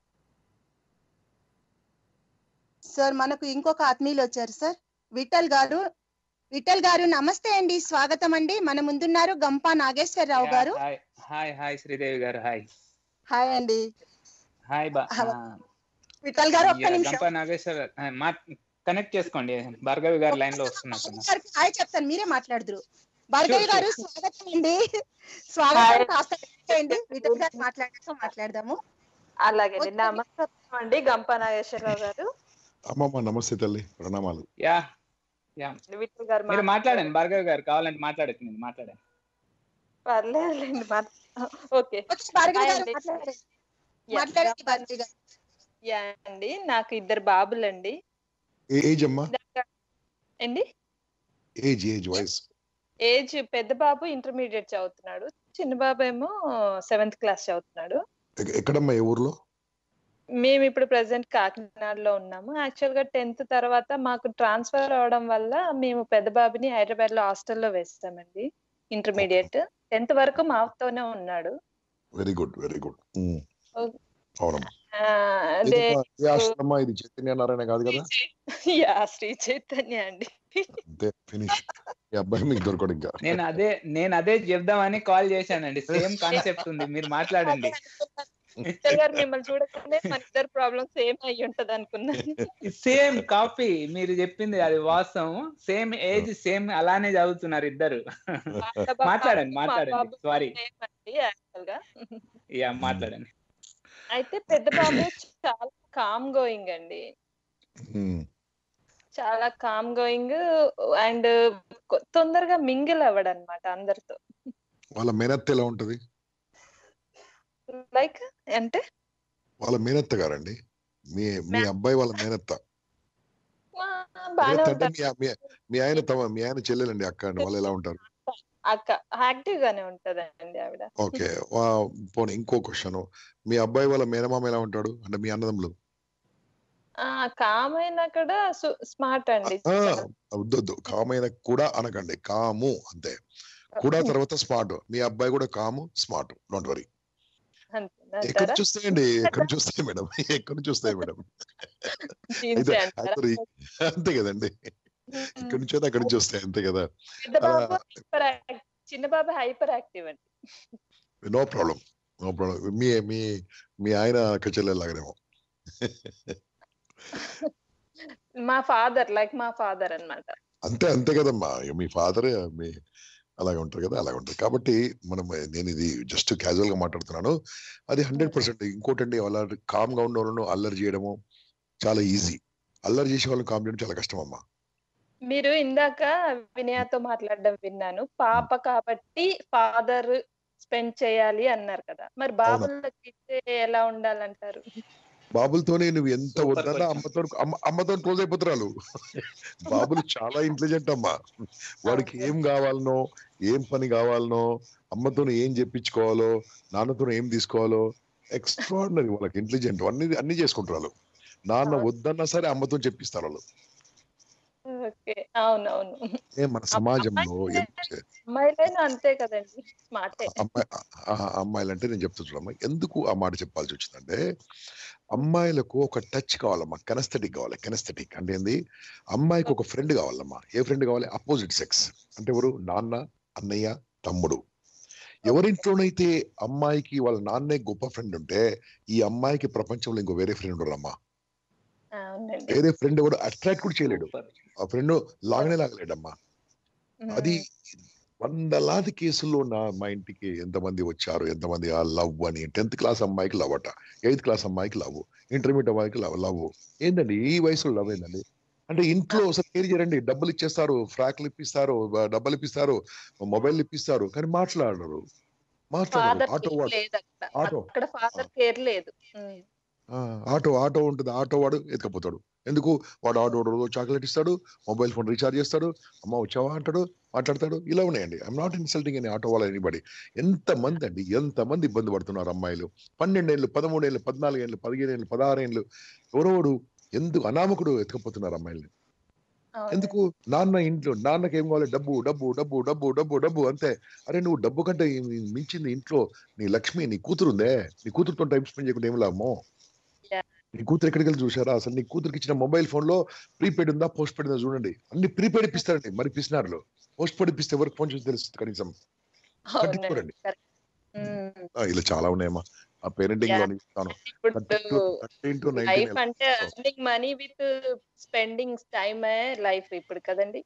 సార్ మనకు ఇంకొక ఆత్మీయులు వచ్చారు సార్ విఠల్ గారు విఠల్ గారు నమస్తే అండి స్వాగతం అండి మన ముందున్నారు గంపా నాగేశ్వరరావు గారు హాయ్ హాయ్ హాయ్ శ్రీదేవి గారు హాయ్ హాయ్ అండి హాయ్ బా హలో. విఠల్ గారు ఒక్క యా, నిమిషం గంప నాగేశ్వర ఆ, మా కనెక్ట్ చేసుకోండి భార్గవి గారు లైన్ లో వస్తున్నారు గారికి హాయ్ చెప్తాను మీరే మాట్లాడుదురు భార్గవి Sure, గారు sure. స్వాగతం అండి స్వాగతం కాస్త చేయండి విఠల్ గారు మాట్లాడాక మాట్లాడదాము అలాగేండి నమస్కారం అండి గంప నాగేశ్వరరావు గారు అమ్మమ్మ నమస్తే తల్లి ప్రణామాలు యా యా విఠల్ గారు మీరు మాట్లాడండి. మాట్లాడండి భార్గవి గారు కావాలంటే మాట్లాడచ్చు నేను మాట్లాడండి పర్లేదులేండి మాట్- ఓకే భార్గవి హాయ్ గారు అండి. మాట్లాడండి యా, మాట్లాడండి గంప- భార్గవి గారు యా అండి నాకు ఇద్దరు బాబులండి ఏ ఏజ్ అమ్మా అండి ఏజ్ ఏజ్ వయస్ ఏజ్ పెద్ద బాబు ఇంటర్మీడియట్ చదువుతున్నాడు చిన్న బాబు ఏమో సెవెంత్ క్లాస్ చదువుతున్నాడు ఎక్క- ఎక్కడమ్మా ఏ ఊర్లో మేము ఇప్పుడు ప్రెసెంట్ కాకినాడలో ఉన్నాము యాక్చువల్ గా టెన్త్ తర్వాత మాకు ట్రాన్స్ఫర్ అవడం వల్ల మేము పెద్ద బాబుని హైదరాబాద్ లో హాస్టల్లో వేస్తామండి ఇంటర్మీడియట్ టెన్త్ వరకు మాతోనే ఉన్నాడు వెరీ గుడ్ వెరీ గుడ్ ఓ- అవునమ్మా ఆ, అదే ఏదమ్మా, ఏ ఆశ్రమమ్మా ఇది చైతన్య నారాయణ కాదు కదా యా శ్రీ చైతన్య అండి అంతే ఫినిష్ ఈ అబ్బాయి మీకు దొరకడు ఇంకా నేను అదే నేను అదే చెప్దామని కాల్ చేశానండి సేమ్ కాన్సెప్ట్ ఉంది మీరు మాట్లాడండి విఠల్ గారు మిమ్మల్ని చూడగానే మన ఇద్దరు ప్రాబ్లమ్ సేమ్ అయ్యి ఉంటది అనుకున్నాను సేమ్ కాపీ మీరు చెప్పింది అది వాస్తవం సేమ్ ఏజ్ సేమ్ అలానే చదువుతున్నారు ఇద్దరు మాట్లాడండి మాట్లాడండి సారీ యాక్చువల్ గా యా మాట్లాడండి అయితే పెద్ద బాబు చాలా కామ్ గోయింగ్ అండి చాలా కామ్ గోయింగ్ అండ్ తొందరగా మింగిల్ అవ్వడు అనమాట అందరితో వాళ్ళ మేనత్త ఎలా ఉంటది లైక్ అంటే వాళ్ళ మేనత్త గారండి మీ మీ అబ్బాయి వాళ్ళ మేనత్త ఆ, బాగానే మేనత్త అంటే ఉంటారు మీ మీ- మీ ఆయన తమ మీ ఆయన చెల్లెలండి అక్క అండి వాళ్ళు ఎలా ఉంటారు అక్క యాక్టివ్ గానే ఉంటదండి ఆవిడ ఓకే పోనీ ఇంకో క్వశ్చన్ మీ అబ్బాయి వాళ్ళ మేనమామ ఎలా ఉంటాడు అంటే మీ అన్నదమ్ములు ఆ కామ్ అయినా కూడా స్మార్ట్ అండి ఆ, వద్దు వద్దు కామైన కూడా అనకండి కాము అంతే కూడా తర్వాత స్మార్ట్ మీ అబ్బాయి కూడా కాము స్మార్ట్ డోంట్ వరీ అంతేనా ఎక్కడ అంటారా? చూస్తాయండి ఎక్కడ చూస్తాయి మేడం ఎక్కడ చూస్తాయి మేడం జీన్సే అయితే అంటారా అయితే అంతే కదండి ఇక్కడ నుంచి అయితే అక్కడ నుంచి వస్తాయి అంతే కదా పెద్ద అలా బాబు హైపర్ చిన్న బాబు హైపర్ యాక్టివ్ అండి నో ప్రాబ్లం నో ప్రాబ్లం మీ మీ మీ ఆయన కచెల్లెలాగనేమో మా ఫాదర్ లైక్ మా ఫాదర్ అన్నమాట అంతే అంతే కదమ్మా ఇక మీ ఫాదర్ మీ అలాగే ఉంటారు కదా అలాగే ఉంటారు కాబట్టి మనం నేను ఇది జస్ట్ క్యాజువల్ గా మాట్లాడుతున్నాను అది హండ్రెడ్ పర్సెంట్ ఇంకోటండి వాళ్ళ కామ్ గా ఉన్న వాళ్ళను అల్లరి చేయడము చాలా ఈజీ అల్లరి చేసే వాళ్ళని కామ్ చేయడం చాలా కష్టం అమ్మా మీరు ఇందాక వినయాతో మాట్లాడడం విన్నాను పాప కాబట్టి ఫాదర్ స్పెండ్ చేయాలి అన్నారు కదా మరి బాబులకి ఇస్తే ఎలా ఉండాలంటారు బాబులతోనే నువ్వు ఎంత Super వద్దన్నా question. అమ్మతో అమ్మ అమ్మతో క్లోజ్ అయిపోతున్నారు బాబులు చాలా ఇంటెలిజెంట్ అమ్మా వాడికి ఏం కావాలనో ఏం పని కావాలనో అమ్మతో ఏం చెప్పించుకోవాలో నాన్నతో ఏం తీసుకోవాలో ఎక్స్ట్రాడినరీ వాళ్ళకి ఇంటెలిజెంట్ అన్ని అన్ని చేసుకుంటారు నాన్న వద్దన్నా సరే అమ్మతో చెప్పిస్తారు వాళ్ళు ఓకే అవునవును ఏ మన సమాజంలో ఎంత అమ్మాయిలైనా అంతే కదండి స్మార్టే అమ్మాయి అమ్మాయిలు అంటే నేను చెప్తా చూడమ్మా ఎందుకు ఆ మాట చెప్పాల్సి వచ్చిందంటే అమ్మాయిలకు ఒక టచ్ కావాలమ్మా కెనస్థెటిక్ కావాలి కెనస్థెటిక్ అంటే ఏంది అమ్మాయికి ఒక ఫ్రెండ్ కావాలమ్మా ఏ ఫ్రెండ్ కావాలి అపోజిట్ సెక్స్ అంటే ఎవరు నాన్న అన్నయ్య తమ్ముడు ఎవరింట్లోనైతే అమ్మాయికి వాళ్ళ నాన్నే గొప్ప ఫ్రెండ్ ఉంటే ఈ అమ్మాయికి ప్రపంచంలో ఇంకో వేరే ఫ్రెండ్ ఉండరమ్మా అవునండి వేరే ఫ్రెండ్ కూడా అట్రాక్ట్ కూడా చేయలేడు ఆ ఫ్రెండ్ లాగనే లాగలేడమ్మా అది వందలాది కేసుల్లో నా మా ఇంటికి ఎంతమంది వచ్చారు ఎంతమంది ఆ లవ్ అని టెన్త్ క్లాస్ అమ్మాయికి లవ్ అట ఎయిత్ క్లాస్ అమ్మాయికి లవ్ ఇంటర్మీడియట్ అమ్మాయికి లవ్ లవ్ ఏందండి ఈ వయసులో లవ్ ఏందండి అంటే ఇంట్లో అసలు కేర్ చేయరండి డబ్బులు ఇచ్చేస్తారు ఫ్రాక్లు ఇప్పిస్తారు బ- డబ్బులు ఇప్పిస్తారు మొబైల్ ఇప్పిస్తారు కానీ మాట్లాడరు మాట్లాడరు ఫాదర్ ఆటో కేర్ వాడు లేదు అక్కడ ఆటో అక్కడ ఫాదర్ కేర్ లేదు ఉమ్. ఆ, ఆటో ఆటో ఉంటుంది ఆటో వాడు ఎత్తుకపోతాడు ఎందుకు వాడు ఆటో వాడు రోజు చాక్లెట్ ఇస్తాడు మొబైల్ ఫోన్ రీఛార్జ్ చేస్తాడు అమ్మ వచ్చావా అంటాడు మాట్లాడతాడు ఇలా ఉన్నాయండి ఐఎమ్ నాట్ ఇన్సల్టింగ్ అని ఆటో వాళ్ళ ఎనీబడి ఎంత మంది అండి ఎంత మంది ఇబ్బంది పడుతున్నారు అమ్మాయిలు పన్నెండేళ్ళు పదమూడేళ్ళు పద్నాలుగేళ్ళు పదిహేనేళ్ళు పదహారేళ్ళు ఎవరోడు ఎందుకు అనామకుడు ఎత్తుకపోతున్నారు అమ్మాయిల్ని ఎందుకు నాన్న ఇంట్లో నాన్నకి ఏం కావాలి డబ్బు డబ్బు డబ్బు డబ్బు డబ్బు డబ్బు అంతే అరే నువ్వు డబ్బు కంటే ఈ- మించింది ఇంట్లో నీ లక్ష్మి నీ కూతురు ఉందే నీ కూతురుతో టైం స్పెండ్ చేయకుండా ఏం లాభమో నీ కూతురు ఎక్కడికి వెళ్ళి చూసారా అసలు నీ కూతురికి ఇచ్చిన మొబైల్ ఫోన్ లో ప్రీపెయిడ్ ఉందా పోస్ట్ పెయిడ్ ఉందా చూడండి అన్ని ప్రీపెయిడ్ ఇప్పిస్తారండి మరి పిసినారులు పోస్ట్ పెయిడ్ ఇప్పిస్తే ఎవరికి ఫోన్ చూసి తెలుస్తుంది కనీసం పట్టించుకోరండి కరెక్ట్ ఉమ్. ఆ, ఇలా చాలా ఉన్నాయమ్మా ఆ పేరెంటింగ్ లో Yeah. ఇస్తాను ఇప్పుడు థర్టీన్ టు లైఫ్ నైన్టీన్ అంటే earning money with spending time life ఇప్పుడు కదండి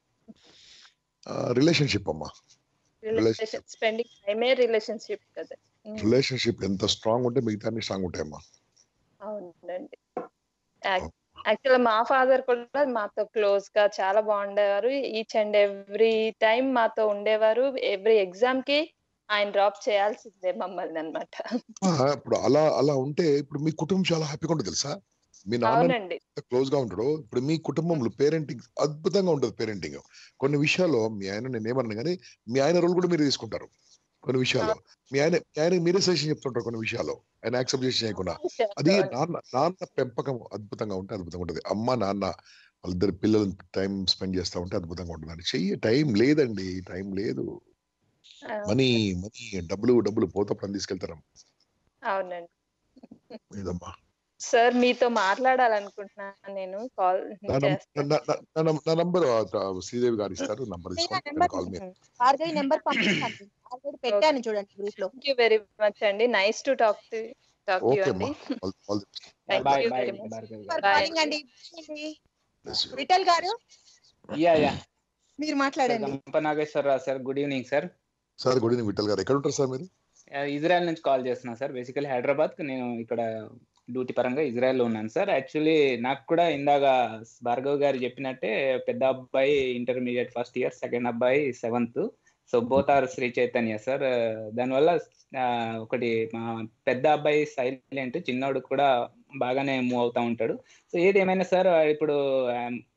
రిలేషన్షిప్ అమ్మా రిలేషన్ స్పెండింగ్ టైమే రిలేషన్షిప్ కదా ఉమ్. రిలేషన్షిప్ ఎంత స్ట్రాంగ్ ఉంటే మిగతా అన్ని స్ట్రాంగ్ ఉంటాయమ్మా అవునండి యాక్చువల్ మా ఫాదర్ కూడా మాతో క్లోజ్ గా చాలా బాగుండేవారు ఈచ్ అండ్ ఎవ్రీ టైం మాతో ఉండేవారు ఎవ్రీ ఎగ్జామ్ కి ఆయన డ్రాప్ చేయాల్సిందే మమ్మల్ని అన్నమాట ఆ, ఇప్పుడు అలా అలా ఉంటే ఇప్పుడు మీ కుటుంబం చాలా హ్యాపీగా ఉంటుంది తెలుసా మీ నాన్న అవునండి క్లోజ్ గా ఉంటాడు ఇప్పుడు మీ కుటుంబంలో పేరెంటింగ్ అద్భుతంగా ఉంటుంది పేరెంటింగ్ కొన్ని విషయాల్లో మీ ఆయన నేను ఏమన్నా కానీ మీ ఆయన రోల్ కూడా మీరు తీసుకుంటారు కొన్ని విషయాల్లో మీ ఆయన మీ ఆయన మీరే సజెషన్ చెప్తుంటారు కొన్ని విషయాల్లో ఆయన యాక్సెప్ట్ చేసి చేయకుండా అది నాన్న నాన్న పెంపకం అద్భుతంగా ఉంటే అద్భుతంగా ఉంటుంది అమ్మ నాన్న వాళ్ళిద్దరు పిల్లలు టైం స్పెండ్ చేస్తా ఉంటే అద్భుతంగా ఉంటుంది అని చెయ్యి టైం లేదండి టైం లేదు మనీ మనీ డబ్బులు డబ్బులు పోతప్పుడు తీసుకెళ్తారు అవునండి లేదమ్మా సార్ మీతో మాట్లాడాలనుకుంటున్నాను నేను కాల్ నా నం- నా- నా- నా- నా నం- నా నంబర్ శ్రీదేవి గారు ఇస్తారు నంబర్ తీసుకోండి కాల్ మీ భార్గవి నెంబర్ పంపించండి ఆల్రెడీ పెట్టాను చూడండి గ్రూప్ లో థ్యాంక్ యూ వెరీ మచ్ అండి nice to talk to talk you okay అండి అమ్మా all all the thank bye you bye very much Bhargavi for గారు కాలింగ్ అండి విఠల్ గారు యా యా మీరు మాట్లాడండి Gampa Nageswararao sir good evening sir sir good evening Vittal గారు ఎక్కడ ఉంటారు సార్ మీరు ఇజ్రాయెల్ నుంచి కాల్ చేస్తున్నాను సార్ బేసికలీ హైదరాబాద్ నేను ఇక్కడ డ్యూటీ పరంగా ఇజ్రాయెల్ లో ఉన్నాను సార్ యాక్చువల్లీ నాకు కూడా ఇందాక భార్గవ్ గారు చెప్పినట్టే పెద్ద అబ్బాయి ఇంటర్మీడియట్ ఫస్ట్ ఇయర్ సెకండ్ అబ్బాయి seventh so both are Sri Chaitanya sir దానివల్ల ఆ, ఒకటి మా పెద్ద అబ్బాయి సైలెంట్ చిన్నోడు కూడా బాగానే మూవ్ అవుతా ఉంటాడు సో ఏది ఏమైనా సార్ ఇప్పుడు ఆ,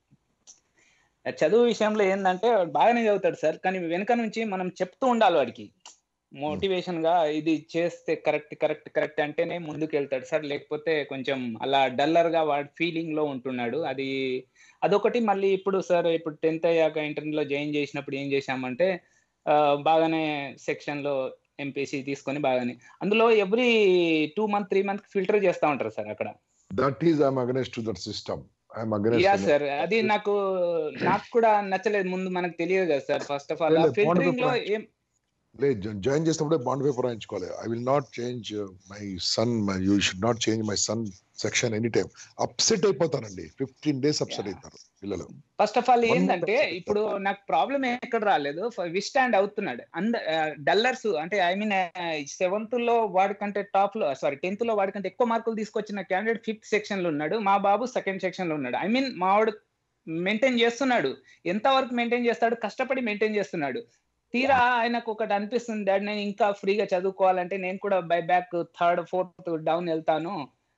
చదువు విషయంలో ఏంటంటే వాడు బాగానే చదువుతాడు సార్ కానీ వెనుక నుంచి మనం చెప్తూ ఉండాలి వాడికి మోటివేషన్ గా ఇది చేస్తే కరెక్ట్ కరెక్ట్ కరెక్ట్ అంటేనే ముందుకు వెళ్తాడు సార్ లేకపోతే కొంచెం అలా డల్లర్ గా వాడి ఫీలింగ్ లో ఉంటున్నాడు అది అదొకటి మళ్ళీ ఇప్పుడు సార్ ఇప్పుడు టెన్త్ అయ్యాక ఇంటర్లో జాయిన్ చేసినప్పుడు ఏం చేశామంటే ఆ, బాగానే సెక్షన్ లో ఎంపీసీ తీసుకొని బాగానే అందులో every two month three month filter చేస్తా ఉంటారు సార్ అక్కడ that is I'm against to that system I'm yeah against sir అది నాకు నాకు కూడా నచ్చలేదు ముందు మనకు తెలియదు కదా సార్ ఫస్ట్ ఆఫ్ ఆల్ లేదు, లేదు, ఫిల్టరింగ్ లో bond ఏం లేదు జాయిన్ చేసినప్పుడే బాండ్ పేపర్ రాయించుకోవాలి I will not change my son you should not change my son section any time upset అయిపోతారండి ఫిఫ్టీన్ డేస్ అప్సెట్ అవుతారు పిల్లలు first of all One month ఏంటంటే upset ఇప్పుడు నాకు ప్రాబ్లం ఎక్కడ రాలేదు విస్టాండ్ అవుతున్నాడు అంద డల్లర్స్ అంటే ఐ మీన్ సెవెంత్ లో వాడికంటే టాప్ లో సారీ టెన్త్ లో వాడికంటే ఎక్కువ మార్కులు తీసుకొచ్చిన క్యాండిడేట్ ఫిఫ్త్ సెక్షన్ లో ఉన్నాడు మా బాబు సెకండ్ సెక్షన్ లో ఉన్నాడు ఐ మీన్ మావాడు మెయింటైన్ చేస్తున్నాడు ఎంత వరకు మెయింటైన్ చేస్తాడు కష్టపడి మెయింటైన్ చేస్తున్నాడు తీరా ఆయనకు ఒకటి అనిపిస్తుంది డాడ్ నేను ఇంకా ఫ్రీగా చదువుకోవాలంటే నేను కూడా by back third fourth down వెళ్తాను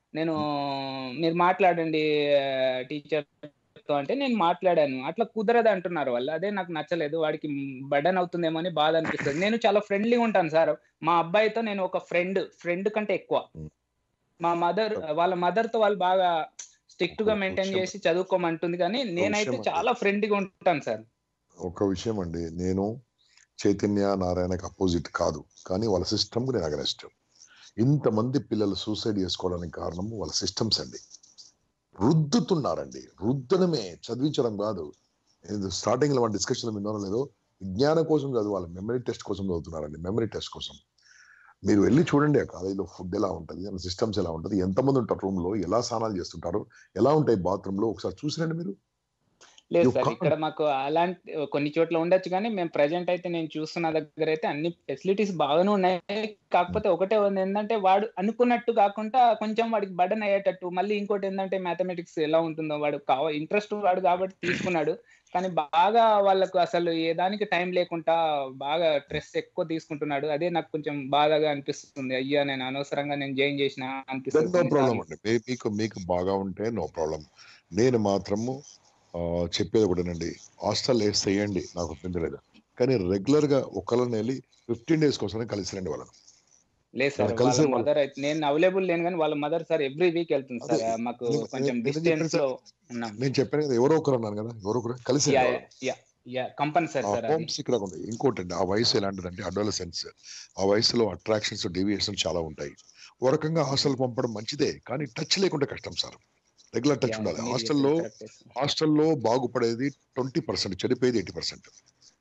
నేను మీరు మాట్లాడండి టీచర్ తో అంటే నేను మాట్లాడాను అట్లా కుదరదు అంటున్నారు వాళ్ళు అదే నాకు నచ్చలేదు వాడికి బర్డన్ అవుతుందేమో అని బాధ అనిపిస్తుంది నేను చాలా ఫ్రెండ్లీ ఉంటాను సార్ మా అబ్బాయితో నేను ఒక ఫ్రెండ్ ఫ్రెండ్ కంటే ఎక్కువ మా మదర్ వాళ్ళ మదర్ తో వాళ్ళు బాగా స్ట్రిక్ట్ గా మెయింటైన్ చేసి చదువుకోమంటుంది కానీ నేనైతే విషయం చాలా ఫ్రెండ్లీగా ఉంటాను సార్ ఒక విషయం అండి నేను చైతన్య నారాయణకి అపోజిట్ కాదు కానీ వాళ్ళ సిస్టమ్కి నేను అగనెస్ట్ ఇంతమంది పిల్లలు సూసైడ్ చేసుకోవడానికి కారణం వాళ్ళ సిస్టమ్స్ అండి రుద్దుతున్నారండి రుద్దడమే చదివించడం కాదు స్టార్టింగ్ లో మన డిస్కషన్ విన్నారో లేదో విజ్ఞానం కోసం చదవాలి మెమరీ టెస్ట్ కోసం చదువుతున్నారండి మెమరీ టెస్ట్ కోసం మీరు వెళ్ళి చూడండి ఆ కాలేజీలో ఫుడ్ ఎలా ఉంటుంది సిస్టమ్స్ ఎలా ఉంటుంది ఎంతమంది ఉంటారు రూమ్ లో ఎలా స్నానాలు చేస్తుంటారు ఎలా ఉంటాయి బాత్రూమ్ లో ఒకసారి చూసిరండి మీరు లేదు You సార్ can't- ఇక్కడ మాకు అలాంటి కొన్ని చోట్ల ఉండొచ్చు కానీ మేము ప్రజెంట్ అయితే నేను చూస్తున్న దగ్గర అయితే అన్ని ఫెసిలిటీస్ బాగానే ఉన్నాయి కాకపోతే ఒకటే ఉంది ఏంటంటే వాడు అనుకున్నట్టు కాకుండా కొంచెం వాడికి బర్డన్ అయ్యేటట్టు మళ్ళీ ఇంకోటి ఏంటంటే మ్యాథమెటిక్స్ ఎలా ఉంటుందో వాడు కావ ఇంట్రెస్ట్ వాడు కాబట్టి తీసుకున్నాడు కానీ బాగా వాళ్ళకు అసలు ఏ దానికి టైం లేకుండా బాగా స్ట్రెస్ ఎక్కువ తీసుకుంటున్నాడు అదే నాకు కొంచెం బాధగా అనిపిస్తుంది అయ్యా నేను అనవసరంగా నేను జాయిన్ చేసిన నో అనిపిస్తుంది ప్రాబ్లం కొన్నిసార్లు. అండి మీ- మీకు మీకు బాగా ఉంటే నో ప్రాబ్లం నేను మాత్రము ఆ, చెప్పేది ఒకటేనండి హాస్టల్ వేస్తే వేయండి నాకు ఒప్పించలేదు కానీ రెగ్యులర్ గా ఒకళ్ళని వెళ్ళి ఫిఫ్టీన్ డేస్ కోసం కలిసి రండి వాళ్ళని లేదు సార్ వాళ్ళు కలిసి వాళ్ళ వాళ్ళు- మదర్ అయితే నేను అవైలబుల్ లేను కానీ వాళ్ళ మదర్ సార్ ఎవ్రీ వీక్ వెళ్తుంది సార్ అదే, మాకు నేను- కొంచెం నేను చెప్పాను డిస్టెన్స్ సార్. లో ఉన్నాం నేను చెప్పాను కదా ఎవరో ఒకరు అన్నాను కదా ఎవరో ఒకరు కలిసి యా రండి వాళ్ళు. యా యా కంపల్సరీ సార్ అది హోమ్స్ ఇక్కడ ఉంది ఇంకోటి అండి ఆ వయసు ఎలాంటిదంటే అడోలసెన్స్ ఆ వయసులో అట్రాక్షన్స్ డీవియేషన్ చాలా ఉంటాయి ఓ రకంగా హాస్టల్ పంపడం మంచిదే కానీ టచ్ లేకుండా కష్టం సార్ రెగ్యులర్ టచ్ యా ఉండాలి మీరు హాస్టల్లో చెప్పింది కరెక్టే సార్ హాస్టల్లో బాగుపడేది ట్వంటీ పర్సెంట్ చెడిపోయేది ఎయిటీ పర్సెంట్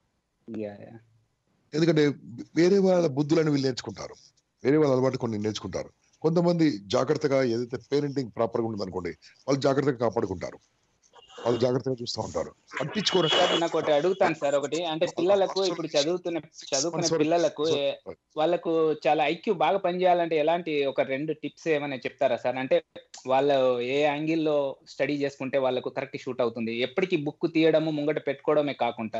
యా యా ఎందుకంటే వేరే వాళ్ళ బుద్ధులను వీళ్ళు నేర్చుకుంటారు వేరే వాళ్ళ అలవాటు కొన్ని నేర్చుకుంటారు కొంతమంది జాగ్రత్తగా ఏదైతే పేరెంటింగ్ ప్రాపర్ గా ఉంటుంది అనుకోండి వాళ్ళు జాగ్రత్తగా కాపాడుకుంటారు వాళ్ళు జాగ్రత్తగా చూస్తూ ఉంటారు పట్టించుకోరు సార్ నాకు ఒకటి అడుగుతాను సార్ ఒకటి అంటే పిల్లలకు ఇప్పుడు చదువుతున్న చదువుకునే months వరకు- పిల్లలకు sorry, ఏ- sorry. వాళ్ళకు చాలా ఐక్యూ బాగా పనిచేయాలంటే ఎలాంటి ఒక రెండు టిప్స్ ఏమైనా చెప్తారా సార్ అంటే వాళ్ళు ఏ యాంగిల్లో స్టడీ చేసుకుంటే వాళ్ళకు కరెక్ట్ షూట్ అవుతుంది ఎప్పటికీ బుక్ తీయడము ముంగట పెట్టుకోవడమే కాకుండా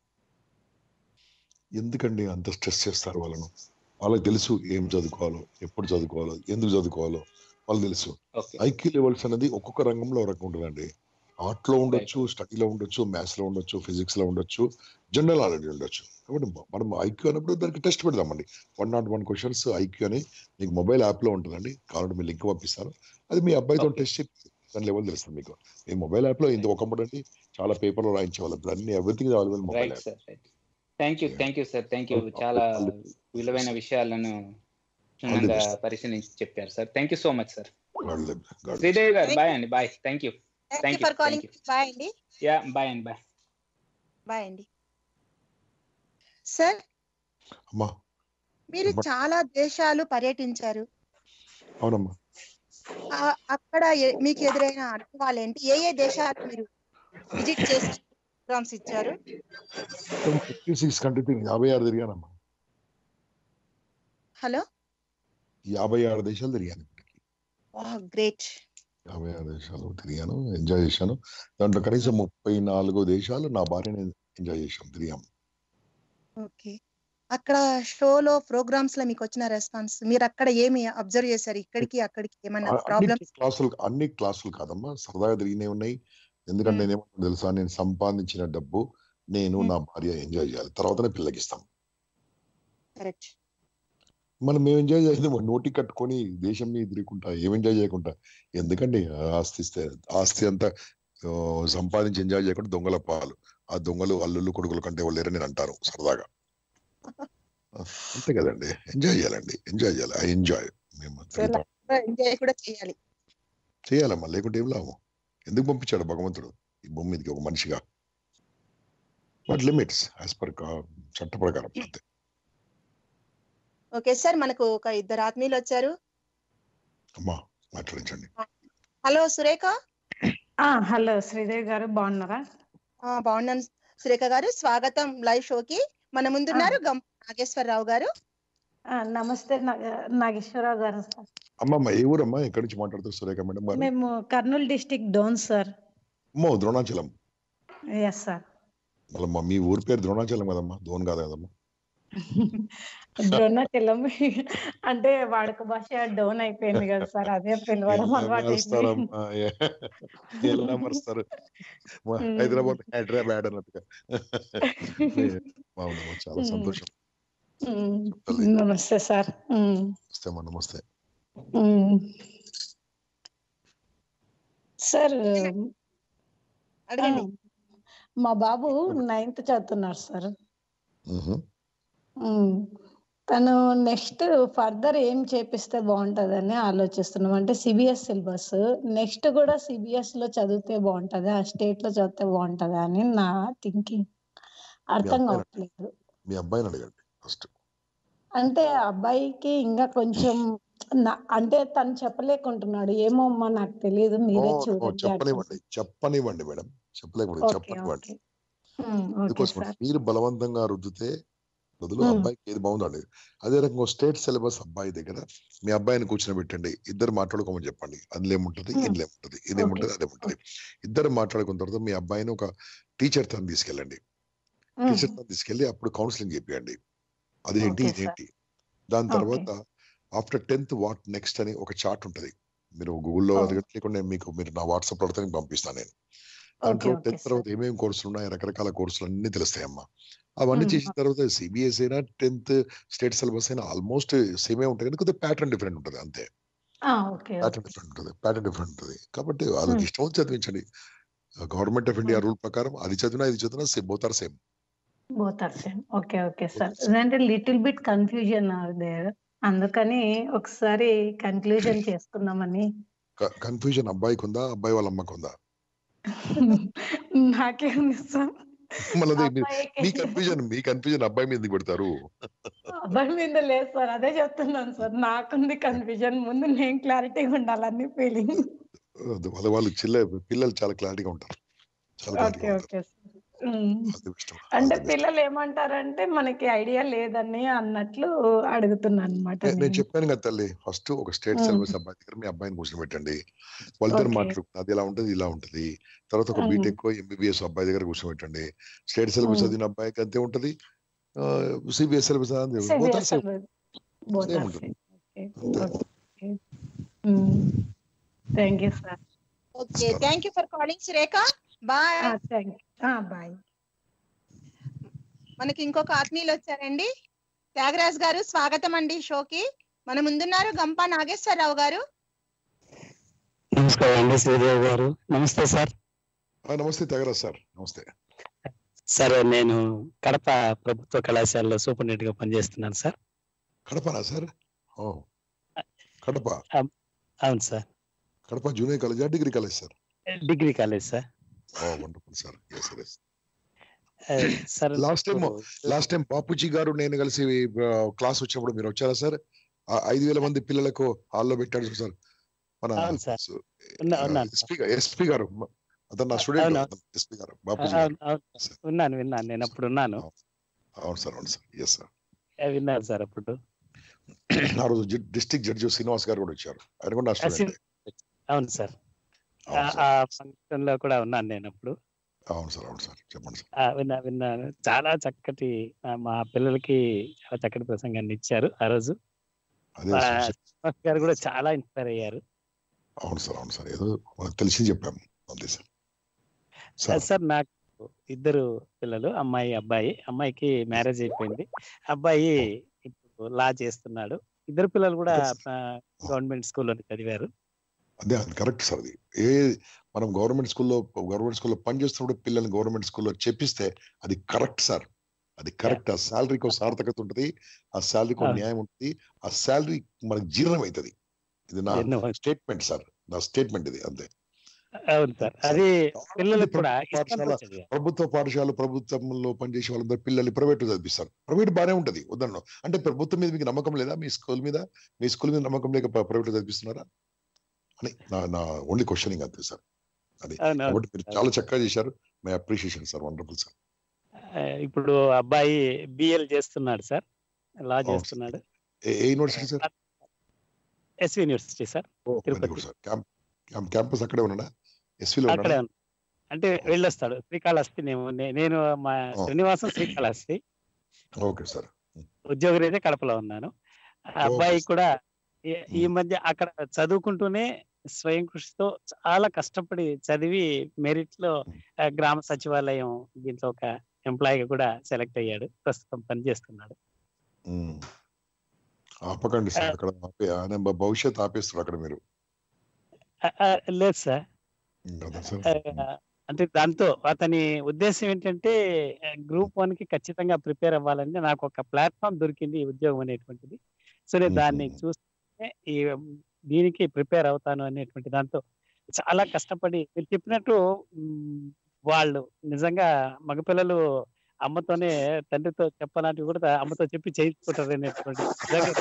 ఎందుకండి అంత స్ట్రెస్ చేస్తారు వాళ్ళను వాళ్ళకి తెలుసు ఏం చదువుకోవాలో ఎప్పుడు చదువుకోవాలో ఎందుకు చదువుకోవాలో వాళ్ళు తెలుసు ఓకే ఐక్యూ లెవెల్స్ అనేది ఒక్కొక్క రంగంలో ఒక రకం ఉంటుందండి ఆర్ట్ లో ఉండొచ్చు స్టడీలో ఉండొచ్చు మ్యాథ్స్ లో ఉండొచ్చు ఫిజిక్స్ లో ఉండొచ్చు జనరల్ నాలెడ్జ్ ఉండొచ్చు కాబట్టి మనం ఐక్యూ అన్నప్పుడు దానికి టెస్ట్ పెడదామండి one not one questions IQ అని మీకు మొబైల్ యాప్ లో ఉంటుందండి కావాలంటే మీ లింక్ పంపిస్తాను అది మీ అబ్బాయితో Okay. టెస్ట్ చేసి దాని లెవెల్ తెలుస్తుంది మీకు మీ మొబైల్ యాప్ లో ఇంత ఒకప్పుడు అండి చాలా పేపర్లో రాయించేవాళ్ళు ఇప్పుడు అన్ని everything available mobile right app sir right thank you thank you sir thank you చాలా విలువైన విషయాలను క్షుణ్ణంగా పరిశీలించి చెప్పారు sir thank you so much sir Sridevi గారు బాయ్ అండి bye thank you thank thank you you for calling thank you bye అండి yeah bye అండి బాయ్ బాయ్ అండి సార్ అమ్మా మీరు చెప్పండి. చాలా దేశాలు పర్యటించారు అవునమ్మా ఆ- అక్కడ ఏ- మీకు ఎదురైన అనుభవాలు ఏంటి ఏ ఏ దేశాలు మీరు విజిట్ చేసి ప్రోగ్రామ్స్ ఇచ్చారు ఫిఫ్టీ సిక్స్ కంట్రీ తిరిగి యాభై ఆరు తిరిగానమ్మా హలో యాభై ఆరు దేశాలు తిరిగాను గ్రేట్ యాభై ఆరు దేశాలు తిరిగాను ఎంజాయ్ చేశాను దాంట్లో కనీసం ముప్పై నాలుగు దేశాలు నా భార్యని ఎంజాయ్ చేశాం తిరిగాం ఓకే అక్కడ షోలో ప్రోగ్రామ్స్ లో మీకు వచ్చిన రెస్పాన్స్ మీరు అక్కడ ఏమి అబ్జర్వ్ చేశారు ఇక్కడికి అక్కడికి ఏమైనా అన్ని ప్రాబ్లమ్స్ క్లాసులు అన్ని క్లాసులు కాదమ్మా సరదాగా తిరిగినే ఉన్నాయి ఎందుకంటే మ్మ్. నేనేమో తెలుసా నేను సంపాదించిన డబ్బు నేను నా భార్య ఎంజాయ్ చేయాలి తర్వాతనే పిల్లకి ఇస్తాం కరెక్ట్ మనం మేము ఎంజాయ్ చేసేది మన నోటి కట్టుకొని దేశం మీద తిరుగుకుంటా ఏం ఎంజాయ్ చేయకుండా ఎందుకండి ఆస్తి ఇస్తే ఆస్తి అంతా ఆ, సంపాదించి ఎంజాయ్ చేయకుండా దొంగల పాలు ఆ దొంగలు అల్లుళ్ళు కొడుకుల కంటే వాళ్ళు లేరని నేను అంటారు సరదాగా అంతే కదండి ఎంజాయ్ చేయాలండి ఎంజాయ్ చేయాలి ఐ ఎంజాయ్ మేము తిరుగుతాం ఎంజాయ్ కూడా చేయాలి చేయాలమ్మా లేకుంటే ఏం లాభం ఎందుకు పంపించాడు భగవంతుడు ఈ భూమి మీదకి ఒక మనిషిగా బట్ లిమిట్స్ యాజ్ పర్ చట్ట ప్రకారం అంతే ఓకే సార్ మనకు ఒక ఇద్దరు ఆత్మీయులు వచ్చారు అమ్మా మాట్లాడించండి హలో సురేఖ ఆ హలో శ్రీదేవి గారు బాగున్నారా ఆ, బాగున్నాను సురేఖ గారు స్వాగతం లైవ్ షోకి మన ముందున్నారు గం నాగేశ్వరరావు గారు ఆ, నమస్తే నాగ- నాగేశ్వరరావు గారు సార్ అమ్మమ్మ ఏ ఊరమ్మా ఎక్కడి నుంచి మాట్లాడుతారు సురేఖ మేడం గారు మేము కర్నూలు డిస్టిక్ డోన్ సార్ అమ్మో ద్రోణాచలం ఎస్ సార్ మళ్ళమ్మా మీ ఊరి పేరు ద్రోణాచలం కదమ్మా దోన్ కాదు కదమ్మా ద్రోణాచలం అంటే వాడుక భాష డౌన్ అయిపోయింది కదా సార్ అదే పిలవడం ఎలా అలవాటు అయిపోయింది మారుస్తారమ్మా ఎలా మారుస్తారు మా హైదరాబాద్ హైదరాబాద్ అన్నట్టుగా అవునమ్మా చాలా సంతోషం ఉమ్, నమస్తే సార్ ఉమ్, నమస్తే అమ్మా నమస్తే ఉమ్. సార్ ఆ, మా బాబు నైన్త్ చదువుతున్నారు సార్ మ్హూ. ఉమ్. తను నెక్స్ట్ ఫర్దర్ ఏం చేపిస్తే బాగుంటదని ఆలోచిస్తున్నాం అంటే సిబిఎస్ సిలబస్ నెక్స్ట్ కూడా సిబిఎస్ లో చదివితే బాగుంటదా స్టేట్ లో చదివితే బాగుంటదా అని నా థింకింగ్ మీ అర్థం అబ్బాయిని కావట్లేదు మీ అబ్బాయిని అడగండి ఫస్ట్ అంటే అబ్బాయికి ఇంకా కొంచెం నా- అంటే తను చెప్పలేకుంటున్నాడు ఏమో అమ్మా నాకు తెలియదు ఓ మీరే ఓ, చూడండి చెప్పనివ్వండి చెప్పనివ్వండి మేడం చెప్పలేకపోతే ఓకే చెప్పనివ్వండి ఓకే ఉమ్, ఓకే ఎందుకోసం సార్ మీరు బలవంతంగా రుద్దితే బదులు ఉమ్, అబ్బాయికి ఏది బాగుందండి అదే రకంగా స్టేట్ సిలబస్ అబ్బాయి దగ్గర మీ అబ్బాయిని కూర్చొని పెట్టండి ఇద్దరు మాట్లాడుకోమని చెప్పండి అందులో ఏముంటది ఉమ్, ఇందులో ఏముంటది ఓకే ఇదేముంటది అదేముంటది ఇద్దరు మాట్లాడుకున్న తర్వాత మీ అబ్బాయిని ఒక టీచర్ తను తీసుకెళ్ళండి ఉమ్, టీచర్ తను తీసుకెళ్ళి అప్పుడు కౌన్సిలింగ్ చెప్పండి అదేంటి ఓకే సార్ ఇదేంటి దాని ఓకే తర్వాత ఆఫ్టర్ టెన్త్ వాట్ నెక్స్ట్ అని ఒక చార్ట్ ఉంటది మీరు గూగుల్లో ఓ, అది లేకుండా నేను మీకు మీరు నా వాట్సాప్ లో మీకు పంపిస్తాను నేను ఓకే దాంట్లో ఓకే టెన్త్ సార్ తర్వాత ఏమేమి కోర్సులు ఉన్నాయి రకరకాల కోర్సులు అన్ని తెలుస్తాయమ్మా అవన్నీ ఉమ్, చేసిన తర్వాత సిబిఎస్ అయినా టెన్త్ స్టేట్ సిలబస్ అయినా ఆల్మోస్ట్ సేమే ఉంటాయి కానీ కొద్దిగా ప్యాటర్న్ డిఫరెంట్ ఉంటుంది అంతే ఆ, ఓకే ప్యాటర్న్ ఓకే డిఫరెంట్ ఉంటుంది ప్యాటర్న్ డిఫరెంట్ ఉంటుంది కాబట్టి వాళ్ళకి ఉమ్, ఇష్టం వచ్చి చదివించండి government of India um. Rule ప్రకారం అది చదివినా ఇది చదివినా same both are same both are same okay okay sir అంటే లిటిల్ బిట్ కన్ఫ్యూజన్ దేర్ అందుకని ఒకసారి కన్క్లూజన్ చేసుకుందామని కన్ఫ్యూజన్ అబ్బాయికి ఉందా అబ్బాయి వాళ్ళ అమ్మకు ఉందా నాకే ఉంది సార్ మళ్ళీ అదే మీ- అబ్బాయికి మీ కన్ఫ్యూజన్ మీ కన్ఫ్యూజన్ అబ్బాయి మీద ఎందుకు పెడతారు అబ్బాయి మీద లేదు సార్ అదే చెప్తున్నాను సార్ నాకుంది కన్ఫ్యూజన్ ముందు నేను క్లారిటీగా ఉండాలని ఫీలింగ్ అది వాళ్ళ వాళ్ళు చిల్ల పిల్లలు చాలా క్లారిటీగా ఉంటారు చాలా ఓకే క్లారిటీగా ఉంటారు ఓకే సార్ ఉమ్. అది ఇష్టం అంటే పిల్లలు ఏమంటారంటే మనకి ఐడియా లేదని అన్నట్లు అడుగుతున్నాను అనమాట నే- నేను నేను చెప్పాను కదా తల్లి ఫస్ట్ ఒక స్టేట్ ఉమ్. సిలబస్ అబ్బాయి దగ్గర మీ అబ్బాయిని కూర్చోబెట్టండి వాళ్ళిద్దరు ఓకే మాట్లాడుకున్నారు అది ఇలా ఉంటది ఇలా ఉంటది తర్వాత ఒక ఉమ్. బీటెక్ ఎంబీబీఎస్ అబ్బాయి దగ్గర కూర్చోబెట్టండి స్టేట్ సిలబస్ ఉమ్. చదివిన అబ్బాయికి అంతే ఉంటది సిబిఎస్ సిలబస్ అంతే పోతారు CBSE same both same are ఉంటుంది సేమ్ ఓకే అంతే okay thank you sir okay thank you for calling Surekha bye thank bye మనకి ఇంకొక ఆత్మీయులు వచ్చారండి త్యాగరాజ్ గారు స్వాగతం అండి షోకి మన ముందున్నారు గంపా నాగేశ్వరరావు గారు నమస్కారం అండి శ్రీదేవి గారు నమస్తే సార్ ఆ, నమస్తే తెగరా సార్ నమస్తే సార్ నేను కడప ప్రభుత్వ కళాశాలలో సూపరింటెండెంట్ గా పనిచేస్తున్నాను సార్ కడపనా సార్ ఓ కడప అం- అవును సార్ కడప జూనియర్ కాలేజా degree college sir degree college sir ఓ వండర్ఫుల్ సార్ ఎస్ ఎస్ ఆ, సార్ లాస్ట్ టైం ఇప్పుడు లాస్ట్ టైం బాపూజీ గారు నేను కలిసి క్లాస్ వచ్చినప్పుడు మీరు వచ్చారా సార్ ఆ ఐదు వేల మంది పిల్లలకు హాల్లో పెట్టాడు సార్ మన అవును సార్ ఉన్నా ఉన్నాను సార్. ఎస్పీ ఎస్పీ గారు అతను నా స్టూడెంట్ అవును, అవును. ఎస్పీ గారు ఆ, బాపూజీ గారు అవును అవును సార్. విన్నాను విన్నాను నేను అప్పుడు ఉన్నాను అవును సార్ అవును సార్ ఎస్ సార్ ఆ, విన్నాను సార్ అప్పుడు ఆ రోజు డిస్ట్రిక్ట్ జడ్జి శ్రీనివాస్ గారు కూడా వచ్చారు ఆయన కూడా నా ఆ, స్టూడెంట్ అవును సార్ ఆ అవును ఆ సార్ ఫంక్షన్ లో కూడా ఉన్నాను నేను అప్పుడు అవును సార్ అవును సార్ చెప్పండి సార్ ఆ, విన్నా విన్నాను చాలా చక్కటి ఆ, మా పిల్లలకి చాలా చక్కటి ప్రసంగాన్ని ఇచ్చారు ఆ రోజు అదే ఆ, సార్ శ్రీనివాస్ గారు కూడా చాలా ఇన్స్పైర్ అయ్యారు అవును సార్ అవును సార్ ఏదో మనకు తెలిసి చెప్పాము అంతే సార్ ఆ, సార్ సార్ నాకు ఇద్దరు పిల్లలు అమ్మాయి అబ్బాయి అమ్మాయికి మ్యారేజ్ అయిపోయింది అబ్బాయి ఇప్పుడు లా చేస్తున్నాడు ఇద్దరు పిల్లలు కూడా గవర్నమెంట్ స్కూల్లో చదివారు అదే అది కరెక్ట్ సార్ అది ఏ మనం గవర్నమెంట్ స్కూల్లో గవర్నమెంట్ స్కూల్లో పనిచేస్తున్నప్పుడు పిల్లల్ని గవర్నమెంట్ స్కూల్లో చెప్పిస్తే అది కరెక్ట్ సార్ అది కరెక్ట్ ఆ శాలరీకి ఒక సార్థకత ఉంటుంది ఆ శాలరీకి ఒక అవును. న్యాయం ఉంటుంది ఆ శాలరీ మనకి జీర్ణం అవుతుంది ఇది నా జీర్ణం స్టేట్మెంట్ సార్ నా స్టేట్మెంట్ ఇది అంతే అవును సార్ అది పిల్లలకు కూడా ప్రభుత్వ ఇష్టంతో పాఠశాల చదివారు ప్రభుత్వ పాఠశాల ప్రభుత్వంలో పనిచేసే వాళ్ళందరూ పిల్లల్ని ప్రైవేట్ చదివిస్తారు ప్రైవేట్ బాగానే ఉంటది వద్దన్న అంటే ప్రభుత్వం మీద మీకు నమ్మకం లేదా మీ స్కూల్ మీద మీ స్కూల్ మీద నమ్మకం లేక ప్రైవేట్ చదివిస్తున్నారా అని నా నా ఓన్లీ క్వశ్చనింగ్ అంతే సార్ అది అవును, అవును కాబట్టి మీరు చాలా చక్కగా చేశారు my appreciation sir wonderful sir ఆ, ఇప్పుడు అబ్బాయి బిఎల్ చేస్తున్నాడు సార్ లా అవును సార్ చేస్తున్నాడు ఏ ఏ university sir yes university sir ఓ very Tirupati good sir camp camp campus అక్కడే ఉన్నాడా ఎస్విలో అక్కడే ఉన్నాడా ఉంది అంటే వెళ్ళొస్తాడు శ్రీకాళహస్తి నేను నే- నేను మా ఓ. శ్రీనివాసం శ్రీకాళహస్తి ఓకే సార్ ఉద్యోగం అయితే కడపలో ఉన్నాను ఆ అబ్బాయి కూడా ఈ- ఈ మధ్య అక్కడ చదువుకుంటూనే స్వయం కృషితో చాలా కష్టపడి చదివి మెరిట్ లో ఆ, గ్రామ సచివాలయం దీంట్లో ఒక ఎంప్లాయీగా కూడా సెలెక్ట్ అయ్యాడు ప్రస్తుతం పనిచేస్తున్నాడు ఉమ్. ఆపకండి సార్ అక్కడ ఆపే ఆయన భ- భవిష్యత్ ఆపేస్తారు అక్కడ మీరు ఆ, ఆ, లేదు సార్ కదా సార్ ఆ, అంటే దాంతో అతని ఉద్దేశం ఏంటంటే గ్రూప్ వన్ కి ఖచ్చితంగా ప్రిపేర్ అవ్వాలని నాకు ఒక ప్లాట్ఫామ్ దొరికింది ఈ ఉద్యోగం అనేటువంటిది సో నేను దాన్ని చూస్తే ఈ దీనికి ప్రిపేర్ అవుతాను అనేటువంటి దాంతో చాలా కష్టపడి మీరు చెప్పినట్టు మ్, వాళ్ళు నిజంగా మగపిల్లలు అమ్మతోనే తండ్రితో చెప్పలాంటివి కూడా అమ్మతో చెప్పి చేయించుకుంటారు అనేటువంటి నిజంగా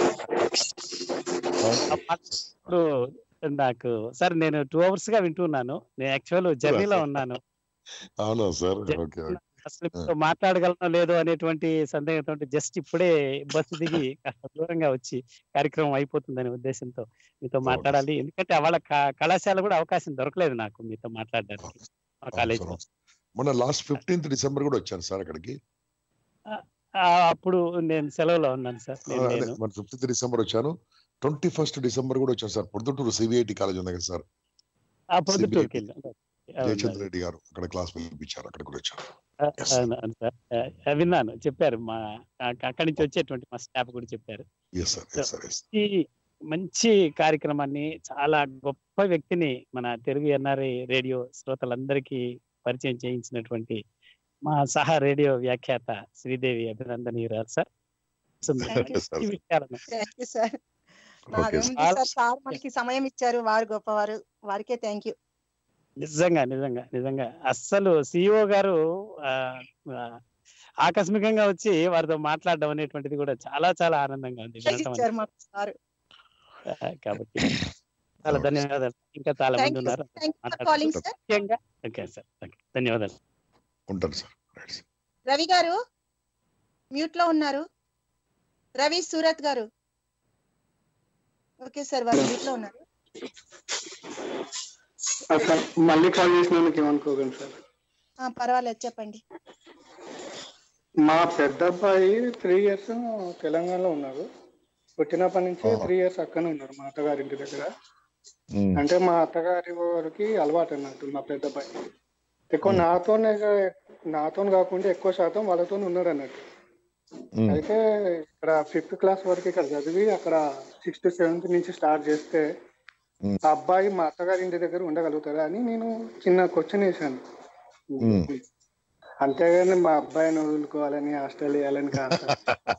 ఆ మాట ఇప్పుడు నాకు సార్ నేను టూ అవర్స్ గా వింటున్నాను నేను యాక్చువల్ జర్నీలో ఉన్నాను అవునా సార్ ఓకే ఓకే అసలు మీతో మాట్లాడగలనో లేదో అనేటువంటి సందేహంతో జస్ట్ ఇప్పుడే బస్సు దిగి కాస్త దూరంగా వచ్చి కార్యక్రమం అయిపోతుందనే ఉద్దేశంతో మీతో మాట్లాడాలి ఎందుకంటే వాళ్ళ క- కళాశాల కూడా అవకాశం దొరకలేదు నాకు మీతో మాట్లాడడానికి మా అవును కాలేజ్ సార్, అవును. మొన్న లాస్ట్ ఫిఫ్టీన్త్ డిసెంబర్ కూడా వచ్చాను సార్ అక్కడికి అప్పుడు నేను సెలవులో ఉన్నాను సార్ నేను అదే లేను మన ఫిఫ్టీన్త్ డిసెంబర్ వచ్చాను ట్వంటీ ఫస్ట్ డిసెంబర్ కూడా వచ్చాను సార్ పొద్దుటూరు సిబిఐటి కాలేజ్ ఉంది కదా సార్ ఆ పొద్దుటూరుకి CBIT. వెళ్ళాను అవును, జయచంద్ర రెడ్డి గారు అక్కడ క్లాస్ పిలిపించారు అక్కడ కూడా వచ్చాను ఆ, అవును, అవును సార్ ఆ, విన్నాను చెప్పారు మా ఆ- అక్కడి నుంచి వచ్చేటువంటి మా స్టాఫ్ కూడా చెప్పారు yes sir yes sir yes ఈ మంచి కార్యక్రమాన్ని చాలా గొప్ప వ్యక్తిని మన తెలుగు ఎన్ఆర్ఐ రేడియో శ్రోతలందరికీ పరిచయం చేయించినటువంటి మా సహా రేడియో వ్యాఖ్యాత శ్రీదేవి అభినందనీయురాలు సార్ సో Thank you, మంచి విషయాలను థ్యాంక్ యూ సార్ నాదేముంది సార్ సార్ మనకి సమయం ఇచ్చారు వారు గొప్పవారు వారికే థ్యాంక్ యూ నిజంగా నిజంగా నిజంగా అస్సలు సిఇఓ గారు ఆ, ఆ, ఆకస్మికంగా వచ్చి వారితో మాట్లాడడం అనేటువంటిది కూడా చాలా చాలా ఆనందంగా ఉంది వినటం అనేది. ఇచ్చారు మాకు సార్ ఆ, కాబట్టి చాలా ధన్యవాదాలు ఇంకా చాలా Thank మంది you, ఉన్నారు sir. Thank you for మాట్లాడుతూ calling, sir. ముఖ్యంగా ఓకే సార్ ఓకే ధన్యవాదాలు ఉంటాను సార్ రవి గారు మ్యూట్ లో ఉన్నారు రవి సూరత్ గారు ఓకే సార్ వారు మ్యూట్ లో ఉన్నారు ఆ, సార్ మళ్ళీ కాల్ చేసినందుకు ఏమనుకోకండి సార్ ఆ, పర్వాలేదు చెప్పండి మా పెద్ద అబ్బాయి త్రీ ఇయర్స్ తెలంగాణలో ఉన్నారు పుట్టినప్పటి నుంచి త్రీ ఇయర్స్ అక్కనే ఉన్నారు మా అత్తగారింటి దగ్గర అంటే మా అత్తగారి వారికి అలవాటు అన్నట్టు మా పెద్ద అబ్బాయి ఎక్కువ నాతోనే నాతో కాకుండా ఎక్కువ శాతం వాళ్ళతో ఉన్నారు అన్నట్టు అయితే ఇక్కడ ఫిఫ్త్ క్లాస్ వరకు ఇక్కడ చదివి అక్కడ సిక్స్త్ సెవెంత్ నుంచి స్టార్ట్ చేస్తే ఆ అబ్బాయి మా అత్తగారి ఇంటి దగ్గర ఉండగలుగుతారా అని నేను చిన్న క్వశ్చన్ వేసాను అంతేగాని మా అబ్బాయిని వదులుకోవాలని హాస్టల్ వేయాలని కాదు sir.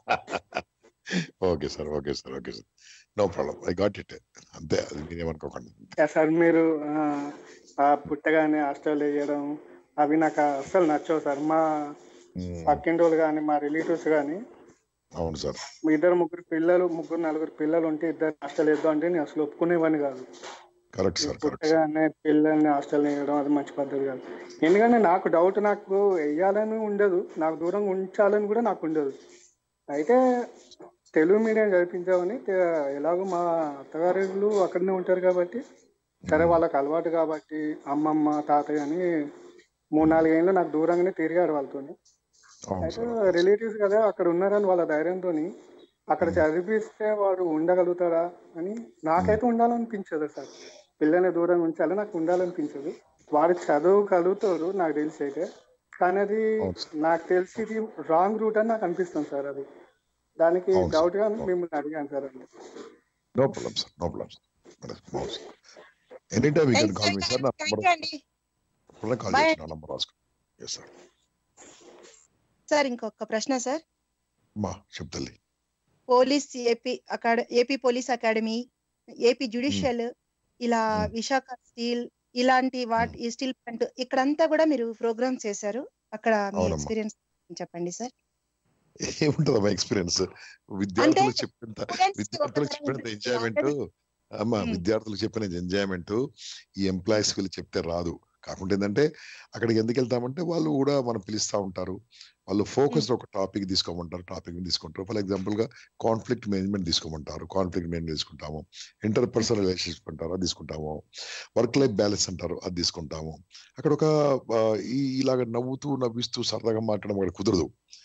Okay sir okay sir okay sir no problem I got it అంతే అది మీరేమనుకోకండి యా సార్ మీరు ఆ, ఆ పుట్టగానే హాస్టల్ వేయడం అవి నాకు అస్సలు నచ్చవు సార్ మా పక్కింటి వాళ్ళు కానీ మా రిలేటివ్స్ కానీ అవును సార్ ఇద్దరు ముగ్గురు పిల్లలు ముగ్గురు నలుగురు పిల్లలు ఉంటే ఇద్దరు హాస్టల్ వేద్దాం అంటే నేను అసలు ఒప్పుకునేవాడిని కాదు కరెక్ట్ సార్ కరెక్ట్ పుట్టగానే పిల్లల్ని హాస్టల్ వేయడం అది మంచి పద్ధతి కాదు ఎందుకంటే నాకు డౌట్ నాకు వేయాలని ఉండదు నాకు దూరంగా ఉంచాలని కూడా నాకు ఉండదు అయితే తెలుగు మీడియం చదివించామని తె- ఎలాగో మా అత్తగారులు అక్కడనే ఉంటారు కాబట్టి సరే వాళ్ళకి అలవాటు కాబట్టి అమ్మమ్మ తాతయ్య అని మూడు నాలుగేళ్ళు నాకు దూరంగానే తిరిగారు వాళ్ళతో అవును అయితే రిలేటివ్స్ కదా అక్కడ ఉన్నారని వాళ్ళ ధైర్యంతో అక్కడ చదివిస్తే వాడు ఉండగలుగుతాడా అని నాకైతే ఉండాలనిపించదు సార్ పిల్లల్ని దూరంగా ఉంచాలి నాకు ఉండాలనిపించదు వాడు చదవగలుగుతారు నాకు తెలిసి అయితే కానీ అది నాకు తెలిసి ఇది రాంగ్ రూట్ అని నాకు అనిపిస్తుంది సార్ అది దానికి అవును డౌట్ గా మిమ్మల్ని అడిగాను సార్ అండి no problem sir no problem sir any time you can call me sir నా థ్యాంక్ నంబర్ యూ అండి ఎప్పుడైనా కాల్ Bye. చేసిన నంబర్ రాసుకో ఎస్ సార్ సార్ ఇంకొక ప్రశ్న సార్ మా చెప్తల్లి పోలీస్ ఏపీ అకాడ AP police academy AP judicial ఇలా విశాఖ స్టీల్ ఇలాంటి వాటి ఈ స్టీల్ ప్లాంట్ ఇక్కడంతా కూడా మీరు ప్రోగ్రామ్ చేశారు అక్కడ మీ అవునమ్మా. ఎక్స్పీరియన్స్ చెప్పండి సార్ ఏముంటుంది మా ఎక్స్పీరియన్స్ విద్యార్థులు చెప్పినంత విద్యార్థులు చెప్పినంత ఎంజాయ్మెంట్ అమ్మా విద్యార్థులు చెప్పిన ఎంజాయ్మెంట్ ఈ ఎంప్లాయీస్ వీళ్ళు చెప్తే రాదు కాకుండా ఏంటంటే అక్కడికి ఎందుకు వెళ్తామంటే వాళ్ళు కూడా మనం పిలుస్తూ ఉంటారు వాళ్ళు ఫోకస్ ఒక టాపిక్ తీసుకోమంటారు టాపిక్ తీసుకుంటారు ఫర్ ఎగ్జాంపుల్ గా కాన్ఫ్లిక్ట్ మేనేజ్మెంట్ తీసుకోమంటారు కాన్ఫ్లిక్ట్ మేనేజ్మెంట్ తీసుకుంటాము ఇంటర్ పర్సనల్ రిలేషన్షిప్ అంటారు అది తీసుకుంటాము వర్క్ లైఫ్ బ్యాలెన్స్ అంటారు అది తీసుకుంటాము అక్కడ ఒక ఆ, ఈ ఇలాగ నవ్వుతూ నవ్విస్తూ సరదాగా మాట్లాడడం అక్కడ కుదరదు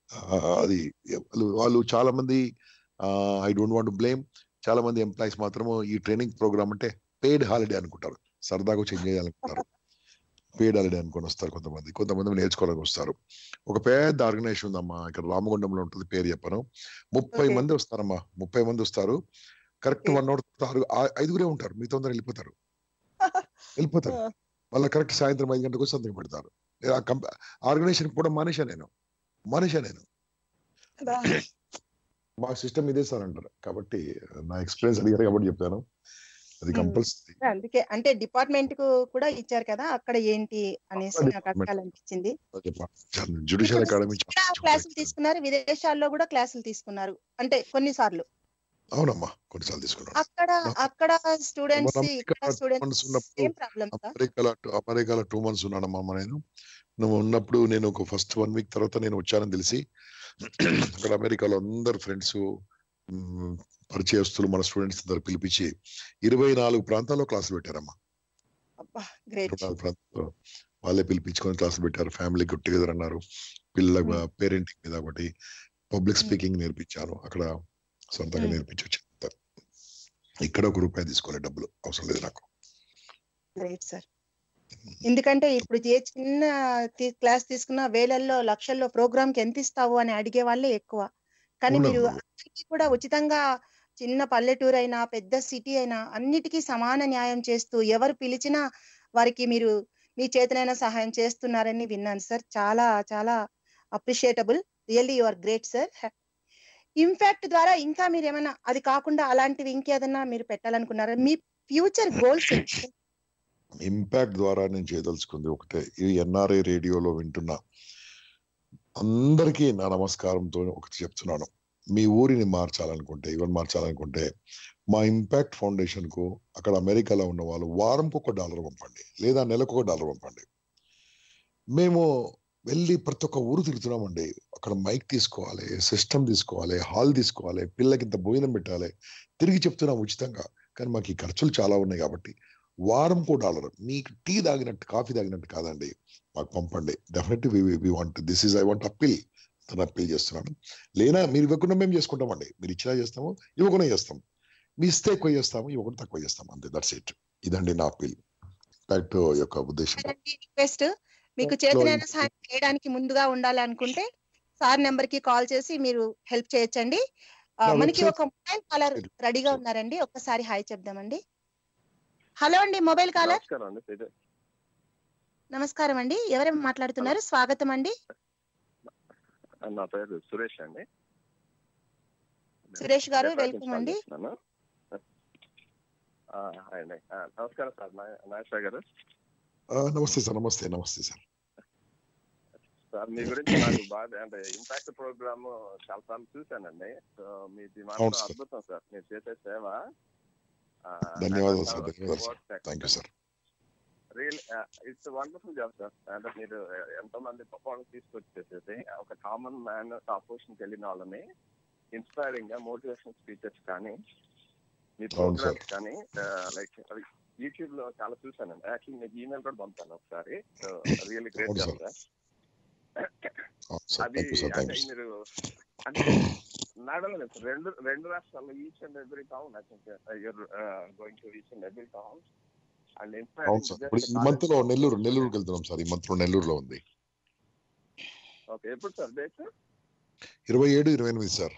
అది వాళ్ళు- వాళ్ళు చాలా మంది ఐ డోంట్ వాంట్ బ్లేమ్ చాలా మంది ఎంప్లాయీస్ మాత్రము ఈ ట్రైనింగ్ ప్రోగ్రామ్ అంటే పెయిడ్ హాలిడే అనుకుంటారు సరదాగా వచ్చి ఎంజాయ్ చేయాలనుకుంటారు పెయిడ్ హాలిడే అనుకొని వస్తారు కొంతమంది కొంతమంది నేర్చుకోవడానికి వస్తారు ఒక పెద్ద ఆర్గనైజేషన్ ఉందమ్మా ఇక్కడ రామగుండంలో ఉంటుంది పేరు చెప్పను ముప్పై Okay. మంది వస్తారమ్మా ముప్పై మంది వస్తారు కరెక్ట్ వన్ అవర్ ఆరు ఆ- ఐదుగురే ఉంటారు మీ తొందర వెళ్ళిపోతారు వెళ్ళిపోతారు మళ్ళీ కరెక్ట్ సాయంత్రం ఐదు గంటలకు వచ్చి సంతకం పెడతారు నేను ఆ కంప ఆర్గనైజేషన్ కూడా మానేశా నేను మానేశా నేను మా సిస్టమ్ ఇదే సార్ అంటారు కాబట్టి నా ఎక్స్పీరియన్స్ అడిగారు కాబట్టి చెప్తాను అది కంపల్సరీ అందుకే అంటే డిపార్ట్మెంట్ కు కూడా ఇచ్చారు కదా అక్కడ ఏంటి అనేసి నాకు department. అడగాలనిపించింది జ్యుడిషియల్ అకాడమీ ఇక్కడ క్లాసులు తీసుకున్నారు విదేశాల్లో కూడా క్లాసులు తీసుకున్నారు అంటే కొన్నిసార్లు అవునమ్మా కొన్నిసార్లు తీసుకున్నాను అక్కడ అక్కడ స్టూడెంట్స్ మనం ఇక్కడ ఇక్కడ స్టూడెంట్స్ months ఉన్నప్పుడు సేమ్ ప్రాబ్లమ్ అమెరికాలో అమెరికాలో టూ మంత్స్ ఉన్నానమ్మా నేను నువ్వు ఉన్నప్పుడు నేను ఒక ఫస్ట్ వన్ వీక్ తర్వాత నేను వచ్చానని తెలిసి అక్కడ అమెరికాలో అందరు ఫ్రెండ్స్ పరిచయస్తులు మన స్టూడెంట్స్ అందరు పిలిపించి ఇరవై నాలుగు ప్రాంతాల్లో క్లాసులు పెట్టారమ్మా గ్రేట్ ఇరవై నాలుగు ప్రాంతాల్లో వాళ్ళే పిలిపించుకొని క్లాసులు పెట్టారు ఫ్యామిలీ గుడ్ టుగెదర్ అన్నారు పిల్లల పేరెంటింగ్ మీద ఒకటి పబ్లిక్ స్పీకింగ్ నేర్పించాను అక్కడ సొంతంగా Hmm. నేర్పించి వచ్చాను ఇక్కడ ఒక రూపాయి తీసుకోలే డబ్బులు అవసరం లేదు నాకు గ్రేట్ సార్ ఎందుకంటే ఇప్పుడు ఏ చిన్న తీ- క్లాస్ తీసుకున్న వేలల్లో లక్షల్లో ప్రోగ్రామ్ కి ఎంత ఇస్తావు అని అడిగే వాళ్ళే ఎక్కువ కానీ మీరు అవునమ్మా. అందరికీ కూడా ఉచితంగా చిన్న పల్లెటూరు అయినా పెద్ద సిటీ అయినా అన్నిటికీ సమాన న్యాయం చేస్తూ ఎవరు పిలిచినా వారికి మీరు మీ చేతనైనా సహాయం చేస్తున్నారని విన్నాను సార్ చాలా చాలా appreciable really you are great sir impact ద్వారా ఇంకా మీరు ఏమైనా అది కాకుండా అలాంటివి ఇంకేదన్నా మీరు పెట్టాలనుకున్నారా మీ ఫ్యూచర్ గోల్స్ ఇంపాక్ట్ ద్వారా నేను చేయదలుచుకుంది ఒకటే ఈ ఎన్ఆర్ఐ రేడియోలో వింటున్న అందరికీ నా నమస్కారంతో ఒకటి చెప్తున్నాను మీ ఊరిని మార్చాలనుకుంటే ఈవెన్ మార్చాలనుకుంటే మా ఇంపాక్ట్ ఫౌండేషన్ కు అక్కడ అమెరికాలో ఉన్న వాళ్ళు వారంకు ఒక డాలర్ పంపండి లేదా నెలకు ఒక డాలర్ పంపండి మేము వెళ్ళి ప్రతి ఒక్క ఊరు తిరుగుతున్నామండి అక్కడ మైక్ తీసుకోవాలి సిస్టమ్ తీసుకోవాలి హాల్ తీసుకోవాలి పిల్లకి ఇంత భోజనం పెట్టాలి తిరిగి చెప్తున్నాం ఉచితంగా కానీ మాకు ఈ ఖర్చులు చాలా ఉన్నాయి కాబట్టి వారం కో డాలర్ మీకు టీ తాగినట్టు కాఫీ తాగినట్టు కాదండి మాకు పంపండి definitely we want this is I want appeal తను అప్పీల్ చేస్తున్నాను లేనా మీరు ఇవ్వకుండా మేము చేసుకుంటామండి మీరు ఇచ్చినా చేస్తాము ఇవ్వకుండా చేస్తాం మీ ఇస్తే ఎక్కువ చేస్తాము ఇవ్వకుండా తక్కువ చేస్తాం అంతే దట్స్ ఇట్ ఇదండి నా అప్పీల్ ఇంపాక్ట్ యొక్క ఉద్దేశం రిక్వెస్ట్ మీకు చేతనైన సహాయం చేయడానికి ముందుగా ఉండాలి అనుకుంటే సార్ నెంబర్ కి కాల్ చేసి మీరు హెల్ప్ చేయొచ్చండి ఆ, నా మనకి website- ఒక మొబైల్ కాలర్ రెడీగా ఉన్నారండి ఒక్కసారి హాయ్ చెప్దామండి హలో అండి మొబైల్ కాలర్ నమస్కారం అండి ఇది నమస్కారం అండి ఎవరు మాట్లాడుతున్నారు స్వాగతం అండి నా పేరు సురేష్ అండి సురేష్ గారు హైదరాబాద్ వెల్కమ్ నుంచి అండి కాల్ చేస్తున్నాను. ఆ, హాయ్ అండి ఆ, నమస్కారం సార్ నా- నాగేశ్వర గారు ఆ, నమస్తే సార్ నమస్తే నమస్తే సార్ సార్ మీ గురించి నాకు బాగా అంటే ఇంపాక్ట్ ప్రోగ్రామ్ చాలా సార్లు చూశానండి సో మీది అవును మాత్రం సార్. అద్భుతం సార్ మీరు చేసే సేవ ధన్యవాదాలు సార్ ధన్యవాదాలు sir thank you sir real it's wonderful job sir అంటే మీరు ఎంతో మంది పర్ఫార్మెన్స్ తీసుకొచ్చేసేది ఒక కామన్ మ్యాన్ ఆపోజిషన్కి వెళ్ళిన వాళ్ళని ఇన్స్పైరింగ్ గా మోటివేషన్ స్పీచెస్ కానీ మీ అవును ప్రోగ్రామ్స్ సార్. కానీ లైక్ యూట్యూబ్ లో చాలా చూసాను యాక్చువల్లీ మీకు ఈమెయిల్ కూడా పంపాను ఒకసారి సో రియల్లీ గ్రేట్ అవును జాబ్ సార్. సార్ అవును సార్ అది థ్యాంక్ యూ సార్ థ్యాంక్ అంటే యూ మీరు అంటే నడవలేదు సార్. రెండు రెండు రాష్ట్రాల్లో each and every town I think you're going to each and every town and అవును సార్ ఇప్పుడు ఈ మంత్ లో నెల్లూరు నెల్లూరుకి వెళ్తున్నాం సార్ ఈ మంత్ లో నెల్లూరులో ఉంది ఓకే ఎప్పుడు సార్ డేట్ ఇరవై ఏడు ఇరవై ఎనిమిది సార్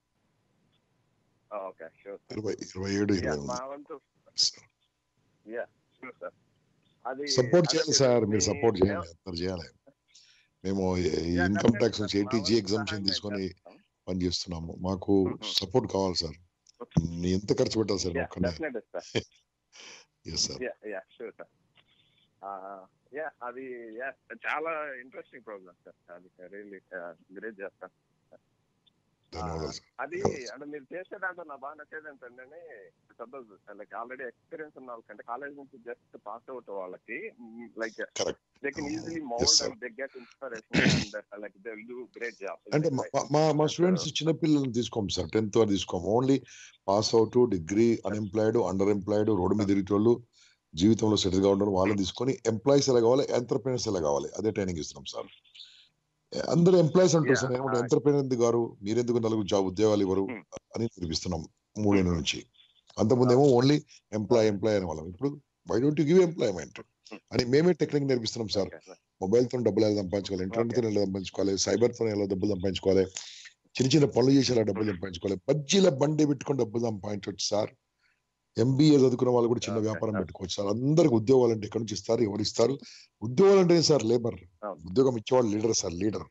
ఓకే షూర్ ఇరవై ఇరవై ఏడు ఇరవై మా ఎనిమిది వంతు యా షూర్ సార్ అది సపోర్ట్ అదే చేయాలి మీరు సార్ మీ మీరు సపోర్ట్ చేయాలి అందరు చేయాలి మేము ఇన్కమ్ ట్యాక్స్ నుంచి ఏటీజీ ఎగ్జామ్షన్ తీసుకొని పని చేస్తున్నాము మాకు సపోర్ట్ కావాలి సార్ నీ ఎంత ఖర్చు పెట్టాలి సార్ యా ఒక్కనే definite sir yes sir yeah yeah sure sir yeah అది యా చాలా ఇంట్రెస్టింగ్ ప్రోగ్రామ్ సార్ అది రియల్లీ గ్రేట్ చేస్తాను ధన్యవాదాలు సార్ అది అంటే మీరు చేసే దాంట్లో నా బాగా నచ్చేది ఏంటంటే సపోజ్ లైక్ ఆల్రెడీ ఎక్స్పీరియన్స్ ఉన్న వాళ్ళకంటే కాలేజ్ నుంచి జస్ట్ పాస్ అవుట్ వాళ్ళకి like they can easily mould and they get inspiration and like they will do great job అంటే మా- మా మా స్టూడెంట్స్ చిన్న పిల్లల్ని తీసుకోము సార్ టెన్త్ వరకు తీసుకోము only pass out degree unemployed underemployed road మీద తిరిగేటోళ్ళు జీవితంలో సెటిల్ గా ఉండడం వాళ్ళని తీసుకొని ఎంప్లాయీస్ ఎలా కావాలి ఎంటర్ప్రీనర్స్ ఎలా కావాలి అదే ట్రైనింగ్ ఇస్తున్నాం సార్ అందరూ ఎంప్లాయీస్ అంటారు Yeah, సార్ ఏమంటే ah. ఎంటర్ప్రీనర్ గారు మీరెందుకు నలుగురు జాబ్ ఉద్యోగాలు ఇవ్వరు అని చూపిస్తున్నాం మూడేళ్ళ నుంచి అంతకుముందేమో ఓన్లీ ఎంప్లాయ్ ఎంప్లాయ్ అనే వాళ్ళం ఇప్పుడు why don't you give employment అని మేమే టెక్నిక్ నేర్పిస్తున్నాం సార్ మొబైల్ తో డబ్బులు ఎలా సంపాదించుకోవాలి ఇంటర్నెట్ తో ఎలా సంపాదించుకోవాలి సైబర్ తో ఎలా డబ్బులు సంపాదించుకోవాలి చిన్న చిన్న పనులు చేసి ఎలా డబ్బులు సంపాదించుకోవాలి బజ్జీల బండి పెట్టుకొని డబ్బులు సంపాదించవచ్చు సార్ ఎంబీఏ చదువుకున్న వాళ్ళు కూడా చిన్న వ్యాపారం పెట్టుకోవచ్చు సార్ అందరికి ఉద్యోగాలు అంటే ఎక్కడి నుంచి ఇస్తారు ఎవరు ఇస్తారు ఉద్యోగాలు అంటే సార్ లేబర్ ఉద్యోగం ఇచ్చేవాళ్ళు లీడర్ సార్ లీడర్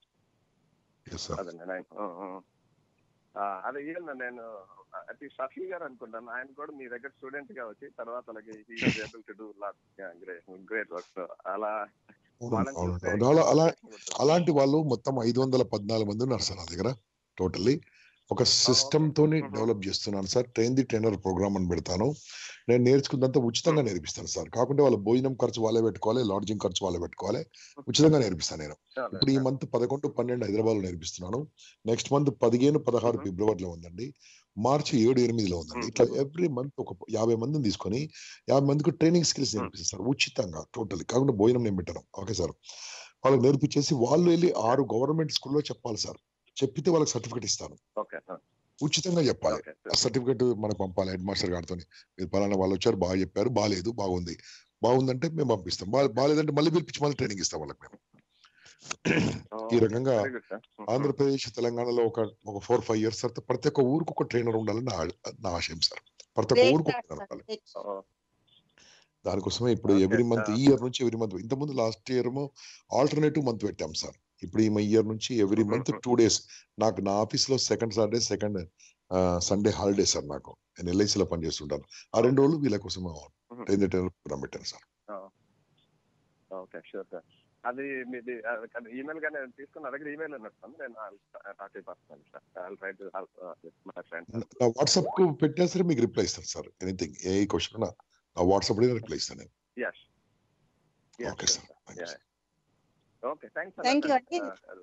సార్ అదే నేను ఆయన- ఆ, ఆ. ఆ, అదే ఈయన నేను అది షఫీ గారు అనుకుంటాను ఆయన కూడా మీ దగ్గర స్టూడెంట్ గా వచ్చి తర్వాత అలాగే able to do lot great work అలా వాళ్ళని అవును చూస్తే అవును. అలా అలా అలాంటి వాళ్ళు మొత్తం ఐదు వందల పద్నాలుగు మంది ఉన్నారు సార్ నా దగ్గర టోటల్లీ ఒక సిస్టమ్ తోని డెవలప్ చేస్తున్నాను sir train the trainer programme అని పెడతాను నేను నేర్చుకున్నంత ఉచితంగా నేర్పిస్తాను సార్ కాకుంటే వాళ్ళ భోజనం ఖర్చు వాళ్ళే పెట్టుకోవాలి లాడ్జింగ్ ఖర్చు వాళ్ళే పెట్టుకోవాలి ఉచితంగా నేర్పిస్తాను నేను ఇప్పుడు ఈ మంత్ పదకొండు పన్నెండు హైదరాబాద్ లో నేర్పిస్తున్నాను నెక్స్ట్ మంత్ పదిహేను పదహారు ఫిబ్రవరిలో ఉందండి మార్చి ఏడు ఎనిమిదిలో ఉందండి ఇట్లా ఎవ్రీ మంత్ ఒక యాభై మందిని తీసుకొని యాభై మందికి ట్రైనింగ్ స్కిల్స్ నేర్పిస్తాను సార్ ఉచితంగా టోటల్లీ కాకుండా భోజనం నేను పెట్టను ఓకే సార్ వాళ్ళకి నేర్పించేసి వాళ్ళు వెళ్ళి ఆరు గవర్నమెంట్ స్కూల్లో చెప్పాలి సార్ చెప్పితే వాళ్ళకి సర్టిఫికేట్ ఇస్తాను ఓకే ఉచితంగా చెప్పాలి ఆ సర్టిఫికేట్ మనకు పంపాలి హెడ్ మాస్టర్ గారితో మీరు పలానా వాళ్ళు వచ్చారు బాగా చెప్పారు బాగాలేదు బాగుంది బాగుందంటే మేము పంపిస్తాం బా బాగాలేదంటే మళ్ళీ పిలిపించి మళ్ళీ ట్రైనింగ్ ఇస్తాం వాళ్ళకి మేము ఈ రకంగా వెరీ గుడ్ సార్ ఆంధ్రప్రదేశ్ తెలంగాణలో ఒక ఒక ఫోర్ ఫైవ్ ఇయర్స్ తర్వాత ప్రతి ఒక్క ఊరికి ఒక ట్రైనర్ ఉండాలని నా నా ఆశయం సార్ ప్రతి ఒక్క Great ఊరికి thought, ఒక sir. trainer ఉండాలి Great. దానికోసమే ఇప్పుడు Okay, ఎవ్రీ మంత్ sir. ఈ ఇయర్ నుంచి ఎవ్రీ మంత్ ఇంతకుముందు లాస్ట్ ఇయర్ ఏమో ఆల్టర్నేటివ్ మంత్ పెట్టాం సార్ ఇప్పుడు ఈ ఇయర్ నుంచి ఎవ్రీ మంత్ టూ డేస్ నాకు నా ఆఫీస్ లో second Saturday second Sunday holiday sir నాకు నేను ఎల్ఐసి లో పనిచేస్తుంటాను ఆ రెండు రోజులు వీళ్ళ కోసం ట్రైన్ ప్రోగ్రామ్ పెట్టాను సార్ ఓకే షూర్ సార్ అది మీది ఈమెయిల్ గానే తీసుకుని నా దగ్గర ఈమెయిల్ ఉన్నట్టుంది నేను talk personal sir I try to my friend నా వాట్సాప్ కు పెట్టినా సరే మీకు రిప్లై ఇస్తాను సార్ ఎనీథింగ్ ఏ క్వశ్చన్ నా వాట్సాప్ రిప్లై ఇస్తాను నేను yes okay sir okay thanks Thank you అండి.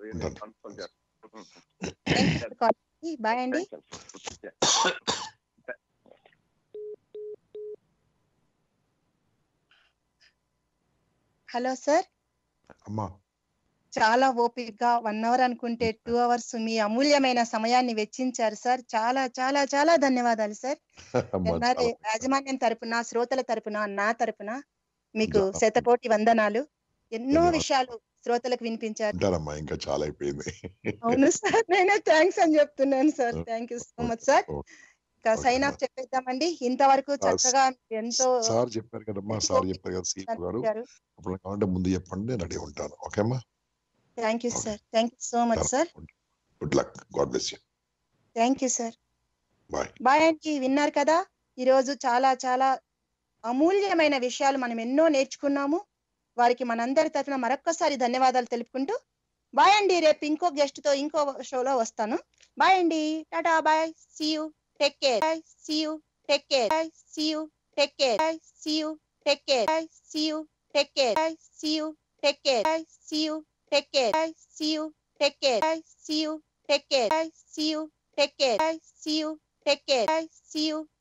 బాయ్ అండి హలో సార్ అమ్మా చాలా ఓపికగా వన్ అవర్ అనుకుంటే టూ అవర్స్ మీ అమూల్యమైన సమయాన్ని వెచ్చించారు సార్ చాలా చాలా చాలా ధన్యవాదాలు సార్ అమ్మా, ఎన్ఆర్ఐ చాలా యాజమాన్యం తరపున శ్రోతల తరపున నా తరపున మీకు శతకోటి వందనాలు ఎన్నో విషయాలు శ్రోతలకు వినిపించారు ఉంటారమ్మా ఇంకా చాలా అయిపోయింది అవును సార్ నేనే థ్యాంక్స్ అని చెప్తున్నాను sir thank you so much sir ఇంకా సైన్ ఆఫ్ చెప్పేద్దామండి ఇంతవరకు చక్కగా ఎంతో సార్ చెప్పారు కదమ్మా సార్ చెప్పారు కదా సీఎం గారు చెప్పారు. అప్పుడు కావాలంటే ముందు చెప్పండి నేను రెడీ ఉంటాను ఓకే అమ్మా thank you sir thank you so much sir good luck God bless you thank you sir bye bye అండి విన్నారు కదా ఈరోజు చాలా చాలా అమూల్యమైన విషయాలు మనం ఎన్నో నేర్చుకున్నాము వారికి మనందరి తరఫున మరొక్కసారి ధన్యవాదాలు తెలుపుకుంటూ బాయ్ అండి రేపు ఇంకో గెస్ట్ తో ఇంకో షోలో వస్తాను బాయ్ అండి tata bye see you take care bye see you take care bye see you take care bye see you take care bye see you take care bye see you take care bye see you take care bye see you take care bye see you take care bye see you take care bye see you take care bye see you